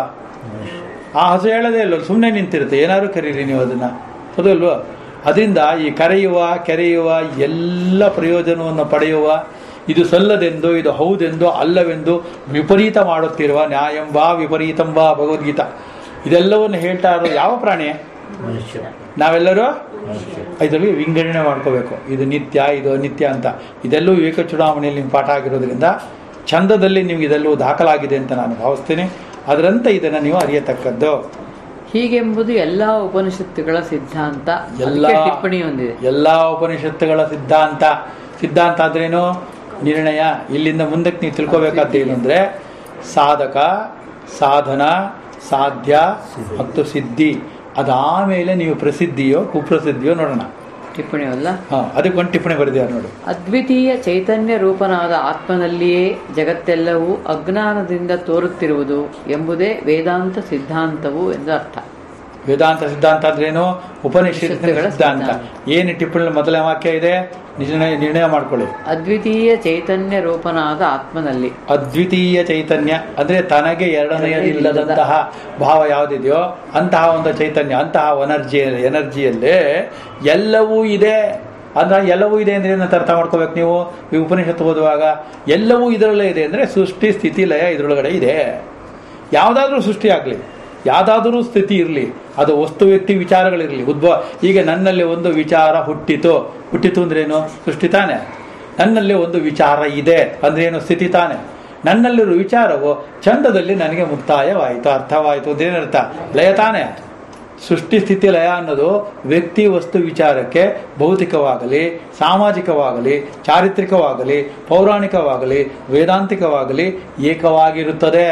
ಆ ಹಸು ಹೇಳೋದೇ ಇಲ್ಲ ಸುಮ್ಮನೆ ನಿಂತಿರುತ್ತೆ ಏನಾದ್ರು ಕರೀರಿ ನೀವು ಅದನ್ನ ಹೌದಲ್ವ ಅದರಿಂದ ಈ ಕರೆಯುವ ಕೆರೆಯುವ ಎಲ್ಲ ಪ್ರಯೋಜನವನ್ನು ಪಡೆಯುವ ಇದು ಸಲ್ಲದೆಂದು ಇದು ಹೌದೆಂದು ಅಲ್ಲವೆಂದು ವಿಪರೀತ ಮಾಡುತ್ತಿರುವ ನ್ಯಾಯಂಬ ವಿಪರೀತಂಬ ಭಗವದ್ಗೀತಾ ಇದೆಲ್ಲವನ್ನು ಹೇಳ್ತಾ ಇರೋದು ಯಾವ ಪ್ರಾಣಿ ಮನುಷ್ಯ ನಾವೆಲ್ಲರೂ ಮನುಷ್ಯ ಇದರಲ್ಲಿ ವಿಂಗಡಣೆ ಮಾಡ್ಕೋಬೇಕು ಇದು ನಿತ್ಯ ಇದು ಅನಿತ್ಯ ಅಂತ ಇದೆಲ್ಲೂ ವಿವೇಕ ಚುನಾವಣೆಯಲ್ಲಿ ನಿಮ್ಗೆ ಪಾಠ ಆಗಿರೋದ್ರಿಂದ ಚಂದದಲ್ಲಿ ನಿಮ್ಗೆ ಇದೆಲ್ಲವೂ ದಾಖಲಾಗಿದೆ ಅಂತ ನಾನು ಭಾವಿಸ್ತೀನಿ ಅದರಂತೆ ಇದನ್ನು ನೀವು ಅರಿಯತಕ್ಕದ್ದು ಹೀಗೆಂಬುದು ಎಲ್ಲಾ ಉಪನಿಷತ್ತುಗಳ ಸಿದ್ಧಾಂತ ಎಲ್ಲ ಅದಕ್ಕೆ ಟಿಪ್ಪಣಿ ಹೊಂದಿದೆ ಎಲ್ಲ ಉಪನಿಷತ್ತುಗಳ ಸಿದ್ಧಾಂತ ಸಿದ್ಧಾಂತ ಆದ್ರೇನು ನಿರ್ಣಯ ಇಲ್ಲಿಂದ ಮುಂದಕ್ಕೆ ನೀವು ತಿಳ್ಕೊಬೇಕಾದ್ದು ಏನು ಅಂದ್ರೆ ಸಾಧಕ ಸಾಧನ ಸಾಧ್ಯ ಮತ್ತು ಸಿದ್ಧಿ ಅದಾಮೇಲೆ ನೀವು ಪ್ರಸಿದ್ಧಿಯೋ ಕುಪ್ರಸಿದ್ಧಿಯೋ ನೋಡೋಣ ಟಿಪ್ಪಣಿ ಅಲ್ಲ ಹಾ ಅದಕ್ಕೆ ಒಂದು ಟಿಪ್ಪಣಿ ಬರೆದಿದ್ದಾರೆ ನೋಡಿ ಅದ್ವಿತೀಯ ಚೈತನ್ಯ ರೂಪನಾದ ಆತ್ಮನಲ್ಲಿಯೇ ಜಗತ್ತೆಲ್ಲವೂ ಅಜ್ಞಾನದಿಂದ ತೋರುತ್ತಿರುವುದು ಎಂಬುದೇ ವೇದಾಂತ ಸಿದ್ಧಾಂತವು ಎಂದು ಅರ್ಥ ವೇದಾಂತ ಸಿದ್ಧಾಂತ ಅಂದ್ರೇನು ಉಪನಿಷತ್ತಿನ ಉಪನಿಷತ್ತುಗಳ ಸಿದ್ಧಾಂತ ಸಿದ್ಧಾಂತ. ಏನು ಟಿಪ್ಪಣಿ ಮೊದಲನೇ ವಾಕ್ಯ ಇದೆ ನಿರ್ಣಯ ನಿರ್ಣಯ ಮಾಡ್ಕೊಳ್ಳಿ ಅದ್ವಿತೀಯ ಚೈತನ್ಯ ರೂಪನಾದ ಆತ್ಮನಲ್ಲಿ ಅದ್ವಿತೀಯ ಚೈತನ್ಯ ಅಂದ್ರೆ ತನಗೆ ಎರಡನೆಯದಿಲ್ಲದಂತಹ ಭಾವ ಯಾವುದಿದೆಯೋ ಅಂತಹ ಒಂದು ಚೈತನ್ಯ ಅಂತಹ ಎನರ್ಜಿ ಎನರ್ಜಿಯಲ್ಲೇ ಎಲ್ಲವೂ ಇದೆ ಅಂದ್ರೆ ಎಲ್ಲವೂ ಇದೆ ಅಂದ್ರೆ ಏನಂತ ಅರ್ಥ ಮಾಡ್ಕೋಬೇಕು ನೀವು ಈ ಉಪನಿಷತ್ತು ಓದುವಾಗ ಎಲ್ಲವೂ ಇದರಲ್ಲೇ ಇದೆ ಅಂದ್ರೆ ಸೃಷ್ಟಿ ಸ್ಥಿತಿ ಲಯ ಇದರೊಳಗಡೆ ಇದೆ ಯಾವುದಾದ್ರೂ ಸೃಷ್ಟಿ ಆಗಲಿ ಯಾವುದಾದ್ರೂ ಸ್ಥಿತಿ ಇರಲಿ ಅದು ವಸ್ತು ವ್ಯಕ್ತಿ ವಿಚಾರಗಳಿರಲಿ ಉದ್ಭವ ಈಗ ನನ್ನಲ್ಲಿ ಒಂದು ವಿಚಾರ ಹುಟ್ಟಿತು ಹುಟ್ಟಿತು ಅಂದ್ರೇನು ಸೃಷ್ಟಿ ತಾನೆ ನನ್ನಲ್ಲಿ ಒಂದು ವಿಚಾರ ಇದೆ ಅಂದ್ರೇನು ಸ್ಥಿತಿ ತಾನೆ ನನ್ನಲ್ಲಿರುವ ವಿಚಾರವು ಚಂದದಲ್ಲಿ ನನಗೆ ಮುಕ್ತಾಯವಾಯಿತು ಅರ್ಥವಾಯಿತು ಅಂದೇನರ್ಥ ಲಯ ತಾನೆ ಸೃಷ್ಟಿ ಸ್ಥಿತಿ ಲಯ ಅನ್ನೋದು ವ್ಯಕ್ತಿ ವಸ್ತು ವಿಚಾರಕ್ಕೆ ಭೌತಿಕವಾಗಲಿ ಸಾಮಾಜಿಕವಾಗಲಿ ಚಾರಿತ್ರಿಕವಾಗಲಿ ಪೌರಾಣಿಕವಾಗಲಿ ವೇದಾಂತಿಕವಾಗಲಿ ಏಕವಾಗಿರುತ್ತದೆ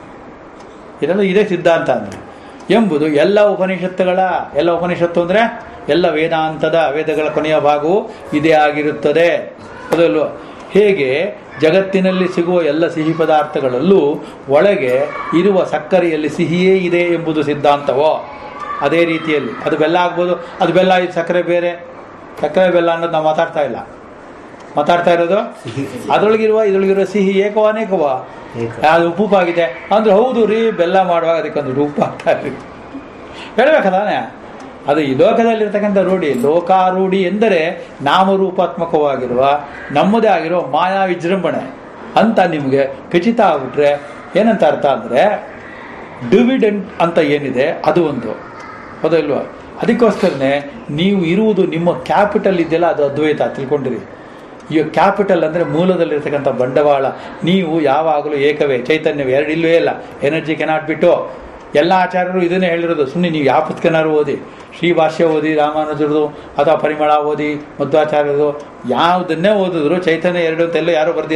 ಇದೆಲ್ಲ ಇದೇ ಸಿದ್ಧಾಂತ ಅಂದ್ರೆ ಎಂಬುದು ಎಲ್ಲ ಉಪನಿಷತ್ತುಗಳ ಎಲ್ಲ ಉಪನಿಷತ್ತು ಅಂದ್ರೆ ಎಲ್ಲ ವೇದಾಂತದ ವೇದಗಳ ಕೊನೆಯ ಭಾಗವು ಇದೇ ಆಗಿರುತ್ತದೆ ಅದಲ್ವ ಹೇಗೆ ಜಗತ್ತಿನಲ್ಲಿ ಸಿಗುವ ಎಲ್ಲ ಸಿಹಿ ಪದಾರ್ಥಗಳಲ್ಲೂ ಒಳಗೆ ಇರುವ ಸಕ್ಕರೆಯಲ್ಲಿ ಸಿಹಿಯೇ ಇದೆ ಎಂಬುದು ಸಿದ್ಧಾಂತವೋ ಅದೇ ರೀತಿಯಲ್ಲಿ ಅದು ಬೆಲ್ಲ ಆಗ್ಬೋದು ಅದು ಬೆಲ್ಲ ಇದು ಸಕ್ಕರೆ ಬೇರೆ ಸಕ್ಕರೆ ಬೆಲ್ಲ ಅನ್ನೋದು ನಾವು ಮಾತಾಡ್ತಾ ಇಲ್ಲ ಮಾತಾಡ್ತಾ ಇರೋದು ಸಿಹಿ ಅದರೊಳಗಿರುವ ಇದರೊಳಗಿರುವ ಸಿಹಿ ಏಕವ ಅನೇಕವ ಏಕ. ಅದು ಉಪ್ಪುಪಾಗಿದೆ ಅಂದ್ರೆ ಹೌದು ರೀ ಬೆಲ್ಲ ಮಾಡುವಾಗ ಅದಕ್ಕೊಂದು ಉಪ್ಪು ಹಾಕ್ತಾ ಇರಿ ಹೇಳ್ಬೇಕದಾನೆ ಅದು ಈ ಲೋಕದಲ್ಲಿರ್ತಕ್ಕಂಥ ರೂಢಿ ಲೋಕಾರೂಢಿ ಎಂದರೆ ನಾಮರೂಪಾತ್ಮಕವಾಗಿರುವ ನಮ್ಮದೇ ಆಗಿರುವ ಮಾಯಾ ವಿಜೃಂಭಣೆ ಅಂತ ನಿಮಗೆ ಖಚಿತ ಆಗ್ಬಿಟ್ರೆ ಏನಂತ ಅರ್ಥ ಅಂದರೆ ಡಿವಿಡೆಂಟ್ ಅಂತ ಏನಿದೆ ಅದು ಒಂದು ಹೌದಲ್ವಾ ಅದಕ್ಕೋಸ್ಕರನೇ ನೀವು ಇರುವುದು ನಿಮ್ಮ ಕ್ಯಾಪಿಟಲ್ ಇದೆಯಲ್ಲ ಅದು ಅದ್ವೈತ ತಿಳ್ಕೊಂಡಿರಿ ಈ ಕ್ಯಾಪಿಟಲ್ ಅಂದರೆ ಮೂಲದಲ್ಲಿರ್ತಕ್ಕಂಥ ಬಂಡವಾಳ ನೀವು ಯಾವಾಗಲೂ ಏಕವೇ ಚೈತನ್ಯವೇ ಎರಡು ಇಲ್ಲವೇ ಇಲ್ಲ ಎನರ್ಜಿ ಕೆನಾಟ್ ಬಿಟ್ಟು ಎಲ್ಲ ಆಚಾರ್ಯರು ಇದನ್ನೇ ಹೇಳಿರೋದು ಸುಮ್ಮನೆ ನೀವು ಯಾವ ಪುಸ್ತಕನಾರು ಓದಿ ಶ್ರೀ ಭಾಷ್ಯ ಓದಿ ರಾಮಾನುಜರದು ಅಥವಾ ಪರಿಮಳ ಓದಿ ಮಧ್ವಾಚಾರ್ಯರು ಯಾವುದನ್ನೇ ಓದಿದ್ರು ಚೈತನ್ಯ ಎರಡು ಅಂತೆಲ್ಲ ಯಾರೂ ಬರೆದಿಲ್ಲ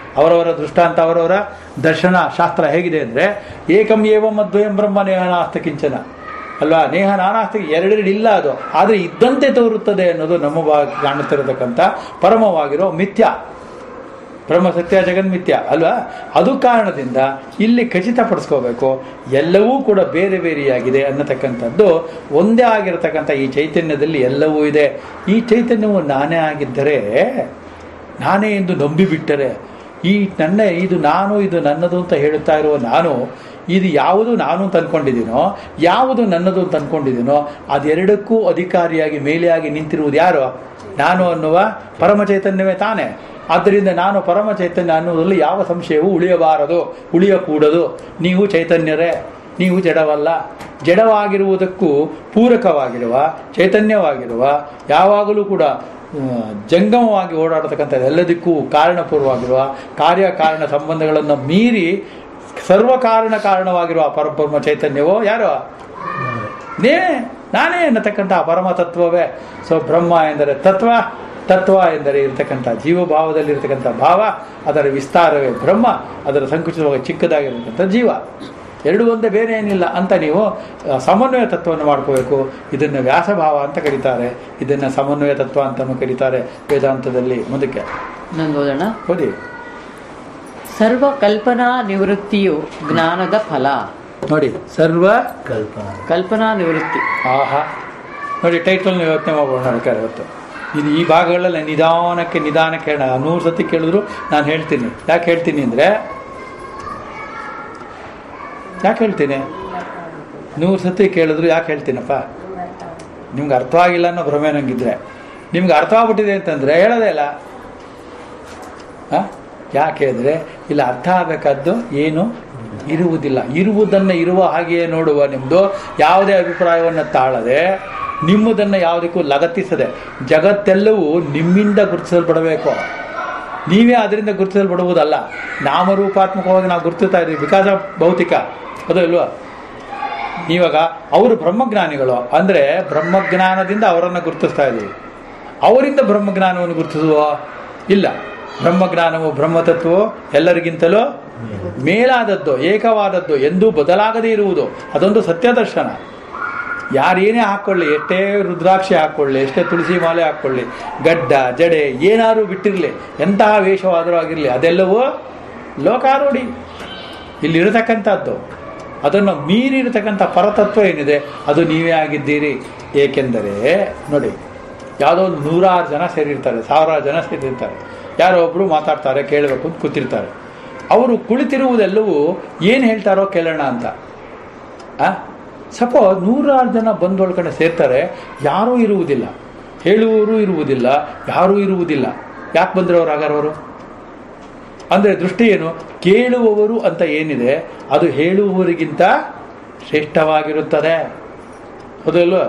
ಅವರವರ ದೃಷ್ಟಾಂತ ಅವರವರ ದರ್ಶನ ಶಾಸ್ತ್ರ ಹೇಗಿದೆ ಅಂದರೆ ಏಕಂ ಏವಂ ಅದ್ವಯಂ ಬ್ರಹ್ಮ ನೇಹ ನಾಸ್ತ ಕಿಂಚನ ಅಲ್ವಾ ನೇಹ ನಾನಾಸ್ತಿ ಎರಡೆರಡು ಇಲ್ಲ ಅದು ಆದರೆ ಇದ್ದಂತೆ ತೋರುತ್ತದೆ ಅನ್ನೋದು ನಮ್ಮ ಬಾ ಕಾಣುತ್ತಿರತಕ್ಕಂಥ ಪರಮವಾಗಿರೋ ಮಿಥ್ಯ ಬ್ರಹ್ಮ ಸತ್ಯ ಜಗನ್ಮಿಥ್ಯ ಅಲ್ವಾ ಅದು ಕಾರಣದಿಂದ ಇಲ್ಲಿ ಖಚಿತಪಡಿಸ್ಕೋಬೇಕು ಎಲ್ಲವೂ ಕೂಡ ಬೇರೆ ಬೇರೆಯಾಗಿದೆ ಅನ್ನತಕ್ಕಂಥದ್ದು ಒಂದೇ ಆಗಿರತಕ್ಕಂಥ ಈ ಚೈತನ್ಯದಲ್ಲಿ ಎಲ್ಲವೂ ಇದೆ ಈ ಚೈತನ್ಯವು ನಾನೇ ಆಗಿದ್ದರೆ ನಾನೇ ಎಂದು ನಂಬಿಬಿಟ್ಟರೆ ಈ ನನ್ನ ಇದು ನಾನು ಇದು ನನ್ನದು ಅಂತ ಹೇಳುತ್ತಾ ಇರುವ ನಾನು ಇದು ಯಾವುದು ನಾನು ಅಂತ ಅನ್ಕೊಂಡಿದ್ದೀನೋ ಯಾವುದು ನನ್ನದು ಅಂತ ಅನ್ಕೊಂಡಿದ್ದೀನೋ ಅದೆರಡಕ್ಕೂ ಅಧಿಕಾರಿಯಾಗಿ ಮೇಲೆಯಾಗಿ ನಿಂತಿರುವುದು ಯಾರು ನಾನು ಅನ್ನುವ ಪರಮ ಚೈತನ್ಯವೇ ತಾನೇ ಆದ್ದರಿಂದ ನಾನು ಪರಮ ಚೈತನ್ಯ ಅನ್ನುವುದರಲ್ಲಿ ಯಾವ ಸಂಶಯವೂ ಉಳಿಯಬಾರದು ಉಳಿಯಕೂಡದು ನೀವು ಚೈತನ್ಯರೇ ನೀವು ಜಡವಲ್ಲ ಜಡವಾಗಿರುವುದಕ್ಕೂ ಪೂರಕವಾಗಿರುವ ಚೈತನ್ಯವಾಗಿರುವ ಯಾವಾಗಲೂ ಕೂಡ ಆ, ಜಂಗಮವಾಗಿ ಓಡಾಡತಕ್ಕಂಥ ಎಲ್ಲದಕ್ಕೂ ಕಾರಣಪೂರ್ವವಾಗಿರುವ ಕಾರ್ಯಕಾರಣ ಸಂಬಂಧಗಳನ್ನು ಮೀರಿ ಸರ್ವಕಾರಣ ಕಾರಣವಾಗಿರುವ ಪರಬ್ರಹ್ಮ ಚೈತನ್ಯವೋ ಯಾರು ನೇ ನಾನೇ ಎನ್ನತಕ್ಕಂಥ ಪರಮ ತತ್ವವೇ ಸೊ ಬ್ರಹ್ಮ ಎಂದರೆ ತತ್ವ ತತ್ವ ಎಂದರೆ ಇರತಕ್ಕಂಥ ಜೀವಭಾವದಲ್ಲಿ ಇರತಕ್ಕಂಥ ಭಾವ ಅದರ ವಿಸ್ತಾರವೇ ಬ್ರಹ್ಮ ಅದರ ಸಂಕುಚಿತವಾಗಿ ಚಿಕ್ಕದಾಗಿರತಕ್ಕಂಥ ಜೀವ ಎರಡು ಒಂದೇ ಬೇರೆ ಏನಿಲ್ಲ ಅಂತ ನೀವು ಆ, ಸಮನ್ವಯ ತತ್ವವನ್ನು ಮಾಡ್ಕೋಬೇಕು ಇದನ್ನು ವ್ಯಾಸಭಾವ ಅಂತ ಕರೀತಾರೆ ಇದನ್ನು ಸಮನ್ವಯ ತತ್ವ ಅಂತಲೂ ಕರೀತಾರೆ ವೇದಾಂತದಲ್ಲಿ ಮುಂದಕ್ಕೆ ಇನ್ನೊಂದು ಓದೋಣ ಓದಿ ಸರ್ವ ಕಲ್ಪನಾ ನಿವೃತ್ತಿಯು ಜ್ಞಾನದ ಫಲ ನೋಡಿ ಸರ್ವ ಕಲ್ಪನಾ ಕಲ್ಪನಾ ನಿವೃತ್ತಿ ಆಹಾ ನೋಡಿ ಟೈಟಲ್ನ ಯೋಚನೆ ಮಾಡೋಣ ಬೇಕಾದ್ರೆ ಇವತ್ತು ಇದು ಈ ಭಾಗಗಳೆಲ್ಲ ನಿಧಾನಕ್ಕೆ ನಿಧಾನಕ್ಕೆ ಹೇಳೋಣ ನೂರು ಸತಿ ಕೇಳಿದ್ರು ನಾನು ಹೇಳ್ತೀನಿ ಯಾಕೆ ಹೇಳ್ತೀನಿ ಅಂದರೆ ಯಾಕೆ ಹೇಳ್ತೀನಿ ನೂರು ಸತಿ ಕೇಳಿದ್ರು ಯಾಕೆ ಹೇಳ್ತೀನಪ್ಪ ನಿಮ್ಗೆ ಅರ್ಥವಾಗಿಲ್ಲ ಅನ್ನೋ ಭ್ರಮೆ ನಂಗಿದ್ರೆ ನಿಮ್ಗೆ ಅರ್ಥ ಆಗ್ಬಿಟ್ಟಿದೆ ಅಂತಂದರೆ ಹೇಳೋದೇ ಇಲ್ಲ ಆ? ಯಾಕೆ ಅಂದರೆ ಇಲ್ಲ ಅರ್ಥ ಆಗಬೇಕಾದ್ದು ಏನು ಇರುವುದಿಲ್ಲ ಇರುವುದನ್ನು ಇರುವ ಹಾಗೆಯೇ ನೋಡುವ ನಿಮ್ಮದು ಯಾವುದೇ ಅಭಿಪ್ರಾಯವನ್ನು ತಾಳದೆ ನಿಮ್ಮದನ್ನು ಯಾವುದಕ್ಕೂ ಲಗತ್ತಿಸದೆ ಜಗತ್ತೆಲ್ಲವೂ ನಿಮ್ಮಿಂದ ಗುರುತಿಸಲ್ಪಡಬೇಕು ನೀವೇ ಅದರಿಂದ ಗುರುತಿಸಲ್ಪಡುವುದಲ್ಲ ನಾಮರೂಪಾತ್ಮಕವಾಗಿ ನಾವು ಗುರುತಿಸ್ತಾ ಇದ್ದೀವಿ ಬಿಕಾಸ್ ಆಫ್ ಭೌತಿಕ ಅದು ಇಲ್ವಾ ಇವಾಗ ಅವರು ಬ್ರಹ್ಮಜ್ಞಾನಿಗಳು ಅಂದರೆ ಬ್ರಹ್ಮಜ್ಞಾನದಿಂದ ಅವರನ್ನು ಗುರುತಿಸ್ತಾ ಇದ್ದೀವಿ ಅವರಿಂದ ಬ್ರಹ್ಮಜ್ಞಾನವನ್ನು ಗುರುತಿಸುವ ಇಲ್ಲ ಬ್ರಹ್ಮಜ್ಞಾನವು ಬ್ರಹ್ಮತತ್ವವು ಎಲ್ಲರಿಗಿಂತಲೂ ಮೇಲಾದದ್ದು ಏಕವಾದದ್ದು ಎಂದೂ ಬದಲಾಗದೇ ಇರುವುದು ಅದೊಂದು ಸತ್ಯದರ್ಶನ ಯಾರೇನೇ ಹಾಕ್ಕೊಳ್ಳಿ ಎಷ್ಟೇ ರುದ್ರಾಕ್ಷಿ ಹಾಕ್ಕೊಳ್ಳಿ ಎಷ್ಟೇ ತುಳಸಿ ಮಾಲೆ ಹಾಕ್ಕೊಳ್ಳಿ ಗಡ್ಡ ಜಡೆ ಏನಾದರೂ ಬಿಟ್ಟಿರಲಿ ಎಂತಹ ವೇಷವಾದರೂ ಆಗಿರಲಿ ಅದೆಲ್ಲವೂ ಲೋಕಾರೂಢಿ ಇಲ್ಲಿರತಕ್ಕಂಥದ್ದು ಅದನ್ನು ಮೀರಿರತಕ್ಕಂಥ ಪರತತ್ವ ಏನಿದೆ ಅದು ನೀವೇ ಆಗಿದ್ದೀರಿ ಏಕೆಂದರೆ ನೋಡಿ ಯಾವುದೋ ಒಂದು ನೂರಾರು ಜನ ಸೇರಿರ್ತಾರೆ ಸಾವಿರಾರು ಜನ ಸೇರಿರ್ತಾರೆ ಯಾರೋ ಒಬ್ಬರು ಮಾತಾಡ್ತಾರೆ ಕೇಳಬೇಕು ಅಂತ ಕೂತಿರ್ತಾರೆ ಅವರು ಕುಳಿತಿರುವುದೆಲ್ಲವೂ ಏನು ಹೇಳ್ತಾರೋ ಕೇಳೋಣ ಅಂತ ಆ ಸಪೋಸ್ ನೂರಾರು ಜನ ಬಂದೊಳ್ಕಡೆ ಸೇರ್ತಾರೆ ಯಾರೂ ಇರುವುದಿಲ್ಲ ಹೇಳುವವರು ಇರುವುದಿಲ್ಲ ಯಾರೂ ಇರುವುದಿಲ್ಲ ಯಾಕೆ ಬಂದರು ಅವ್ರು ಹಾಗಾರವರು ಅಂದರೆ ದೃಷ್ಟಿ ಏನು ಕೇಳುವವರು ಅಂತ ಏನಿದೆ ಅದು ಹೇಳುವವರಿಗಿಂತ ಶ್ರೇಷ್ಠವಾಗಿರುತ್ತದೆ ಹೌದಲ್ವ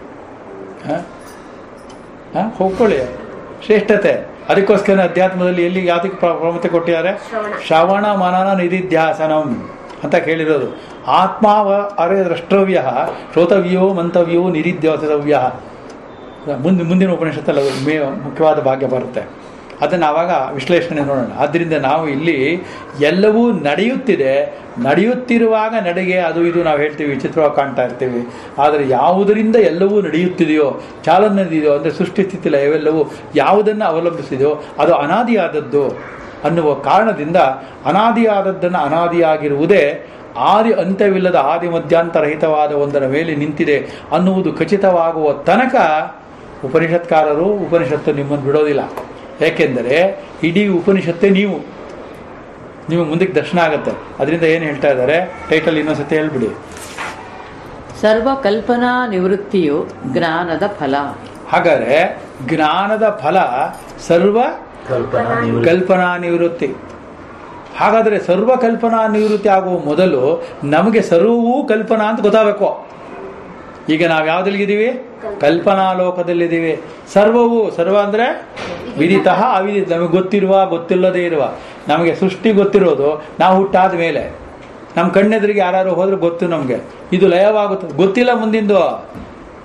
ಹಾಂ ಹೋಗ್ಕೊಳ್ಳಿ ಶ್ರೇಷ್ಠತೆ ಅದಕ್ಕೋಸ್ಕರ ಅಧ್ಯಾತ್ಮದಲ್ಲಿ ಎಲ್ಲಿ ಯಾವ್ದಕ್ಕೆ ಪ್ರ- ಪ್ರಾಮುಖ್ಯತೆ ಕೊಟ್ಟಿದ್ದಾರೆ ಶ್ರವಣ ಮನನ ನಿಧಿಧ್ಯಾಸನಂ ಅಂತ ಕೇಳಿರೋದು ಆತ್ಮಾವ ಅರೆ ದ್ರಷ್ಟವ್ಯ ಶ್ರೋತವ್ಯೋ ಮಂತವ್ಯೋ ನಿಧಿಧ್ಯಾಸವ್ಯ ಮುಂದೆ ಮುಂದಿನ ಉಪನಿಷತ್ತಲ್ಲಿ ಅದು ಮೇ ಮುಖ್ಯವಾದ ಭಾಗ್ಯ ಬರುತ್ತೆ ಅದನ್ನು ಆವಾಗ ವಿಶ್ಲೇಷಣೆ ನೋಡೋಣ ಆದ್ದರಿಂದ ನಾವು ಇಲ್ಲಿ ಎಲ್ಲವೂ ನಡೆಯುತ್ತಿದೆ ನಡೆಯುತ್ತಿರುವಾಗ ನಡೆಗೆ ಅದು ಇದು ನಾವು ಹೇಳ್ತೀವಿ ವಿಚಿತ್ರವಾಗಿ ಕಾಣ್ತಾ ಇರ್ತೀವಿ ಆದರೆ ಯಾವುದರಿಂದ ಎಲ್ಲವೂ ನಡೆಯುತ್ತಿದೆಯೋ ಚಾಲನೆಯೋ ಅಂದರೆ ಸೃಷ್ಟಿ ಸ್ಥಿತಿ ಲಯವೆಲ್ಲವೂ ಯಾವುದನ್ನು ಅವಲಂಬಿಸಿದೆಯೋ ಅದು ಅನಾದಿಯಾದದ್ದು ಅನ್ನುವ ಕಾರಣದಿಂದ ಅನಾದಿಯಾದದ್ದನ್ನು ಅನಾದಿಯಾಗಿರುವುದೇ ಆದಿ ಅಂತ್ಯವಿಲ್ಲದ ಆದಿ ಮಧ್ಯಾಂತರಹಿತವಾದ ಒಂದರ ಮೇಲೆ ನಿಂತಿದೆ ಅನ್ನುವುದು ಖಚಿತವಾಗುವ ತನಕ ಉಪನಿಷತ್ಕಾರರು ಉಪನಿಷತ್ತು ನಿಮ್ಮನ್ನು ಬಿಡೋದಿಲ್ಲ ಏಕೆಂದರೆ ಇಡೀ ಉಪನಿಷತ್ತೇ ನೀವು ನೀವು ಮುಂದಕ್ಕೆ ದರ್ಶನ ಆಗುತ್ತೆ ಅದರಿಂದ ಏನು ಹೇಳ್ತಾ ಇದ್ದಾರೆ ಟೈಟಲ್ ಇನ್ನೊಂದ್ಸತಿ ಹೇಳ್ಬಿಡಿ ಸರ್ವ ಕಲ್ಪನಾ ನಿವೃತ್ತಿಯು ಜ್ಞಾನದ ಫಲ ಹಾಗಾದರೆ ಜ್ಞಾನದ ಫಲ ಸರ್ವ ಕಲ್ಪನಾ ನಿವೃತ್ತಿ ಕಲ್ಪನಾ ನಿವೃತ್ತಿ ಹಾಗಾದರೆ ಸರ್ವ ಕಲ್ಪನಾ ನಿವೃತ್ತಿ ಆಗುವ ಮೊದಲು ನಮಗೆ ಸರ್ವವೂ ಕಲ್ಪನಾ ಅಂತ ಗೊತ್ತಾಗಬೇಕು ಈಗ ನಾವು ಯಾವುದಲ್ಲಿದ್ದೀವಿ ಕಲ್ಪನಾ ಲೋಕದಲ್ಲಿದ್ದೀವಿ ಸರ್ವವು ಸರ್ವ ಅಂದರೆ ವಿದಿತಃ ಅವಿದಿತ ನಮಗೆ ಗೊತ್ತಿರುವ ಗೊತ್ತಿಲ್ಲದೇ ಇರುವ ನಮಗೆ ಸೃಷ್ಟಿ ಗೊತ್ತಿರೋದು ನಾವು ಹುಟ್ಟಾದ ಮೇಲೆ ನಮ್ಮ ಕಣ್ಣೆದುರಿಗೆ ಯಾರು ಹೋದ್ರೆ ಗೊತ್ತು ನಮಗೆ ಇದು ಲಯವಾಗುತ್ತದೆ ಗೊತ್ತಿಲ್ಲ ಮುಂದಿಂದು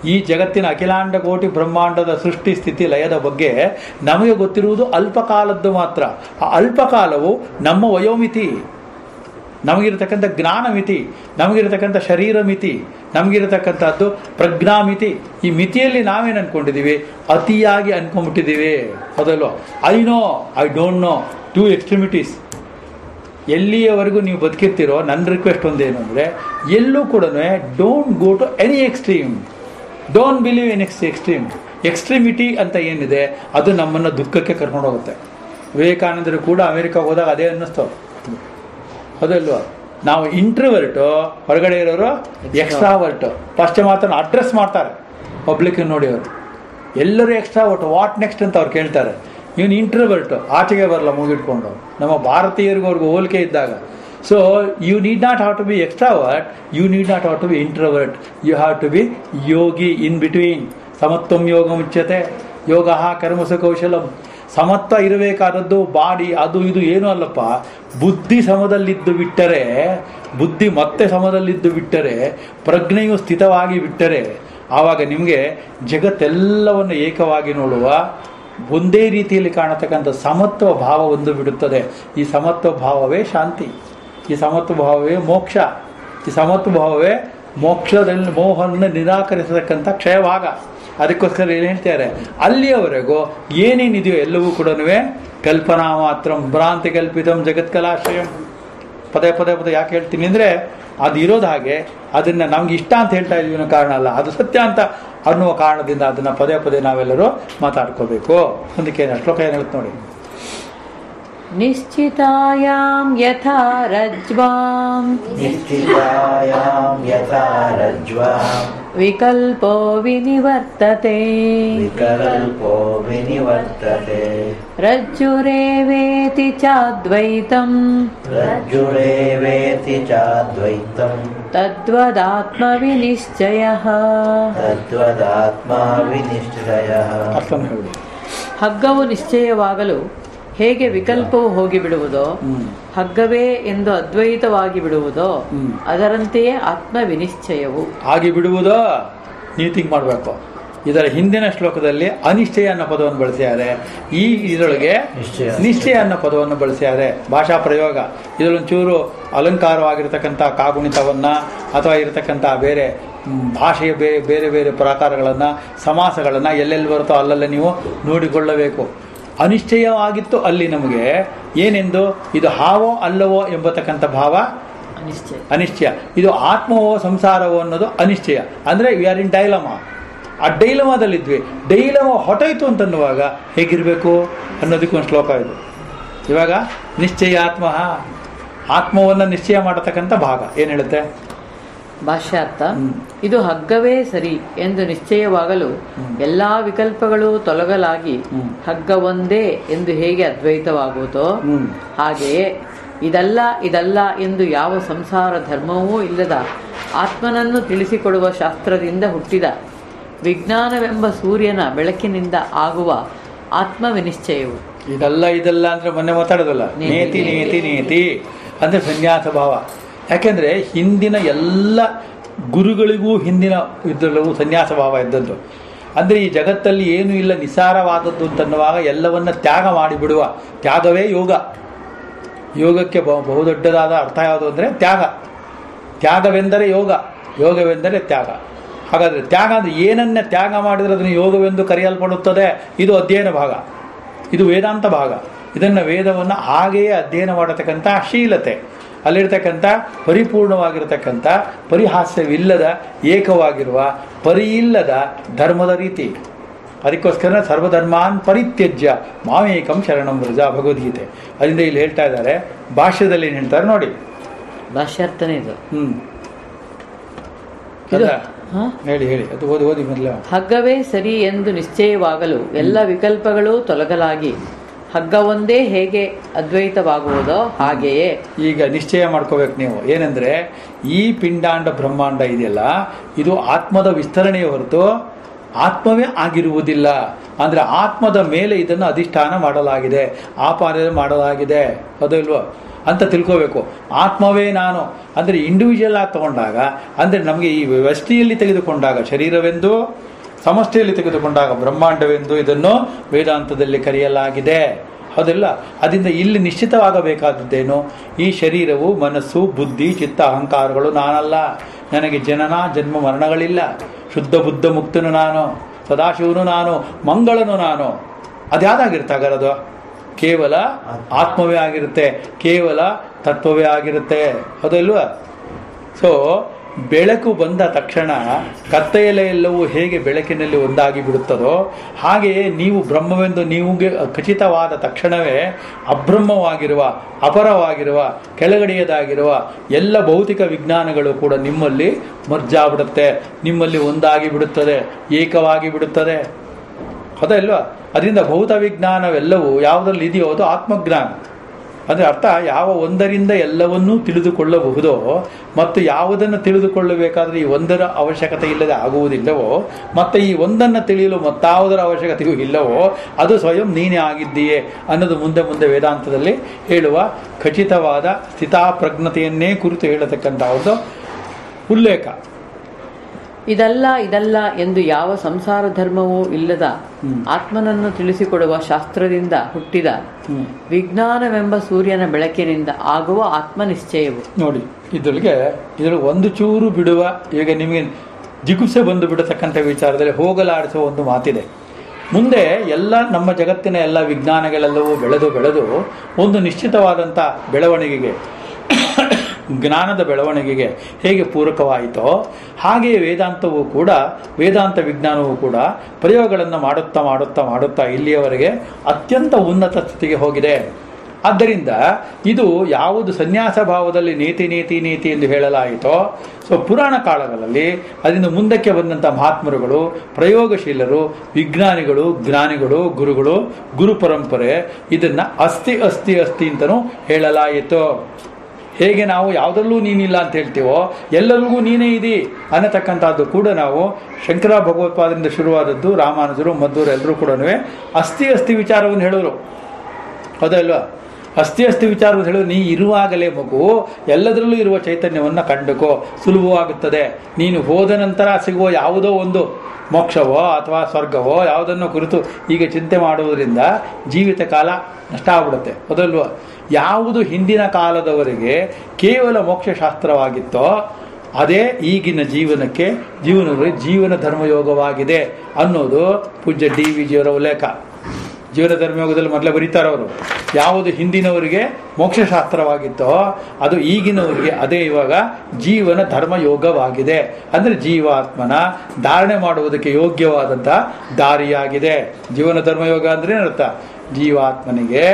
ಈ ಜಗತ್ತಿನ ಅಖಿಲಾಂಡ ಕೋಟಿ ಬ್ರಹ್ಮಾಂಡದ ಸೃಷ್ಟಿ ಸ್ಥಿತಿ ಲಯದ ಬಗ್ಗೆ ನಮಗೆ ಗೊತ್ತಿರುವುದು ಅಲ್ಪಕಾಲದ್ದು ಮಾತ್ರ ಆ ಅಲ್ಪಕಾಲವು ನಮ್ಮ ವಯೋಮಿತಿ ನಮಗಿರತಕ್ಕಂಥ ಜ್ಞಾನ ಮಿತಿ ನಮಗಿರತಕ್ಕಂಥ ಶರೀರ ಮಿತಿ ನಮಗಿರತಕ್ಕಂಥದ್ದು ಪ್ರಜ್ಞಾಮಿತಿ ಈ ಮಿತಿಯಲ್ಲಿ ನಾವೇನು ಅನ್ಕೊಂಡಿದ್ದೀವಿ ಅತಿಯಾಗಿ ಅನ್ಕೊಂಡ್ಬಿಟ್ಟಿದ್ದೀವಿ ಹೌದಲ್ವ I know I don't know two extremities ಎಲ್ಲಿಯವರೆಗೂ ನೀವು ಬದುಕಿರ್ತೀರೋ ನನ್ನ ರಿಕ್ವೆಸ್ಟ್ ಒಂದೇನು ಅಂದರೆ ಎಲ್ಲೂ ಕೂಡ don't go to any extreme don't believe in ex extreme extremity ಅಂತ ಏನಿದೆ ಅದು ನಮ್ಮನ್ನು ದುಃಖಕ್ಕೆ ಕರ್ಕೊಂಡು ಹೋಗುತ್ತೆ ವಿವೇಕಾನಂದರು ಕೂಡ ಅಮೆರಿಕ ಹೋದಾಗ ಅದೇ ಅನ್ನಿಸ್ತು ಅದಲ್ವಾ ನಾವು ಇಂಟ್ರವರ್ಟು ಹೊರಗಡೆ ಇರೋರು ಎಕ್ಸ್ಟ್ರಾವರ್ಟು ಪಾಶ್ಚಿಮಾತ್ಯನ ಅಡ್ರೆಸ್ ಮಾಡ್ತಾರೆ ಪಬ್ಲಿಕ್ ನೋಡಿ ಅವರು ಎಲ್ಲರೂ ಎಕ್ಸ್ಟ್ರಾವರ್ಟ್ ವಾಟ್ ನೆಕ್ಸ್ಟ್ ಅಂತ ಅವ್ರು ಕೇಳ್ತಾರೆ ಇವನು ಇಂಟ್ರವರ್ಟು ಆಚೆಗೆ ಬರಲ್ಲ ಮೂಗಿಟ್ಕೊಂಡು ನಮ್ಮ ಭಾರತೀಯರಿಗೂ ಅವ್ರಿಗೂ ಹೋಲಿಕೆ ಇದ್ದಾಗ so you need not have to be extrovert you need not have to be introvert you have to be yogi in between ಸಮತ್ವಂ ಯೋಗ ಮುಚ್ಯತೆ ಯೋಗ ಕರ್ಮಸ ಕೌಶಲಂ ಸಮತ್ವ ಇರಬೇಕಾದದ್ದು ಬಾಡಿ ಅದು ಇದು ಏನೂ ಅಲ್ಲಪ್ಪ ಬುದ್ಧಿ ಸಮದಲ್ಲಿದ್ದು ಬಿಟ್ಟರೆ ಬುದ್ಧಿ ಮತ್ತೆ ಸಮದಲ್ಲಿದ್ದು ಬಿಟ್ಟರೆ ಪ್ರಜ್ಞೆಯು ಸ್ಥಿತವಾಗಿ ಬಿಟ್ಟರೆ ಆವಾಗ ನಿಮಗೆ ಜಗತ್ತೆಲ್ಲವನ್ನು ಏಕವಾಗಿ ನೋಡುವ ಒಂದೇ ರೀತಿಯಲ್ಲಿ ಕಾಣತಕ್ಕಂಥ ಸಮತ್ವ ಭಾವ ಒಂದು ಬಿಡುತ್ತದೆ ಈ ಸಮತ್ವ ಭಾವವೇ ಶಾಂತಿ ಈ ಸಮತ್ವ ಭಾವವೇ ಮೋಕ್ಷ ಈ ಸಮತ್ವ ಭಾವವೇ ಮೋಕ್ಷದಲ್ಲಿ ಮೋಹವನ್ನು ನಿರಾಕರಿಸತಕ್ಕಂಥ ಕ್ಷಯಭಾಗ ಅದಕ್ಕೋಸ್ಕರ ಏನು ಹೇಳ್ತಾರೆ ಅಲ್ಲಿಯವರೆಗೂ ಏನೇನಿದೆಯೋ ಎಲ್ಲವೂ ಕೂಡ ಕಲ್ಪನಾ ಮಾತ್ರ ಭ್ರಾಂತಿ ಕಲ್ಪಿತಂ ಜಗತ್ಕಲಾಶ್ರಯಂ ಪದೇ ಪದೇ ಪದೇ ಯಾಕೆ ಹೇಳ್ತೀನಿ ಅಂದರೆ ಅದು ಇರೋದು ಹಾಗೆ ಅದನ್ನು ನಮ್ಗೆ ಇಷ್ಟ ಅಂತ ಹೇಳ್ತಾ ಇದೀವಿ ಅನ್ನೋ ಕಾರಣ ಅಲ್ಲ ಅದು ಸತ್ಯ ಅಂತ ಅನ್ನುವ ಕಾರಣದಿಂದ ಅದನ್ನು ಪದೇ ಪದೇ ನಾವೆಲ್ಲರೂ ಮಾತಾಡ್ಕೋಬೇಕು ಅದಕ್ಕೆ ಶ್ಲೋಕ ಏನು ಹೇಳುತ್ತೆ ನೋಡಿ निश्चितायां यथा रज्ज्वाम् निश्चितायां यथा रज्ज्वाम् विकल्पो विनिवर्तते विकल्पो विनिवर्तते रज्जुरेवेति चाद्वैतम् रज्जुरेवेति चाद्वैतम् तद्वदात्मविनिश्चयः तद्वदात्मा विनिश्चयः ಅರ್ಥನ ಹೇಳಿ ಹಗ್ಗವು ನಿಶ್ಚಯವಾಗಲು ಹೇಗೆ ವಿಕಲ್ಪವು ಹೋಗಿಬಿಡುವುದೋ ಹ್ಮ್. ಹಗ್ಗವೇ ಎಂದು ಅದ್ವೈತವಾಗಿ ಬಿಡುವುದೋ ಹ್ಮ್. ಅದರಂತೆಯೇ ಆತ್ಮ ವಿನಿಶ್ಚಯವು ಆಗಿ ಬಿಡುವುದೋ ನೀವು ಥಿಂಕ್ ಮಾಡಬೇಕು ಇದರ ಹಿಂದಿನ ಶ್ಲೋಕದಲ್ಲಿ ಅನಿಶ್ಚಯ ಅನ್ನೋ ಪದವನ್ನು ಬಳಸಿದ್ದಾರೆ ಈ ಇದರೊಳಗೆ ನಿಶ್ಚಯ. ನಿಶ್ಚಯ ಅನ್ನೋ ಪದವನ್ನು ಬಳಸಿದ್ದಾರೆ ಭಾಷಾ ಪ್ರಯೋಗ ಇದರೊಂಚೂರು ಅಲಂಕಾರವಾಗಿರ್ತಕ್ಕಂಥ ಕಾಗುಣಿತವನ್ನು ಅಥವಾ ಇರತಕ್ಕಂಥ ಬೇರೆ ಮ್, ಭಾಷೆಯ ಬೇರೆ ಬೇರೆ ಬೇರೆ ಪ್ರಕಾರಗಳನ್ನು ಸಮಾಸಗಳನ್ನು ಎಲ್ಲೆಲ್ಲಿ ಬರುತ್ತೋ ಅಲ್ಲೆಲ್ಲ ನೀವು ನೋಡಿಕೊಳ್ಳಬೇಕು ಅನಿಶ್ಚಯವಾಗಿತ್ತು ಅಲ್ಲಿ ನಮಗೆ ಏನೆಂದು ಇದು ಹಾವೋ ಅಲ್ಲವೋ ಎಂಬತಕ್ಕಂಥ ಭಾವ ಅನಿಶ್ಚಯ ಅನಿಶ್ಚಯ ಇದು ಆತ್ಮವೋ ಸಂಸಾರವೋ ಅನ್ನೋದು ಅನಿಶ್ಚಯ ಅಂದರೆ ವಿ ಆರ್ ಇನ್ ಡೈಲಮ ಆ ಡೈಲಮದಲ್ಲಿದ್ವಿ ಡೈಲಮ ಹೊಟ್ಟೋಯ್ತು ಅಂತನ್ನುವಾಗ ಹೇಗಿರಬೇಕು ಅನ್ನೋದಕ್ಕೆ ಒಂದು ಶ್ಲೋಕ ಇದು ಇವಾಗ ನಿಶ್ಚಯಾತ್ಮ ಆತ್ಮವನ್ನು ನಿಶ್ಚಯ ಮಾಡತಕ್ಕಂಥ ಭಾಗ ಏನು ಹೇಳುತ್ತೆ ಭಾಷ್ಯಾರ್ಥ ಹ್ಮ್. ಇದು ಹಗ್ಗವೇ ಸರಿ ಎಂದು ನಿಶ್ಚಯವಾಗಲು ಎಲ್ಲಾ ವಿಕಲ್ಪಗಳು ತೊಲಗಲಾಗಿ ಹ್ಮ್. ಹಗ್ಗ ಒಂದೇ ಎಂದು ಹೇಗೆ ಅದ್ವೈತವಾಗುವುದೋ ಹ್ಮ್. ಹಾಗೆಯೇ ಇದಲ್ಲ ಇದಲ್ಲ ಎಂದು ಯಾವ ಸಂಸಾರ ಧರ್ಮವೂ ಇಲ್ಲದ ಆತ್ಮನನ್ನು ತಿಳಿಸಿಕೊಡುವ ಶಾಸ್ತ್ರದಿಂದ ಹುಟ್ಟಿದ ವಿಜ್ಞಾನವೆಂಬ ಸೂರ್ಯನ ಬೆಳಕಿನಿಂದ ಆಗುವ ಆತ್ಮ ವಿನಿಶ್ಚಯವು ಇದಲ್ಲ ಇದಲ್ಲ ಅಂದ್ರೆ ಮೊನ್ನೆ ಮಾತಾಡೋದಲ್ಲ ನೇತಿ, ನೇತಿ ನೇತಿ ನೇತಿ ಅಂದ್ರೆ ಸನ್ಯಾಸ ಭಾವ ಯಾಕೆಂದ್ರೆ ಹಿಂದಿನ ಎಲ್ಲ ಗುರುಗಳಿಗೂ ಹಿಂದಿನ ಇದರಲ್ಲೂ ಸನ್ಯಾಸ ಭಾವ ಇದ್ದದ್ದು ಅಂದ್ರೆ ಈ ಜಗತ್ತಲ್ಲಿ ಏನೂ ಇಲ್ಲ ನಿಸಾರವಾದದ್ದು ಅಂತನ್ನುವಾಗ ಎಲ್ಲವನ್ನ ತ್ಯಾಗ ಮಾಡಿಬಿಡುವ ತ್ಯಾಗವೇ ಯೋಗ ಯೋಗಕ್ಕೆ ಬಹು ಬಹುದೊಡ್ಡದಾದ ಅರ್ಥ ಯಾವುದು ಅಂದರೆ ತ್ಯಾಗ ತ್ಯಾಗವೆಂದರೆ ಯೋಗ ಯೋಗವೆಂದರೆ ತ್ಯಾಗ ಹಾಗಾದರೆ ತ್ಯಾಗ ಅಂದರೆ ಏನನ್ನ ತ್ಯಾಗ ಮಾಡಿದರೆ ಅದನ್ನು ಯೋಗವೆಂದು ಕರೆಯಲ್ಪಡುತ್ತದೆ ಇದು ಅಧ್ಯಯನ ಭಾಗ ಇದು ವೇದಾಂತ ಭಾಗ ಇದನ್ನು ವೇದವನ್ನು ಹಾಗೆಯೇ ಅಧ್ಯಯನ ಮಾಡತಕ್ಕಂಥ ಶೀಲತೆ ಅಲ್ಲಿರ್ತಕ್ಕಂಥ ಪರಿಪೂರ್ಣವಾಗಿರತಕ್ಕಂಥ ಪರಿಹಾಸ್ಯವಿಲ್ಲದ ಏಕವಾಗಿರುವ ಪರಿಯಿಲ್ಲದ ಧರ್ಮದ ರೀತಿ ಅದಕ್ಕೋಸ್ಕರ ಸರ್ವಧರ್ಮಾನ್ ಪರಿತ್ಯಜ್ಯ ಮಾಮೇಕಂ ಶರಣಂ ವ್ರಜ ಭಗವದ್ಗೀತೆ ಅದರಿಂದ ಇಲ್ಲಿ ಹೇಳ್ತಾ ಇದ್ದಾರೆ ಭಾಷ್ಯದಲ್ಲಿ ಏನು ಹೇಳ್ತಾರೆ ನೋಡಿ ಭಾಷ್ಯಾರ್ಥನೇ ಇದು ಹ್ಮ್ ಇದು ಅಲ್ಲ? ಹ? ಹೇಳಿ ಹೇಳಿ ಅದು ಓದಿ ಓದಿ ಮೊದಲು ಹಗ್ಗವೇ ಸರಿ ಎಂದು ನಿಶ್ಚಯವಾಗಲು ಎಲ್ಲ ವಿಕಲ್ಪಗಳು ತೊಲಗಲಾಗಿ ಹಗ್ಗ ಒಂದೇ ಹೇಗೆ ಅದ್ವೈತವಾಗುವುದೋ ಹಾಗೆಯೇ ಈಗ ನಿಶ್ಚಯ ಮಾಡ್ಕೋಬೇಕು ನೀವು ಏನಂದ್ರೆ ಈ ಪಿಂಡಾಂಡ ಬ್ರಹ್ಮಾಂಡ ಇದೆಯಲ್ಲ ಇದು ಆತ್ಮದ ವಿಸ್ತರಣೆಯ ಹೊರತು ಆತ್ಮವೇ ಆಗಿರುವುದಿಲ್ಲ ಅಂದರೆ ಆತ್ಮದ ಮೇಲೆ ಇದನ್ನು ಅಧಿಷ್ಠಾನ ಮಾಡಲಾಗಿದೆ ಆಪಾದನೆ ಮಾಡಲಾಗಿದೆ ಹೌದಲ್ವೋ ಅಂತ ತಿಳ್ಕೋಬೇಕು ಆತ್ಮವೇ ನಾನು ಅಂದರೆ ಇಂಡಿವಿಜುವಲ್ ಆಗಿ ತಗೊಂಡಾಗ ಅಂದರೆ ನಮಗೆ ಈ ವ್ಯವಸ್ಥೆಯಲ್ಲಿ ತೆಗೆದುಕೊಂಡಾಗ ಶರೀರವೆಂದು ಸಮಷ್ಟಿಯಲ್ಲಿ ತೆಗೆದುಕೊಂಡಾಗ ಬ್ರಹ್ಮಾಂಡವೆಂದು ಇದನ್ನು ವೇದಾಂತದಲ್ಲಿ ಕರೆಯಲಾಗಿದೆ ಹೌದಿಲ್ಲ ಅದರಿಂದ ಇಲ್ಲಿ ನಿಶ್ಚಿತವಾಗಬೇಕಾದದ್ದೇನು ಈ ಶರೀರವು ಮನಸ್ಸು ಬುದ್ಧಿ ಚಿತ್ತ ಅಹಂಕಾರಗಳು ನಾನಲ್ಲ ನನಗೆ ಜನನ ಜನ್ಮ ಮರಣಗಳಿಲ್ಲ ಶುದ್ಧ ಬುದ್ಧ ಮುಕ್ತನು ನಾನು ಸದಾಶಿವನು ನಾನು ಮಂಗಳನು ನಾನು ಅದ್ಯಾವುದಾಗಿರುತ್ತೆ ಹಾಗಾರದು ಕೇವಲ ಆತ್ಮವೇ ಆಗಿರುತ್ತೆ ಕೇವಲ ತತ್ವವೇ ಆಗಿರುತ್ತೆ ಹೌದಲ್ವಾ ಸೊ ಬೆಳಕು ಬಂದ ತಕ್ಷಣ ಕತ್ತಲೆ ಎಲ್ಲವೂ ಹೇಗೆ ಬೆಳಕಿನಲ್ಲಿ ಒಂದಾಗಿ ಬಿಡುತ್ತದೋ ಹಾಗೆಯೇ ನೀವು ಬ್ರಹ್ಮವೆಂದು ನೀವುಗೆ ಖಚಿತವಾದ ತಕ್ಷಣವೇ ಅಬ್ರಹ್ಮವಾಗಿರುವ ಅಪರವಾಗಿರುವ ಕೆಳಗಡೆಯದಾಗಿರುವ ಎಲ್ಲ ಭೌತಿಕ ವಿಜ್ಞಾನಗಳು ಕೂಡ ನಿಮ್ಮಲ್ಲಿ ಮರ್ಜಾಗ್ಬಿಡುತ್ತೆ ನಿಮ್ಮಲ್ಲಿ ಒಂದಾಗಿ ಬಿಡುತ್ತದೆ ಏಕವಾಗಿ ಬಿಡುತ್ತದೆ ಹೌದಾ ಇಲ್ವಾ ಅದರಿಂದ ಭೌತ ವಿಜ್ಞಾನವೆಲ್ಲವೂ ಯಾವುದರಲ್ಲಿ ಇದೆಯೋ ಅದು ಆತ್ಮಜ್ಞಾನ ಅಂದರೆ ಅರ್ಥ ಯಾವ ಒಂದರಿಂದ ಎಲ್ಲವನ್ನೂ ತಿಳಿದುಕೊಳ್ಳಬಹುದೋ ಮತ್ತು ಯಾವುದನ್ನು ತಿಳಿದುಕೊಳ್ಳಬೇಕಾದ್ರೆ ಈ ಒಂದರ ಅವಶ್ಯಕತೆ ಇಲ್ಲದೆ ಆಗುವುದಿಲ್ಲವೋ ಮತ್ತು ಈ ಒಂದನ್ನು ತಿಳಿಯಲು ಮತ್ತಾವುದರ ಅವಶ್ಯಕತೆಯೂ ಇಲ್ಲವೋ ಅದು ಸ್ವಯಂ ನೀನೇ ಆಗಿದ್ದೀಯೇ ಅನ್ನೋದು ಮುಂದೆ ಮುಂದೆ ವೇದಾಂತದಲ್ಲಿ ಹೇಳುವ ಖಚಿತವಾದ ಸ್ಥಿತಾಪ್ರಜ್ಞತೆಯನ್ನೇ ಕುರಿತು ಹೇಳತಕ್ಕಂಥ ಒಂದು ಉಲ್ಲೇಖ ಇದಲ್ಲ ಇದಲ್ಲ ಎಂದು ಯಾವ ಸಂಸಾರ ಧರ್ಮವೂ ಇಲ್ಲದ ಹ್ಮ್. ಆತ್ಮನನ್ನು ತಿಳಿಸಿಕೊಡುವ ಶಾಸ್ತ್ರದಿಂದ ಹುಟ್ಟಿದ ಹ್ಮ್. ವಿಜ್ಞಾನವೆಂಬ ಸೂರ್ಯನ ಬೆಳಕಿನಿಂದ ಆಗುವ ಆತ್ಮನಿಶ್ಚಯವು ನೋಡಿ ಇದರೊಳಗೆ ಇದರೊಳಗೆ ಒಂದು ಚೂರು ಬಿಡುವ ಈಗ ನಿಮಗೆ ಜಿಗುಪ್ಸೆ ಬಂದು ಬಿಡತಕ್ಕಂಥ ವಿಚಾರದಲ್ಲಿ ಹೋಗಲಾಡಿಸುವ ಒಂದು ಮಾತಿದೆ ಮುಂದೆ ಎಲ್ಲ ನಮ್ಮ ಜಗತ್ತಿನ ಎಲ್ಲ ವಿಜ್ಞಾನಗಳೆಲ್ಲವೂ ಬೆಳೆದು ಬೆಳೆದು ಒಂದು ನಿಶ್ಚಿತವಾದಂಥ ಬೆಳವಣಿಗೆಗೆ ಜ್ಞಾನದ ಬೆಳವಣಿಗೆಗೆ ಹೇಗೆ ಪೂರಕವಾಯಿತೋ ಹಾಗೆಯೇ ವೇದಾಂತವೂ ಕೂಡ ವೇದಾಂತ ವಿಜ್ಞಾನವೂ ಕೂಡ ಪ್ರಯೋಗಗಳನ್ನು ಮಾಡುತ್ತಾ ಮಾಡುತ್ತಾ ಮಾಡುತ್ತಾ ಇಲ್ಲಿಯವರೆಗೆ ಅತ್ಯಂತ ಉನ್ನತ ಸ್ಥಿತಿಗೆ ಹೋಗಿದೆ ಆದ್ದರಿಂದ ಇದು ಯಾವುದು ಸನ್ಯಾಸ ಭಾವದಲ್ಲಿ ನೀತಿ ನೀತಿ ನೀತಿ ಎಂದು ಹೇಳಲಾಯಿತೋ ಸೊ ಪುರಾಣ ಕಾಲಗಳಲ್ಲಿ ಅದರಿಂದ ಮುಂದಕ್ಕೆ ಬಂದಂಥ ಮಹಾತ್ಮರುಗಳು ಪ್ರಯೋಗಶೀಲರು ವಿಜ್ಞಾನಿಗಳು ಜ್ಞಾನಿಗಳು ಗುರುಗಳು ಗುರು ಪರಂಪರೆ ಇದನ್ನು ಅಸ್ಥಿ ಅಸ್ಥಿ ಅಸ್ಥಿ ಅಂತಲೂ ಹೇಳಲಾಯಿತು ಹೇಗೆ ನಾವು ಯಾವುದರಲ್ಲೂ ನೀನಿಲ್ಲ ಅಂತ ಹೇಳ್ತೀವೋ ಎಲ್ಲರಿಗೂ ನೀನೇ ಇದಿ ಅನ್ನತಕ್ಕಂಥದ್ದು ಕೂಡ ನಾವು ಶಂಕರ ಭಗವತ್ಪಾದರಿಂದ ಶುರುವಾದದ್ದು ರಾಮಾನುಜರು ಮದ್ದೂರು ಎಲ್ಲರೂ ಕೂಡ ಅಸ್ಥಿ ಅಸ್ಥಿ ವಿಚಾರವನ್ನು ಹೇಳಿದ್ರು ಹೌದಲ್ವಾ ಅಸ್ಥಿ ಅಸ್ಥಿ ವಿಚಾರವನ್ನು ಹೇಳೋದು ನೀ ಇರುವಾಗಲೇ ಮಗು ಎಲ್ಲದರಲ್ಲೂ ಇರುವ ಚೈತನ್ಯವನ್ನು ಕಂಡುಕೋ ಸುಲಭವಾಗುತ್ತದೆ ನೀನು ಹೋದ ನಂತರ ಸಿಗುವ ಯಾವುದೋ ಒಂದು ಮೋಕ್ಷವೋ ಅಥವಾ ಸ್ವರ್ಗವೋ ಯಾವುದನ್ನು ಕುರಿತು ಈಗ ಚಿಂತೆ ಮಾಡುವುದರಿಂದ ಜೀವಿತ ಕಾಲ ನಷ್ಟ ಆಗ್ಬಿಡುತ್ತೆ ಹೌದಲ್ವಾ ಯಾವುದು ಹಿಂದಿನ ಕಾಲದವರೆಗೆ ಕೇವಲ ಮೋಕ್ಷಶಾಸ್ತ್ರವಾಗಿತ್ತೋ ಅದೇ ಈಗಿನ ಜೀವನಕ್ಕೆ ಜೀವನದಲ್ಲಿ ಜೀವನ ಧರ್ಮಯೋಗವಾಗಿದೆ ಅನ್ನೋದು ಪೂಜ್ಯ ಡಿ ವಿ ಜಿಯವರ ಉಲ್ಲೇಖ ಜೀವನ ಧರ್ಮಯೋಗದಲ್ಲಿ ಮೊದಲೇ ಬರೀತಾರೆ ಅವರು ಯಾವುದು ಹಿಂದಿನವರಿಗೆ ಮೋಕ್ಷಶಾಸ್ತ್ರವಾಗಿತ್ತೋ ಅದು ಈಗಿನವರಿಗೆ ಅದೇ ಇವಾಗ ಜೀವನ ಧರ್ಮಯೋಗವಾಗಿದೆ ಅಂದರೆ ಜೀವಾತ್ಮನ ಧಾರಣೆ ಮಾಡುವುದಕ್ಕೆ ಯೋಗ್ಯವಾದಂಥ ದಾರಿಯಾಗಿದೆ ಜೀವನ ಧರ್ಮಯೋಗ ಅಂದ್ರೆ ಏನರ್ಥ ಜೀವಾತ್ಮನಿಗೆ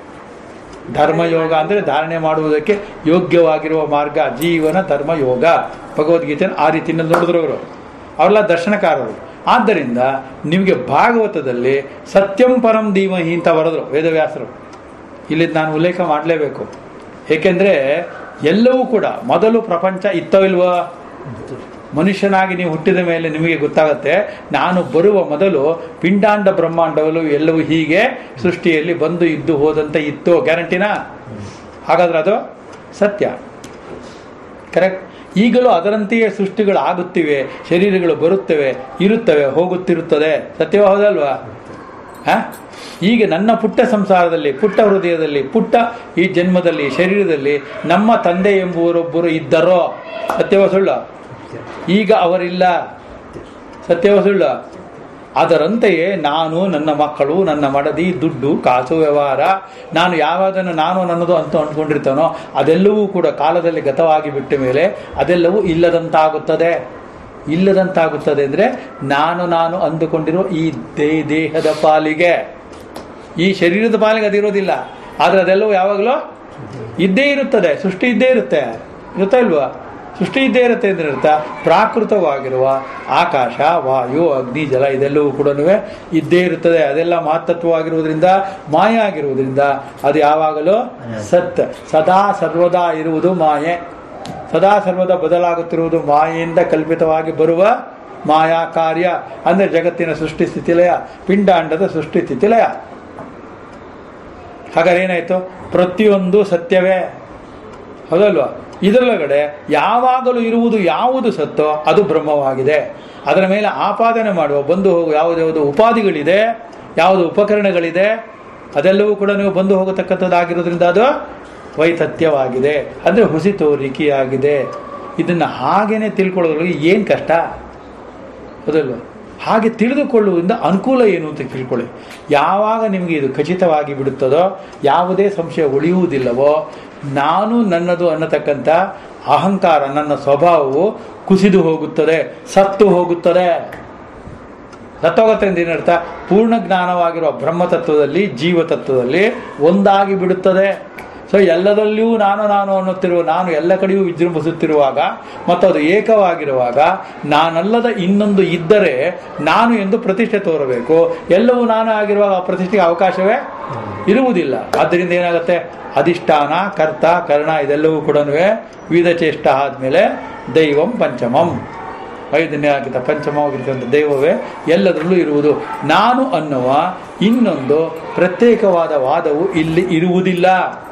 ಧರ್ಮಯೋಗ ಅಂದರೆ ಧಾರಣೆ ಮಾಡುವುದಕ್ಕೆ ಯೋಗ್ಯವಾಗಿರುವ ಮಾರ್ಗ ಜೀವನ ಧರ್ಮಯೋಗ ಭಗವದ್ಗೀತೆಯನ್ನು ಆ ರೀತಿಯಲ್ಲಿ ನೋಡಿದ್ರು ಅವರು ಅವರೆಲ್ಲ ದರ್ಶನಕಾರರು ಆದ್ದರಿಂದ ನಿಮಗೆ ಭಾಗವತದಲ್ಲಿ ಸತ್ಯಂ ಪರಂ ಧೀಮಹಿ ಅಂತ ಬರೆದ್ರು ವೇದವ್ಯಾಸರು ಇಲ್ಲಿ ನಾನು ಉಲ್ಲೇಖ ಮಾಡಲೇಬೇಕು ಏಕೆಂದರೆ ಎಲ್ಲವೂ ಕೂಡ ಮೊದಲು ಪ್ರಪಂಚ ಇತ್ತೋ ಇಲ್ವಾ ಮನುಷ್ಯನಾಗಿ ನೀವು ಹುಟ್ಟಿದ ಮೇಲೆ ನಿಮಗೆ ಗೊತ್ತಾಗುತ್ತೆ ನಾನು ಬರುವ ಮೊದಲು ಪಿಂಡಾಂಡ ಬ್ರಹ್ಮಾಂಡಗಳು ಎಲ್ಲವೂ ಹೀಗೆ ಸೃಷ್ಟಿಯಲ್ಲಿ ಬಂದು ಇದ್ದು ಹೋದಂತೆ ಇತ್ತು ಗ್ಯಾರಂಟಿನಾ ಹಾಗಾದ್ರೆ ಅದು ಸತ್ಯ ಕರೆಕ್ಟ್ ಈಗಲೂ ಅದರಂತೆಯೇ ಸೃಷ್ಟಿಗಳು ಆಗುತ್ತಿವೆ ಶರೀರಗಳು ಬರುತ್ತವೆ ಇರುತ್ತವೆ ಹೋಗುತ್ತಿರುತ್ತದೆ ಸತ್ಯವೋ ಹೌದಲ್ವಾ ಹ? ಈಗ ನನ್ನ ಪುಟ್ಟ ಸಂಸಾರದಲ್ಲಿ ಪುಟ್ಟ ಹೃದಯದಲ್ಲಿ ಪುಟ್ಟ ಈ ಜನ್ಮದಲ್ಲಿ ಶರೀರದಲ್ಲಿ ನಮ್ಮ ತಂದೆ ಎಂಬುವರೊಬ್ಬರು ಇದ್ದರೋ ಸತ್ಯವೋ ಸುಳ್ಳು ಈಗ ಅವರಿಲ್ಲ ಸತ್ಯವೋ ಸುಳ್ಳು ಅದರಂತೆಯೇ ನಾನು ನನ್ನ ಮಕ್ಕಳು ನನ್ನ ಮಡದಿ ದುಡ್ಡು ಕಾಸು ವ್ಯವಹಾರ ನಾನು ಯಾವಾಗನ್ನು ನಾನು ನನ್ನದು ಅಂತ ಅಂದ್ಕೊಂಡಿರ್ತಾನೋ ಅದೆಲ್ಲವೂ ಕೂಡ ಕಾಲದಲ್ಲಿ ಗತವಾಗಿ ಬಿಟ್ಟ ಮೇಲೆ ಅದೆಲ್ಲವೂ ಇಲ್ಲದಂತಾಗುತ್ತದೆ ಇಲ್ಲದಂತಾಗುತ್ತದೆ ಅಂದರೆ ನಾನು ನಾನು ಅಂದುಕೊಂಡಿರೋ ಈ ದೇ ದೇಹದ ಪಾಲಿಗೆ ಈ ಶರೀರದ ಪಾಲಿಗೆ ಅದಿರೋದಿಲ್ಲ ಆದರೆ ಅದೆಲ್ಲವೂ ಯಾವಾಗಲೂ ಇದ್ದೇ ಇರುತ್ತದೆ ಸೃಷ್ಟಿ ಇದ್ದೇ ಇರುತ್ತೆ ಇರುತ್ತಾ ಇಲ್ವಾ ಸೃಷ್ಟಿ ಇದ್ದೇ ಇರುತ್ತೆ ಅಂದ್ರೆ ಅರ್ಥ ಪ್ರಾಕೃತವಾಗಿರುವ ಆಕಾಶ ವಾಯು ಅಗ್ನಿ ಜಲ ಇದೆಲ್ಲವೂ ಕೂಡ ಇದ್ದೇ ಇರುತ್ತದೆ ಅದೆಲ್ಲ ಮಹತ್ತತ್ವವಾಗಿರುವುದರಿಂದ ಮಾಯ ಆಗಿರುವುದರಿಂದ ಅದು ಯಾವಾಗಲೂ ಸತ್ ಸದಾ ಸರ್ವದಾ ಇರುವುದು ಮಾಯೆ ಸದಾ ಸರ್ವದಾ ಬದಲಾಗುತ್ತಿರುವುದು ಮಾಯೆಯಿಂದ ಕಲ್ಪಿತವಾಗಿ ಬರುವ ಮಾಯಾ ಕಾರ್ಯ ಅಂದರೆ ಜಗತ್ತಿನ ಸೃಷ್ಟಿ ಸ್ಥಿತಿಲಯ ಪಿಂಡಾಂಡದ ಸೃಷ್ಟಿ ಸ್ಥಿತಿಲಯ ಹಾಗಾದ್ರೆ ಏನಾಯ್ತು ಪ್ರತಿಯೊಂದು ಸತ್ಯವೇ ಹೌದಲ್ವಾ ಇದರೊಳಗಡೆ ಯಾವಾಗಲೂ ಇರುವುದು ಯಾವುದು ಸತ್ತೋ ಅದು ಬ್ರಹ್ಮವಾಗಿದೆ ಅದರ ಮೇಲೆ ಆಪಾದನೆ ಮಾಡುವ ಬಂದು ಹೋಗುವ ಯಾವುದ್ಯಾವುದು ಉಪಾಧಿಗಳಿದೆ ಯಾವುದು ಉಪಕರಣಗಳಿದೆ ಅದೆಲ್ಲವೂ ಕೂಡ ನೀವು ಬಂದು ಹೋಗತಕ್ಕಂಥದ್ದಾಗಿರೋದ್ರಿಂದ ಅದು ವೈತಥ್ಯವಾಗಿದೆ ಅಂದರೆ ಹುಸಿ ತೋರಿಕೆಯಾಗಿದೆ ಇದನ್ನು ಹಾಗೇನೆ ತಿಳ್ಕೊಳ್ಳೋದ್ರಲ್ಲಿ ಏನು ಕಷ್ಟ ಹೌದಲ್ವ ಹಾಗೆ ತಿಳಿದುಕೊಳ್ಳುವುದರಿಂದ ಅನುಕೂಲ ಏನು ಅಂತ ತಿಳ್ಕೊಳ್ಳಿ ಯಾವಾಗ ನಿಮಗೆ ಇದು ಖಚಿತವಾಗಿ ಬಿಡುತ್ತದೋ ಯಾವುದೇ ಸಂಶಯ ಉಳಿಯುವುದಿಲ್ಲವೋ ನಾನು ನನ್ನದು ಅನ್ನತಕ್ಕಂಥ ಅಹಂಕಾರ ನನ್ನ ಸ್ವಭಾವವು ಕುಸಿದು ಹೋಗುತ್ತದೆ ಸತ್ತು ಹೋಗುತ್ತದೆ ಸತ್ತೋಗುತ್ತೆ ಅಂತ ಏನರ್ಥ ಪೂರ್ಣ ಜ್ಞಾನವಾಗಿರುವ ಬ್ರಹ್ಮತತ್ವದಲ್ಲಿ ಜೀವತತ್ವದಲ್ಲಿ ಒಂದಾಗಿ ಬಿಡುತ್ತದೆ ಸೊ ಎಲ್ಲದಲ್ಲಿಯೂ ನಾನು ನಾನು ಅನ್ನುತ್ತಿರುವ ನಾನು ಎಲ್ಲ ಕಡೆಯೂ ವಿಜೃಂಭಿಸುತ್ತಿರುವಾಗ ಮತ್ತು ಅದು ಏಕವಾಗಿರುವಾಗ ನಾನಲ್ಲದ ಇನ್ನೊಂದು ಇದ್ದರೆ ನಾನು ಎಂದು ಪ್ರತಿಷ್ಠೆ ತೋರಬೇಕು ಎಲ್ಲವೂ ನಾನು ಆಗಿರುವಾಗ ಆ ಪ್ರತಿಷ್ಠೆಗೆ ಅವಕಾಶವೇ ಇರುವುದಿಲ್ಲ ಆದ್ದರಿಂದ ಏನಾಗುತ್ತೆ ಅಧಿಷ್ಠಾನ ಕರ್ತ ಕರ್ಣ ಇದೆಲ್ಲವೂ ಕೂಡ ವಿವಿಧ ಚೇಷ್ಟ ಆದಮೇಲೆ ದೈವಂ ಪಂಚಮಂ ಐದನೇ ಆಗಿದ್ದ ಪಂಚಮವಾಗಿರ್ತಕ್ಕಂಥ ದೈವವೇ ಎಲ್ಲದರಲ್ಲೂ ಇರುವುದು ನಾನು ಅನ್ನುವ ಇನ್ನೊಂದು ಪ್ರತ್ಯೇಕವಾದ ವಾದವು ಇಲ್ಲಿ ಇರುವುದಿಲ್ಲ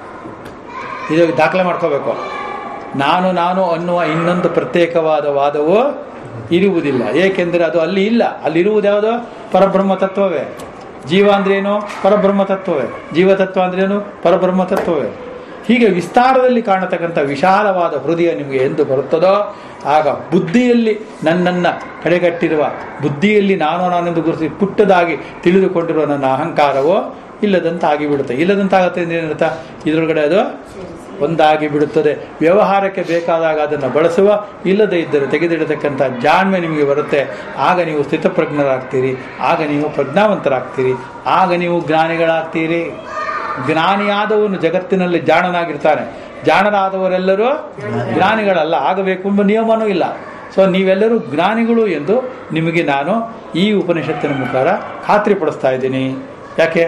ಇದು ದಾಖಲೆ ಮಾಡ್ಕೋಬೇಕು ನಾನು ನಾನು ಅನ್ನುವ ಇನ್ನೊಂದು ಪ್ರತ್ಯೇಕವಾದ ವಾದವು ಇರುವುದಿಲ್ಲ ಏಕೆಂದರೆ ಅದು ಅಲ್ಲಿ ಇಲ್ಲ ಅಲ್ಲಿರುವುದು ಯಾವುದು ಪರಬ್ರಹ್ಮ ತತ್ವವೇ ಜೀವ ಅಂದ್ರೇನು ಪರಬ್ರಹ್ಮ ತತ್ವವೇ ಜೀವತತ್ವ ಅಂದ್ರೇನು ಪರಬ್ರಹ್ಮ ತತ್ವವೇ ಹೀಗೆ ವಿಸ್ತಾರದಲ್ಲಿ ಕಾಣತಕ್ಕಂಥ ವಿಶಾಲವಾದ ಹೃದಯ ನಿಮಗೆ ಎಂದು ಬರುತ್ತದೋ ಆಗ ಬುದ್ಧಿಯಲ್ಲಿ ನನ್ನನ್ನು ಕಡೆಗಟ್ಟಿರುವ ಬುದ್ಧಿಯಲ್ಲಿ ನಾನು ನಾನೆಂದು ಗುರುತಿಸಿ ಪುಟ್ಟದಾಗಿ ತಿಳಿದುಕೊಂಡಿರುವ ನನ್ನ ಅಹಂಕಾರವೋ ಇಲ್ಲದಂತಾಗಿ ಬಿಡುತ್ತೆ ಇಲ್ಲದಂತಾಗುತ್ತೆ ಅಂದ್ರೆ ಏನರ್ಥ ಇದರೊಳಗಡೆ ಅದು ಒಂದಾಗಿ ಬಿಡುತ್ತದೆ ವ್ಯವಹಾರಕ್ಕೆ ಬೇಕಾದಾಗ ಅದನ್ನು ಬಳಸುವ ಇಲ್ಲದೇ ಇದ್ದರೆ ತೆಗೆದಿಡತಕ್ಕಂಥ ಜಾಣ್ಮೆ ನಿಮಗೆ ಬರುತ್ತೆ ಆಗ ನೀವು ಸ್ಥಿತಪ್ರಜ್ಞರಾಗ್ತೀರಿ ಆಗ ನೀವು ಪ್ರಜ್ಞಾವಂತರಾಗ್ತೀರಿ ಆಗ ನೀವು ಜ್ಞಾನಿಗಳಾಗ್ತೀರಿ ಜ್ಞಾನಿಯಾದವನು ಜಗತ್ತಿನಲ್ಲಿ ಜಾಣನಾಗಿರ್ತಾನೆ ಜಾಣರಾದವರೆಲ್ಲರೂ ಜ್ಞಾನಿಗಳಲ್ಲ ಆಗಬೇಕು ಎಂಬ ನಿಯಮನೂ ಇಲ್ಲ ಸೊ ನೀವೆಲ್ಲರೂ ಜ್ಞಾನಿಗಳು ಎಂದು ನಿಮಗೆ ನಾನು ಈ ಉಪನಿಷತ್ತಿನ ಮುಖಾರ ಖಾತ್ರಿಪಡಿಸ್ತಾ ಇದ್ದೀನಿ ಯಾಕೆ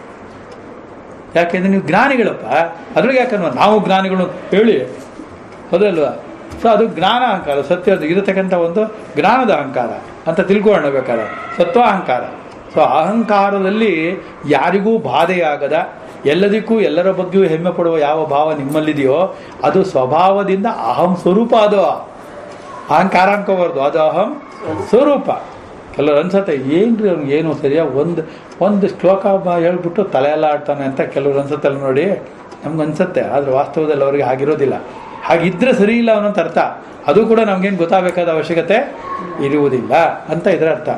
ಯಾಕೆಂದ್ರೆ ನೀವು ಜ್ಞಾನಿಗಳಪ್ಪ ಅದ್ರಿಗೆ ಯಾಕಂದ್ರೆ ನಾವು ಜ್ಞಾನಿಗಳು ಅಂತ ಹೇಳಿ ಹೌದಲ್ವಾ ಸೊ ಅದು ಜ್ಞಾನ ಅಹಂಕಾರ ಸತ್ಯ ಅದು ಇರತಕ್ಕಂಥ ಒಂದು ಜ್ಞಾನದ ಅಹಂಕಾರ ಅಂತ ತಿಳ್ಕೊಳ್ಳೋಣ ಬೇಕಾದ್ರೆ ಸತ್ವ ಅಹಂಕಾರ ಸೊ ಅಹಂಕಾರದಲ್ಲಿ ಯಾರಿಗೂ ಬಾಧೆಯಾಗದ ಎಲ್ಲದಕ್ಕೂ ಎಲ್ಲರ ಬಗ್ಗೆಯೂ ಹೆಮ್ಮೆ ಪಡುವ ಯಾವ ಭಾವ ನಿಮ್ಮಲ್ಲಿದೆಯೋ ಅದು ಸ್ವಭಾವದಿಂದ ಅಹಂ ಸ್ವರೂಪ ಅದು ಅಹಂಕಾರ ಅನ್ಕೋಬಾರ್ದು ಅದು ಅಹಂ ಸ್ವರೂಪ ಕೆಲವ್ರು ಅನ್ಸತ್ತೆ ಏನ್ರಿ ಅವ್ನಿಗೆ ಏನು ಸರಿಯಾಗಿ ಒಂದು ಒಂದು ಶ್ಲೋಕ ಬ- ಹೇಳ್ಬಿಟ್ಟು ತಲೆ ಎಲ್ಲ ಆಡ್ತಾನೆ ಅಂತ ಕೆಲವ್ರು ಅನ್ಸತ್ತಲ್ಲ ನೋಡಿ ನಮ್ಗೆ ಅನ್ಸತ್ತೆ ಆದರೆ ವಾಸ್ತವದಲ್ಲಿ ಅವ್ರಿಗೆ ಹಾಗಿರೋದಿಲ್ಲ ಹಾಗಿದ್ರೆ ಸರಿ ಇಲ್ಲ ಅನ್ನೋಂಥ ಅರ್ಥ ಅದು ಕೂಡ ನಮ್ಗೇನು ಗೊತ್ತಾಗಬೇಕಾದ ಅವಶ್ಯಕತೆ ಇರುವುದಿಲ್ಲ ಅಂತ ಇದರ ಅರ್ಥ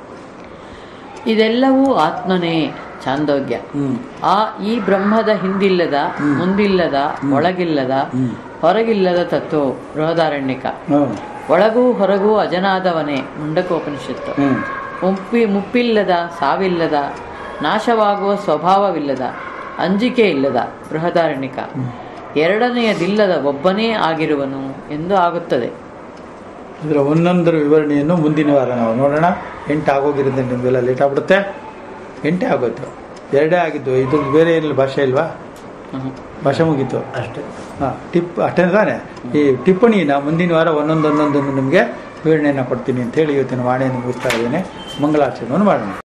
ಇದೆಲ್ಲವೂ ಆತ್ಮನೇ ಚಾಂದೋಗ್ಯ ಹ್ಮ್ ಆ ಈ ಬ್ರಹ್ಮದ ಹಿಂದಿಲ್ಲದ ಮುಂದಿಲ್ಲದ ಒಳಗಿಲ್ಲದ ಹ್ಮ್. ಹೊರಗಿಲ್ಲದ ತತ್ವ ಬೃಹದಾರಣ್ಯಕ ಹ್ಮ್ ಒಳಗೂ ಹೊರಗೂ ಅಜನಾದವನೇ ಮುಂಡಕೋಪನಿಷತ್ತು ಹ್ಮ್ ಮುಪ್ಪಿ ಮುಪ್ಪಿಲ್ಲದ ಸಾವಿಲ್ಲದ ನಾಶವಾಗುವ ಸ್ವಭಾವವಿಲ್ಲದ ಅಂಜಿಕೆ ಇಲ್ಲದ ಬೃಹದಾರಣ್ಯಕ ಎರಡನೆಯದಿಲ್ಲದ ಒಬ್ಬನೇ ಆಗಿರುವನು ಎಂದು ಆಗುತ್ತದೆ ಇದರ ಒಂದೊಂದರ ವಿವರಣೆಯನ್ನು ಮುಂದಿನ ವಾರ ನಾವು ನೋಡೋಣ ಎಂಟು ಆಗೋಗಿರಿಂದ ನಿಮಗೆಲ್ಲ ಲೇಟ್ ಆಗ್ಬಿಡುತ್ತೆ ಎಂಟೇ ಆಗೋಯ್ತು ಎರಡೇ ಆಗಿದ್ದು ಇದು ಬೇರೆ ಏನಿಲ್ಲ ಭಾಷೆ ಇಲ್ವಾ ಹ್ಮ್. ಭಾಷೆ ಮುಗೀತು ಅಷ್ಟೇ ಹಾಂ ಟಿಪ್ ಅಷ್ಟೇ ತಾನೆ ಈ ಟಿಪ್ಪಣಿನ ಮುಂದಿನ ವಾರ ಒಂದೊಂದೊಂದೊಂದನ್ನು ನಿಮಗೆ ವಿವರಣೆಯನ್ನು ಕೊಡ್ತೀನಿ ಅಂತ ಹೇಳಿ ಇವತ್ತಿನ ವಾಣಿಯನ್ನು ಮುಗಿಸ್ತಾ ಇದ್ದೇನೆ ಮಂಗಳಾಚರಣೆಯನ್ನು ಮಾಡೋಣ